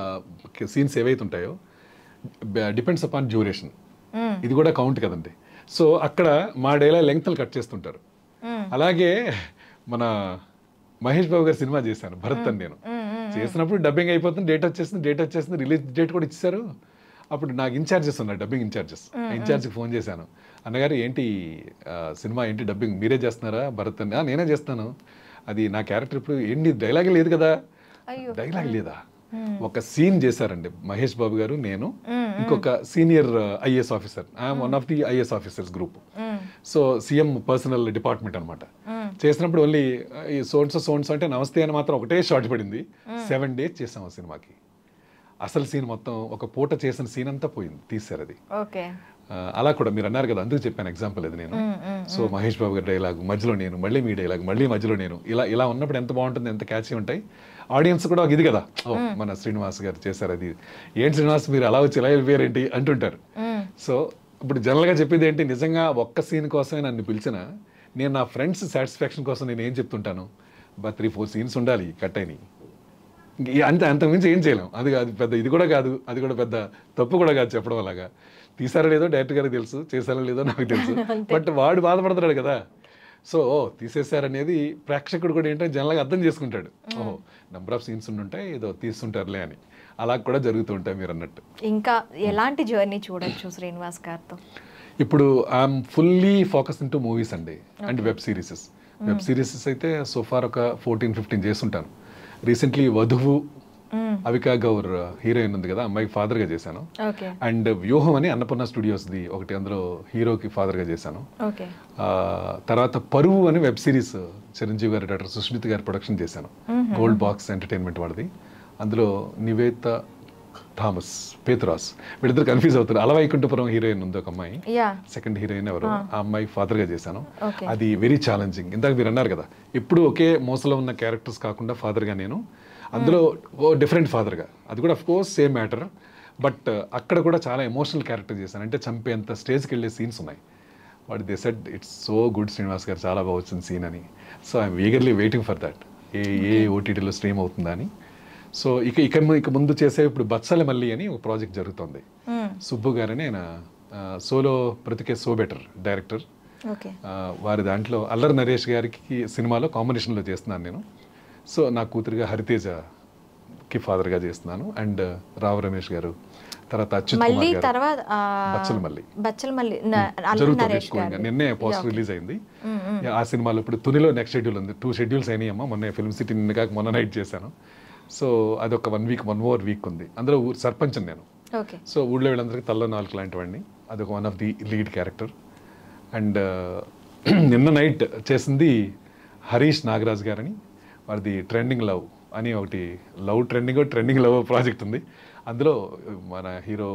సీన్స్ ఏవైతే ఉంటాయో డిపెండ్స్ అపాన్ డ్యూరేషన్ మ్మ్. ఇది కూడా కౌంట్ కదండి సో అక్కడ మా డైలాగ్ లెంగ్త్లు కట్ చేస్తుంటారు మ్మ్. అలాగే మన మహేష్ బాబు గారి సినిమా చేశాను భరత్ అని నేను చేసినప్పుడు డబ్బింగ్ అయిపోతుంది డేట్ వచ్చేసింది డేట్ వచ్చేసింది రిలీజ్ డేట్ కూడా ఇచ్చారు అప్పుడు నాకు ఇన్ఛార్జెస్ ఉన్నాయి డబ్బింగ్ ఇన్ఛార్జెస్ ఇన్ఛార్జ్కి ఫోన్ చేశాను అన్నగారు ఏంటి ఆ, సినిమా ఏంటి డబ్బింగ్ మీరే చేస్తున్నారా భరత్ అని "ఆ, నేనే చేస్తాను అది నా క్యారెక్టర్ ఇప్పుడు ఏంటి డైలాగే లేదు కదా అయ్యో డైలాగ్ లేదా ఒక సీన్ చేశారండి మహేష్ బాబు గారు నేను ఇంకొక senior IAS officer I'm one of the IAS officers group so CM personal department అనమాట చేసినప్పుడు ఓన్లీ ఈ సోన్స్ సోన్స్ అంటే నమస్తే అని మాత్రం ఒకటే షార్ట్ పడింది సెవెన్ డేస్ చేసాం ఆ సినిమాకి అసలు సీన్ మొత్తం ఒక పూట చేసిన సీన్ అంతా పోయింది తీశారు అది ఓకే ఆ, అలా కూడా మీరు అన్నారు కదా అందుకు చెప్పాను ఎగ్జాంపుల్ అది నేను సో మహేష్ బాబు గారి డైలాగ్ మధ్యలో నేను మళ్ళీ మీ డైలాగ్ మళ్ళీ మధ్యలో నేను ఇలా ఇలా ఉన్నప్పుడు ఎంత బాగుంటుంది ఎంత క్యాచీ ఉంటాయి ఆడియన్స్ కూడా ఒక ఇది కదా ఓ మన శ్రీనివాస్ గారు చేశారు అది ఏంటి శ్రీనివాస్ మీరు అలా వచ్చి ఇలా వెళ్ళిపోయారేంటి అంటుంటారు సో ఇప్పుడు జనరల్గా చెప్పేది ఏంటి నిజంగా ఒక్క సీన్ కోసమే నన్ను పిలిచిన నేను నా ఫ్రెండ్స్ సాటిస్ఫాక్షన్ కోసం నేను ఏం చెప్తుంటాను బట్ త్రీ ఫోర్ సీన్స్ ఉండాలి కట్ అయినాయి ఇంక ఈ- అంత అంత మించి ఏం చేయలేం అది అది పెద్ద ఇది కూడా కాదు అది కూడా పెద్ద తప్పు కూడా కాదు చెప్పడం అలాగా తీసారో లేదో డైరెక్టర్ గారికి తెలుసు చేశారో లేదో నాకు తెలుసు బట్ వాడు బాధపడుతున్నాడు కదా సో ఓ తీసేశారనేది ప్రేక్షకుడు కూడా ఏంటంటే జనరల్గా అర్థం చేసుకుంటాడు ఓహో నెంబర్ ఆఫ్ సీన్స్ ఉండుంటాయి ఏదో తీస్తుంటారులే అని అలా కూడా జరుగుతూ ఉంటాయి మీరు అన్నట్టు ఇంకా ఎలాంటి జర్నీ చూడొచ్చు శ్రీనివాస్ గారితో ఇప్పుడు I'm fully focus into movies అండి and web series web series అయితే సోఫార్ ఒక ఫోర్టీన్ ఫిఫ్టీన్ చేస్తుంటాను రీసెంట్లీ వధువు అవికా గౌర్ హీరోయిన్ ఉంది కదా అమ్మాయికి father గా చేశాను ఓకే అండ్ వ్యూహం అని అన్నపూర్ణ స్టూడియోస్ది ఒకటి అందులో హీరోకి father గా చేశాను ఓకే ఆ, తర్వాత పరువు అని వెబ్ సిరీస్ చిరంజీవి గారి డాక్టర్ సుష్మిత్ గారి ప్రొడక్షన్ చేశాను గోల్డ్ బాక్స్ ఎంటర్టైన్మెంట్ వాడిది అందులో నివేత థామస్ పేతురాస్ వీళ్ళిద్దరు కన్ఫ్యూజ్ అవుతారు అలవైకుంఠపురం హీరోయిన్ ఉంది ఒక అమ్మాయి యా సెకండ్ హీరోయిన్ ఎవరు ఆ అమ్మాయి father గా చేశాను Okay. అది వెరీ ఛాలెంజింగ్ ఇందాక మీరు అన్నారు కదా ఎప్పుడు ఒకే మోసలో ఉన్న క్యారెక్టర్స్ కాకుండా father గా నేను అందులో ఓ డిఫరెంట్ గా అది కూడా of course same matter but అక్కడ కూడా చాలా ఎమోషనల్ క్యారెక్టర్ చేశాను అంటే చంపేంత స్టేజ్కి వెళ్ళే సీన్స్ ఉన్నాయి what they said it's so good Srinivas garu చాలా బాగా వచ్చింది సీన్ అని so I'm eagerly waiting for that ఏ ఏ ఓటీటీలో స్ట్రీమ్ అవుతుందా అని సో ఇక ఇక ము- ఇక ముందు చేసే ఇప్పుడు బత్సల మల్లి అని ఒక ప్రాజెక్ట్ జరుగుతుంది సుబ్బు గారని ఆయన సోలో బ్రతికే సో బెటర్ డైరెక్టర్ ఓకే ఆ, వారి దాంట్లో అల్లరి నరేష్ గారికి సినిమాలో కాంబినేషన్లో చేస్తున్నాను నేను సో నా కూతురుగా హరితేజకి ఫాదర్గా చేస్తున్నాను అండ్ రావు రమేష్ గారు తర్వాత అచ్యుత్ మళ్ళీ కుమార్ గారు తర్వాత ఆ, బచ్చల మల్లి బచ్చల మల్లి న- అల్లు జరుగుతుంది నరేష్ ఎక్కువగా. గారు నిన్నే పోస్టర్ రిలీజ్ అయింది ఆ సినిమాలో ఇప్పుడు తునిలో నెక్స్ట్ షెడ్యూల్ ఉంది టూ షెడ్యూల్స్ అయినాయమ్మా మొన్న ఫిల్మ్ సిటీ నిన్న కాక మొన్న నైట్ చేశాను సో అదొక one week one more week ఉంది అందులో ఊరు సర్పంచ్ నేను ఓకే సో ఊళ్ళో వీళ్ళందరికీ తల్లో నాలుగు లాంటి వాడిని అదొక one of the lead character and నిన్న నైట్ చేసింది హరీష్ నాగరాజ్ గారని వారిది ట్రెండింగ్ లవ్ అని ఒకటి love trending trending love project ఉంది అందులో మన హీరో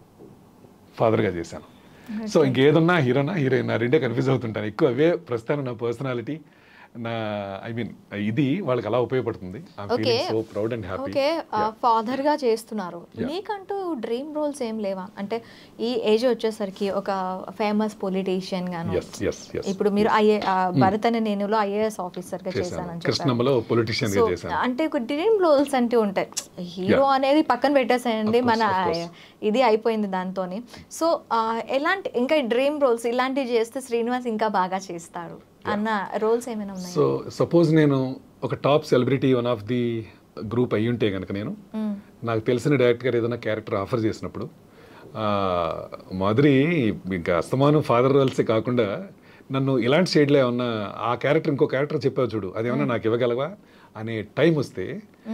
ఫాదర్గా చేశాను సో ఇంకేదన్నా హీరోనా హీరోయిన్ రెండే కన్ఫ్యూజ్ అవుతుంటాను ఎక్కువ అవే ప్రస్తుతానికి నా పర్సనాలిటీ నా ఐ మీన్ ఇది వాళ్ళకి అలా ఉపయోగపడుతుంది Okay. So proud and happy okay father గా చేస్తున్నారు నీకంటూ డ్రీమ్ రోల్స్ ఏం లేవా అంటే ఈ ఏజ్ వచ్చేసరికి ఒక ఫేమస్ పొలిటీషియన్ గాను ఎస్ ఎస్ ఎస్ ఇప్పుడు మీరు ఐఏ భరత్ అనే నేనులో ఐఏఎస్ ఆఫీసర్ గా చేశాను చేశానని చెప్పారు కృష్ణమ్మలో పొలిటీషియన్ సో గా చేశాను అంటే ఒక డ్రీమ్ రోల్స్ అంటూ ఉంటాయి హీరో అనేది పక్కన పెట్టేసేయండి Of course, మన of course. ఇది అయిపోయింది దాంతోని సో ఎలాంటి ఇంకా డ్రీమ్ రోల్స్ ఇలాంటివి చేస్తే శ్రీనివాస్ ఇంకా బాగా చేస్తారు అన్న రోల్స్ ఏమైనా ఉన్నాయి సో సపోజ్ నేను ఒక top celebrity one of the group అయ్యి ఉంటే కనుక నేను నాకు తెలిసిన డైరెక్టర్ గారు ఏదైనా క్యారెక్టర్ ఆఫర్ చేసినప్పుడు ఆ, మాధురి ఇంకా అస్తమానం ఫాదర్ రోల్సే కాకుండా నన్ను ఇలాంటి షేడ్లో ఏమన్నా ఆ క్యారెక్టర్ ఇంకో క్యారెక్టర్ చెప్పావు చూడు అదేమన్నా నాకు ఇవ్వగలవా అనే టైం వస్తే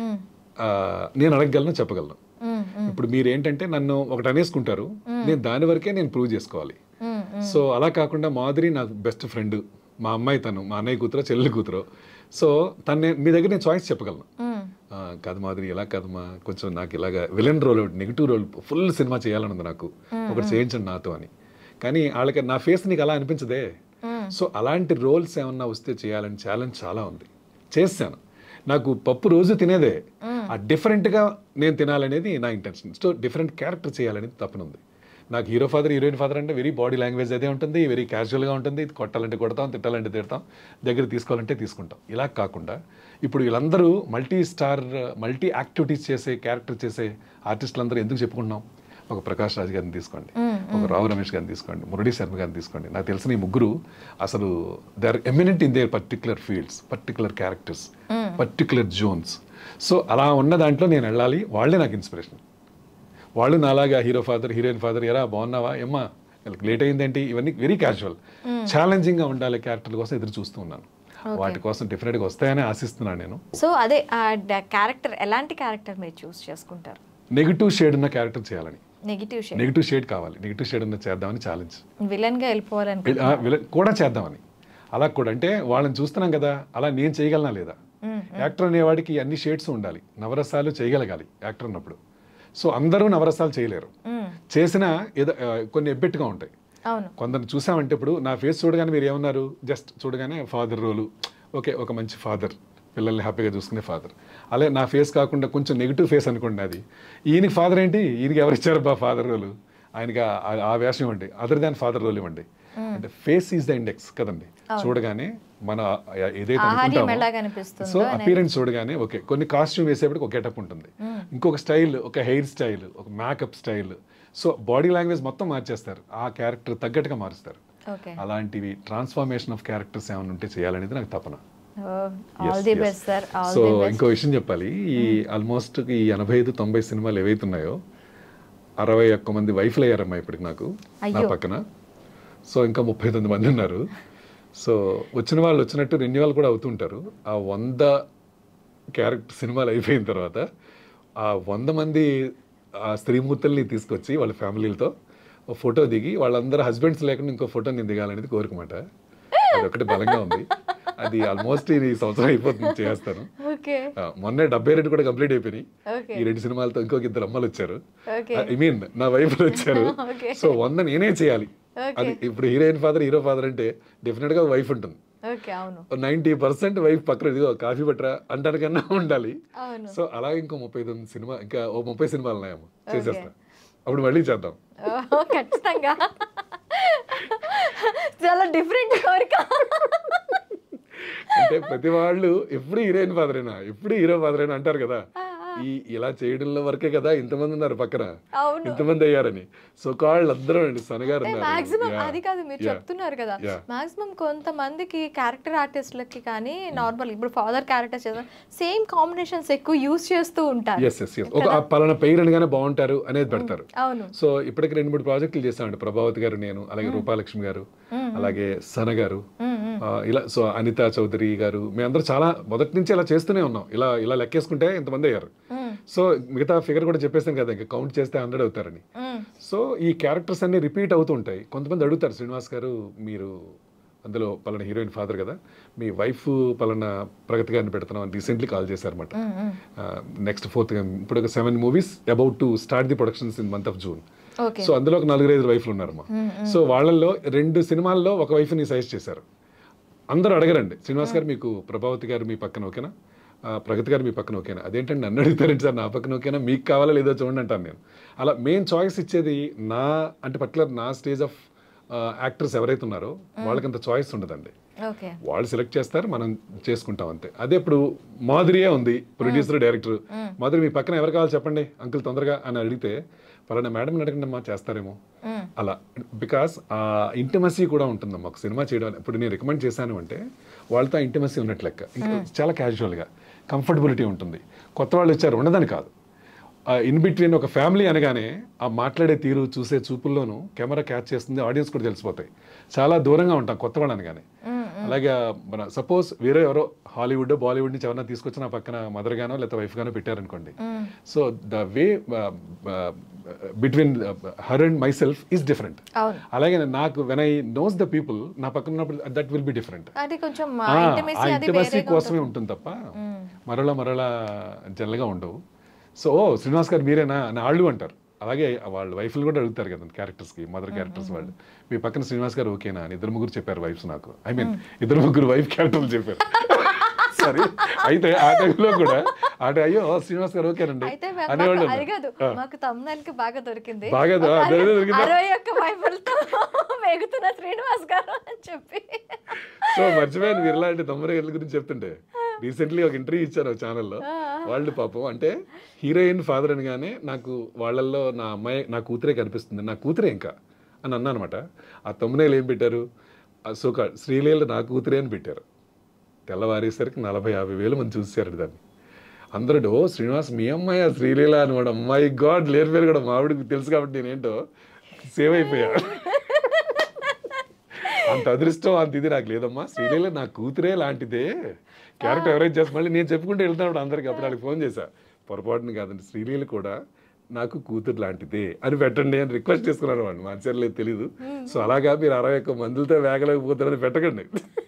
ఆ, నేను అడగగలను చెప్పగలను ఇప్పుడు మీరు ఏంటంటే నన్ను ఒకటి అనేసుకుంటారు నేను దాని వరకే నేను ప్రూవ్ చేసుకోవాలి సో అలా కాకుండా మాధురి నాకు బెస్ట్ ఫ్రెండ్ మా అమ్మాయి తను మా అన్నయ్య కూతురో చెల్లెలి కూతురో సో తను నేను- మీ దగ్గర నేను చాయిస్ చెప్పగలను ఆ, కాదు మాధురి ఇలా కాదు మా కొంచెం నాకు ఇలాగా villain role negative role full సినిమా చేయాలని ఉంది నాకు ఒకటి చేయించండి నాతో అని కానీ వాళ్ళకి నా ఫేస్ నీకు అలా అనిపించదే సో అలాంటి రోల్స్ ఏమన్నా వస్తే చేయాలని ఛాలెంజ్ చాలా ఉంది చేశాను నాకు పప్పు రోజు తినేదే ఆ డిఫరెంట్గా నేను తినాలనేది నా ఇంటెన్షన్ సో డిఫరెంట్ క్యారెక్టర్ చేయాలనేది తప్పనుంది నాకు హీరో ఫాదర్ హీరోయిన్ ఫాదర్ అంటే వెరీ బాడీ లాంగ్వేజ్ అదే ఉంటుంది వెరీ క్యాజువల్గా ఉంటుంది కొట్టాలంటే కొడతాం తిట్టాలంటే తిడతాం దగ్గర తీసుకోవాలంటే తీసుకుంటాం ఇలా కాకుండా ఇప్పుడు వీళ్ళందరూ మల్టీ స్టార్ మల్టీ యాక్టివిటీస్ చేసే క్యారెక్టర్ చేసే ఆర్టిస్టులందరూ ఎందుకు చెప్పుకుంటున్నాం ఒక ప్రకాష్ రాజ్ గారిని తీసుకోండి ఒక రావు రమేష్ గారిని తీసుకోండి మురళీ శర్మ గారిని తీసుకోండి నాకు తెలిసిన ఈ ముగ్గురు అసలు they are eminent in their particular fields particular characters particular zones so అలా ఉన్న దాంట్లో నేను వెళ్ళాలి వాళ్ళే నాకు ఇన్స్పిరేషన్ వాళ్ళు నాలాగా హీరో ఫాదర్ హీరోయిన్ ఫాదర్ ఎరా బాగున్నావా ఏమ్మా వీళ్ళకి లేట్ అయిందేంటి ఇవన్నీ వెరీ క్యాజువల్ ఛాలెంజింగ్గా ఉండాలి క్యారెక్టర్ కోసం ఎదురు చూస్తూ ఉన్నాను వాటి కోసం డెఫినెట్గా వస్తాయని ఆశిస్తున్నాను నేను సో అదే ఆ క్యారెక్టర్ ఎలాంటి క్యారెక్టర్ మీరు చూస్ చేసుకుంటారు నెగిటివ్ షేడ్ ఉన్న క్యారెక్టర్ చేయాలని నెగిటివ్ షేడ్ నెగిటివ్ షేడ్ కావాలి నెగిటివ్ షేడ్ ఉన్న చేద్దామని ఛాలెంజ్ విలన్ గా వెళ్ళిపోవాలని విల- ఆ, విల- కూడా చేద్దామని అలా కూడా అంటే వాళ్ళని చూస్తున్నాం కదా అలా నేను చేయగలనా లేదా యాక్టర్ అనేవాడికి అన్ని షేడ్స్ ఉండాలి నవరసాలు చేయగలగాలి యాక్టర్ ఉన్నప్పుడు సో అందరూ నవరసాలు చేయలేరు చేసినా ఏదో ఆ, కొన్ని ఎబ్బెట్టుగా ఉంటాయి అవును కొందరిని చూసామంటే ఇప్పుడు నా ఫేస్ చూడగానే మీరు ఏమన్నారు జస్ట్ చూడగానే ఫాదర్ రోలు ఓకే ఒక మంచి ఫాదర్ పిల్లల్ని హ్యాపీగా చూసుకునే ఫాదర్ అలాగే నా ఫేస్ కాకుండా కొంచెం నెగిటివ్ ఫేస్ అనుకోండి అది ఈయనకి ఫాదర్ ఏంటి ఈయనకి ఎవరు ఇచ్చారు బా ఫాదర్ రోలు ఆయనకి ఆ- ఆ- ఆ వేషం ఇవ్వండి అదర్ దాన్ ఫాదర్ రోల్ ఇవ్వండి అంటే ఫేస్ ఈజ్ ద ఇండెక్స్ కదండి చూడగానే మన ఆ- ఏదైతే ఆహార్యం ఎలా అనుకుంటామో కనిపిస్తుందో సో అపీరెన్స్ చూడగానే ఓకే కొన్ని కాస్ట్యూమ్ వేసేప్పటికి ఒక గెటప్ ఉంటుంది ఇంకొక స్టైల్ ఒక హెయిర్ స్టైల్ ఒక makeup style so body language మొత్తం మార్చేస్తారు ఆ క్యారెక్టర్ తగ్గట్టుగా మారుస్తారు ఓకే అలాంటివి ట్రాన్స్ఫార్మేషన్ ఆఫ్ క్యారెక్టర్స్ ఏమైనా ఉంటే చేయాలనేది నాకు తపన all the best sir all so the best ఇంకో విషయం చెప్పాలి ఈ ఆల్మోస్ట్ ఈ ఎనభై ఐదు తొంభై సినిమాలు ఏవైతే ఉన్నాయో అరవై ఒక్క మంది వైఫ్లు అయ్యారమ్మా ఇప్పటికి నాకు నా అయ్యో. పక్కన సో ఇంకా ముప్పై తొమ్మిది మంది ఉన్నారు సో వచ్చిన వాళ్ళు వచ్చినట్టు రెన్యువల్ కూడా అవుతుంటారు ఆ వంద క్యారెక్టర్ సినిమాలు అయిపోయిన తర్వాత ఆ వంద మంది ఆ స్త్రీమూర్తుల్ని తీసుకొచ్చి వాళ్ళ ఫ్యామిలీలతో ఒక ఫోటో దిగి వాళ్ళందరూ హస్బెండ్స్ లేకుండా ఇంకో ఫోటో నేను దిగాలనేది కోరికమాట అది ఒకటి బలంగా ఉంది అది ఆల్మోస్ట్ ఈ సంవత్సరం అయిపోతుంది చేస్తాను ఓకే ఆ, మొన్నే డెబ్బై రెండు కూడా కంప్లీట్ అయిపోయినాయి ఓకే ఈ రెండు సినిమాలతో ఇంకొక ఇద్దరు అమ్మలు వచ్చారు ఓకే ఐ మీన్ నా వైఫ్ వచ్చారు Okay. సో వంద నేనే చేయాలి Okay. అది ఇప్పుడు హీరోయిన్ ఫాదర్ హీరో ఫాదర్ అంటే డెఫినెట్ గా వైఫ్ ఉంటుంది ఓకే అవును నైన్టీ పర్సెంట్ వైఫ్ పక్కన ఇదిగో కాఫీ పట్టరా అంటారు కన్నా ఉండాలి అవును సో అలాగే ఇంకో ముప్పై తొమ్మిది సినిమా ఇంకా ఓ ముప్పై సినిమాలు ఉన్నాయేమో చేసేస్తా అప్పుడు మళ్ళీ చేద్దాం ఓ, ఖచ్చితంగా చాలా డిఫరెంట్ కోరిక అంటే ప్రతి వాళ్ళు ఎప్పుడు హీరోయిన్ ఫాదర్ అయినా ఎప్పుడు హీరో ఫాదర్ అయినా అంటారు కదా ఈ ఇలా చేయడంలో వరకే కదా ఇంతమంది ఉన్నారు పక్కన అవును ఇంతమంది అయ్యారని సో కాళ్ళు అందరూ అండి సనగారు ఉన్నారు. Maximum Yeah. అది కాదు మీరు Yeah. చెప్తున్నారు కదా Yeah. మాక్సిమం కొంతమందికి క్యారెక్టర్ ఆర్టిస్టులకి కానీ నార్మల్ ఇప్పుడు ఫాదర్ క్యారెక్టర్ చేద్దాం సేమ్ కాంబినేషన్స్ ఎక్కువ యూస్ చేస్తూ ఉంటారు ఎస్ ఎస్ ఎస్ ఒక ఆ పలానా పేరు అనగానే బాగుంటారు అనేది పెడతారు అవును సో ఇప్పటికి రెండు మూడు ప్రాజెక్టులు చేస్తామండి ప్రభావతి గారు నేను అలాగే రూపాలక్ష్మి గారు అలాగే సన గారు ఆ, ఇలా సో అనిత చౌదరి గారు మేమందరూ చాలా మొదటి నుంచి ఇలా చేస్తూనే ఉన్నాం ఇలా ఇలా లెక్కేసుకుంటే ఇంతమంది అయ్యారు సో మిగతా ఫిగర్ కూడా చెప్పేసాను కదా ఇంకా కౌంట్ చేస్తే హండ్రెడ్ అవుతారని మ్మ్. సో ఈ క్యారెక్టర్స్ అన్ని రిపీట్ అవుతూ ఉంటాయి కొంతమంది అడుగుతారు శ్రీనివాస్ గారు మీరు అందులో పలానా హీరోయిన్ ఫాదర్ కదా మీ వైఫ్ పలానా ప్రగతి గారిని పెడుతున్నాం అని రీసెంట్లీ కాల్ చేశారన్నమాట నెక్స్ట్ ఫోర్త్ ఇప్పుడు ఒక seven movies about to start the productions in month of June okay so అందులో ఒక నలుగురు ఐదు వైఫ్లు ఉన్నారమ్మా సో వాళ్ళల్లో రెండు సినిమాల్లో ఒక వైఫ్ని సజెస్ట్ చేశారు అందరూ అడగరండి శ్రీనివాస్ గారు మీకు ప్రభావతి గారు మీ పక్కన ఓకేనా ఆ, ప్రగతి గారు మీ పక్కన ఓకేనా అదేంటండి నన్ను అడుగుతారండి సార్ నా పక్కన ఓకేనా మీకు కావాలా లేదో చూడండి అంటాను నేను అలా మెయిన్ చాయిస్ ఇచ్చేది నా అంటే పర్టికులర్ నా స్టేజ్ ఆఫ్ యాక్టర్స్ ఎవరైతే ఉన్నారో వాళ్ళకి అంత చాయిస్ ఉండదండి ఓకే వాళ్ళు సెలెక్ట్ చేస్తారు మనం చేసుకుంటాం అంతే అదే ఇప్పుడు మాధురియే ఉంది ప్రొడ్యూసర్ డైరెక్టర్ మాధురి మీ పక్కన ఎవరు కావాలి చెప్పండి అంకుల్ తొందరగా అని అడిగితే పలానా మేడం అడగండి అమ్మా చేస్తారేమో అలా బికాస్ ఆ ఇంటిమసీ కూడా ఉంటుందమ్మా ఒక సినిమా చేయడం వల్ల. ఇప్పుడు నేను రికమెండ్ చేశాను అంటే వాళ్ళతో ఇంటిమసీ ఉన్నట్లు లెక్క ఇంకా చాలా క్యాజువల్గా కంఫర్టబిలిటీ ఉంటుంది కొత్త వాళ్ళు వచ్చారు ఉండదని కాదు ఇన్ బిట్వీన్ ఒక ఫ్యామిలీ అనగానే ఆ మాట్లాడే తీరు చూసే చూపుల్లోనూ కెమెరా క్యాచ్ చేస్తుంది ఆడియన్స్ కూడా తెలిసిపోతాయి చాలా దూరంగా ఉంటాం కొత్త వాళ్ళు అనగానే అలాగే మన సపోజ్ వేరే ఎవరో హాలీవుడ్ బాలీవుడ్ నుంచి ఎవరైనా తీసుకొచ్చి నా పక్కన మదర్ గానో లేకపోతే వైఫ్ గానో పెట్టారనుకోండి so the way between her and myself is different అవును అలాగే నాకు when I knows the people నా పక్కన ఉన్నప్పుడు దట్ విల్ బి డిఫరెంట్ అది కొంచెం ఆ ఇంటిమేసీ అది ఇంటిమసీ వేరేగా కోసమే ఉంటుంది తప్ప మరలా మరలా జనరల్గా ఉండవు సో ఓ శ్రీనివాస్ గారు మీరేనా అని వాళ్ళు అంటారు అలాగే వాళ్ళ వైఫ్లు కూడా అడుగుతారు కదా క్యారెక్టర్స్ కి మదర్ క్యారెక్టర్స్ వాళ్ళు మీ పక్కన శ్రీనివాస్ గారు ఓకేనా అని ఇద్దరు ముగ్గురు చెప్పారు వైఫ్స్ నాకు ఐ మీన్ ఇద్దరు ముగ్గురు వైఫ్ క్యారెక్టర్లు చెప్పారు సారీ అయితే ఆ టైంలో కూడా ఆ టై- అయ్యో శ్రీనివాస్ గారు ఓకేనండి అయితే మా- అనేవాళ్ళు మాకు అది ఉన్నారు. కాదు మాకు తమ్ముళ్ళకి కి బాగా దొరికింది బాగా దో- ఒక అదే అరవై- దొరికిందా? అరవై ఒక్క వైపులతో వేగుతున్న శ్రీనివాస్ గారు అని చెప్పి సో మర్చిపోయాను మీరు ఇలాంటి తొమ్మిది ఏళ్ళ గురించి చెప్తుంటే రీసెంట్లీ ఒక ఇంటర్వ్యూ ఇచ్చారు ఒక ఛానల్లో వాళ్ళు పాపం అంటే హీరోయిన్ ఫాదర్ అనగానే నాకు వాళ్ళల్లో నా అమ్మాయి నా కూతురే కనిపిస్తుంది నా కూతురే ఇంకా అని అన్నా అనమాట ఆ తొమ్మిదేళ్ళు ఏం పెట్టారు ఆ సోకా శ్రీలీల నా కూతురే అని పెట్టారు తెల్లవారేసరికి నలభై యాభై వేలు మంది చూసారు దాన్ని అందరూ ఓ శ్రీనివాస్ మీ అమ్మాయి ఆ శ్రీలీల అని కూడా అమ్మాయి గాడ్ లేరు పేరు కూడా మావిడికి తెలుసు కాబట్టి నేనేంటో సేవ్ అయిపోయా అంత అదృష్టం అంత ఇది నాకు లేదమ్మా శ్రీలీల నా కూతురే లాంటిదే క్యారెక్టర్ ఎవరైతే చేసి మళ్ళీ నేను చెప్పుకుంటూ వెళ్తాను అందరికి అప్పుడు వాళ్ళకి ఫోన్ చేశా పొరపాటుని కాదండి శ్రీలీల కూడా నాకు కూతురు లాంటిదే అని పెట్టండి అని రిక్వెస్ట్ చేసుకున్నాను వాడిని మా లేదు తెలీదు సో అలాగా మీరు అరవై ఒక్క మందులతో వేగలేకపోతారని పెట్టకండి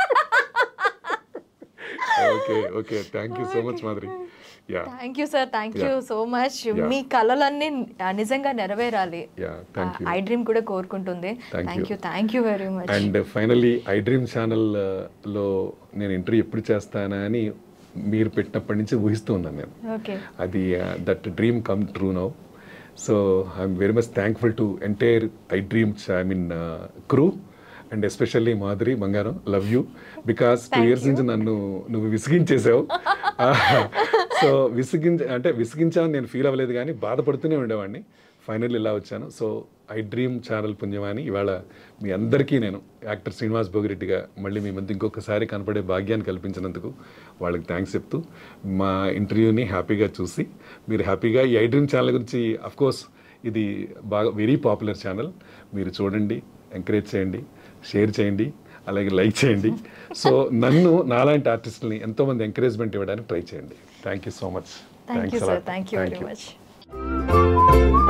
okay okay thank you so much Madhuri yeah thank you sir thank you Yeah. So much Yeah. మీ కళలన్నీ ఆ, నిజంగా నెరవేరాలి yeah thank you I dream కూడా కోరుకుంటుంది Thank thank you. You thank you very much and finally I dream channel లో నేను interview ఎప్పుడు చేస్తానా అని మీరు పెట్టినప్పటి నుంచి ఊహిస్తూ ఉన్నాను నేను ఓకే అది that dream come true now so I'm very much thankful to entire I dream I mean crew and especially Madhuri బంగారం love you because two years నుంచి నన్ను నువ్వు విసిగించేసావు సో విసిగించ అంటే విసిగించామని నేను ఫీల్ అవ్వలేదు కానీ బాధపడుతూనే ఉండేవాడిని ఫైనల్ ఇలా వచ్చాను సో ఐ డ్రీమ్ ఛానల్ పుణ్యమాని ఇవాళ మీ అందరికీ నేను యాక్టర్ శ్రీనివాస్ భోగిరెడ్డిగా మళ్ళీ మీ మధ్య ఇంకొకసారి కనపడే భాగ్యాన్ని కల్పించినందుకు వాళ్ళకి థ్యాంక్స్ చెప్తూ మా ఇంటర్వ్యూని హ్యాపీగా చూసి మీరు హ్యాపీగా ఈ ఐ డ్రీమ్ ఛానల్ గురించి కోర్స్ ఇది బాగా వెరీ పాపులర్ ఛానల్ మీరు చూడండి ఎంకరేజ్ చేయండి షేర్ చేయండి అలాగే లైక్ చేయండి సో నన్ను నాలాంటి ఆర్టిస్టులని ఎంతోమంది ఎంకరేజ్మెంట్ ఇవ్వడానికి ట్రై చేయండి thank you so much thank you sir thank you very much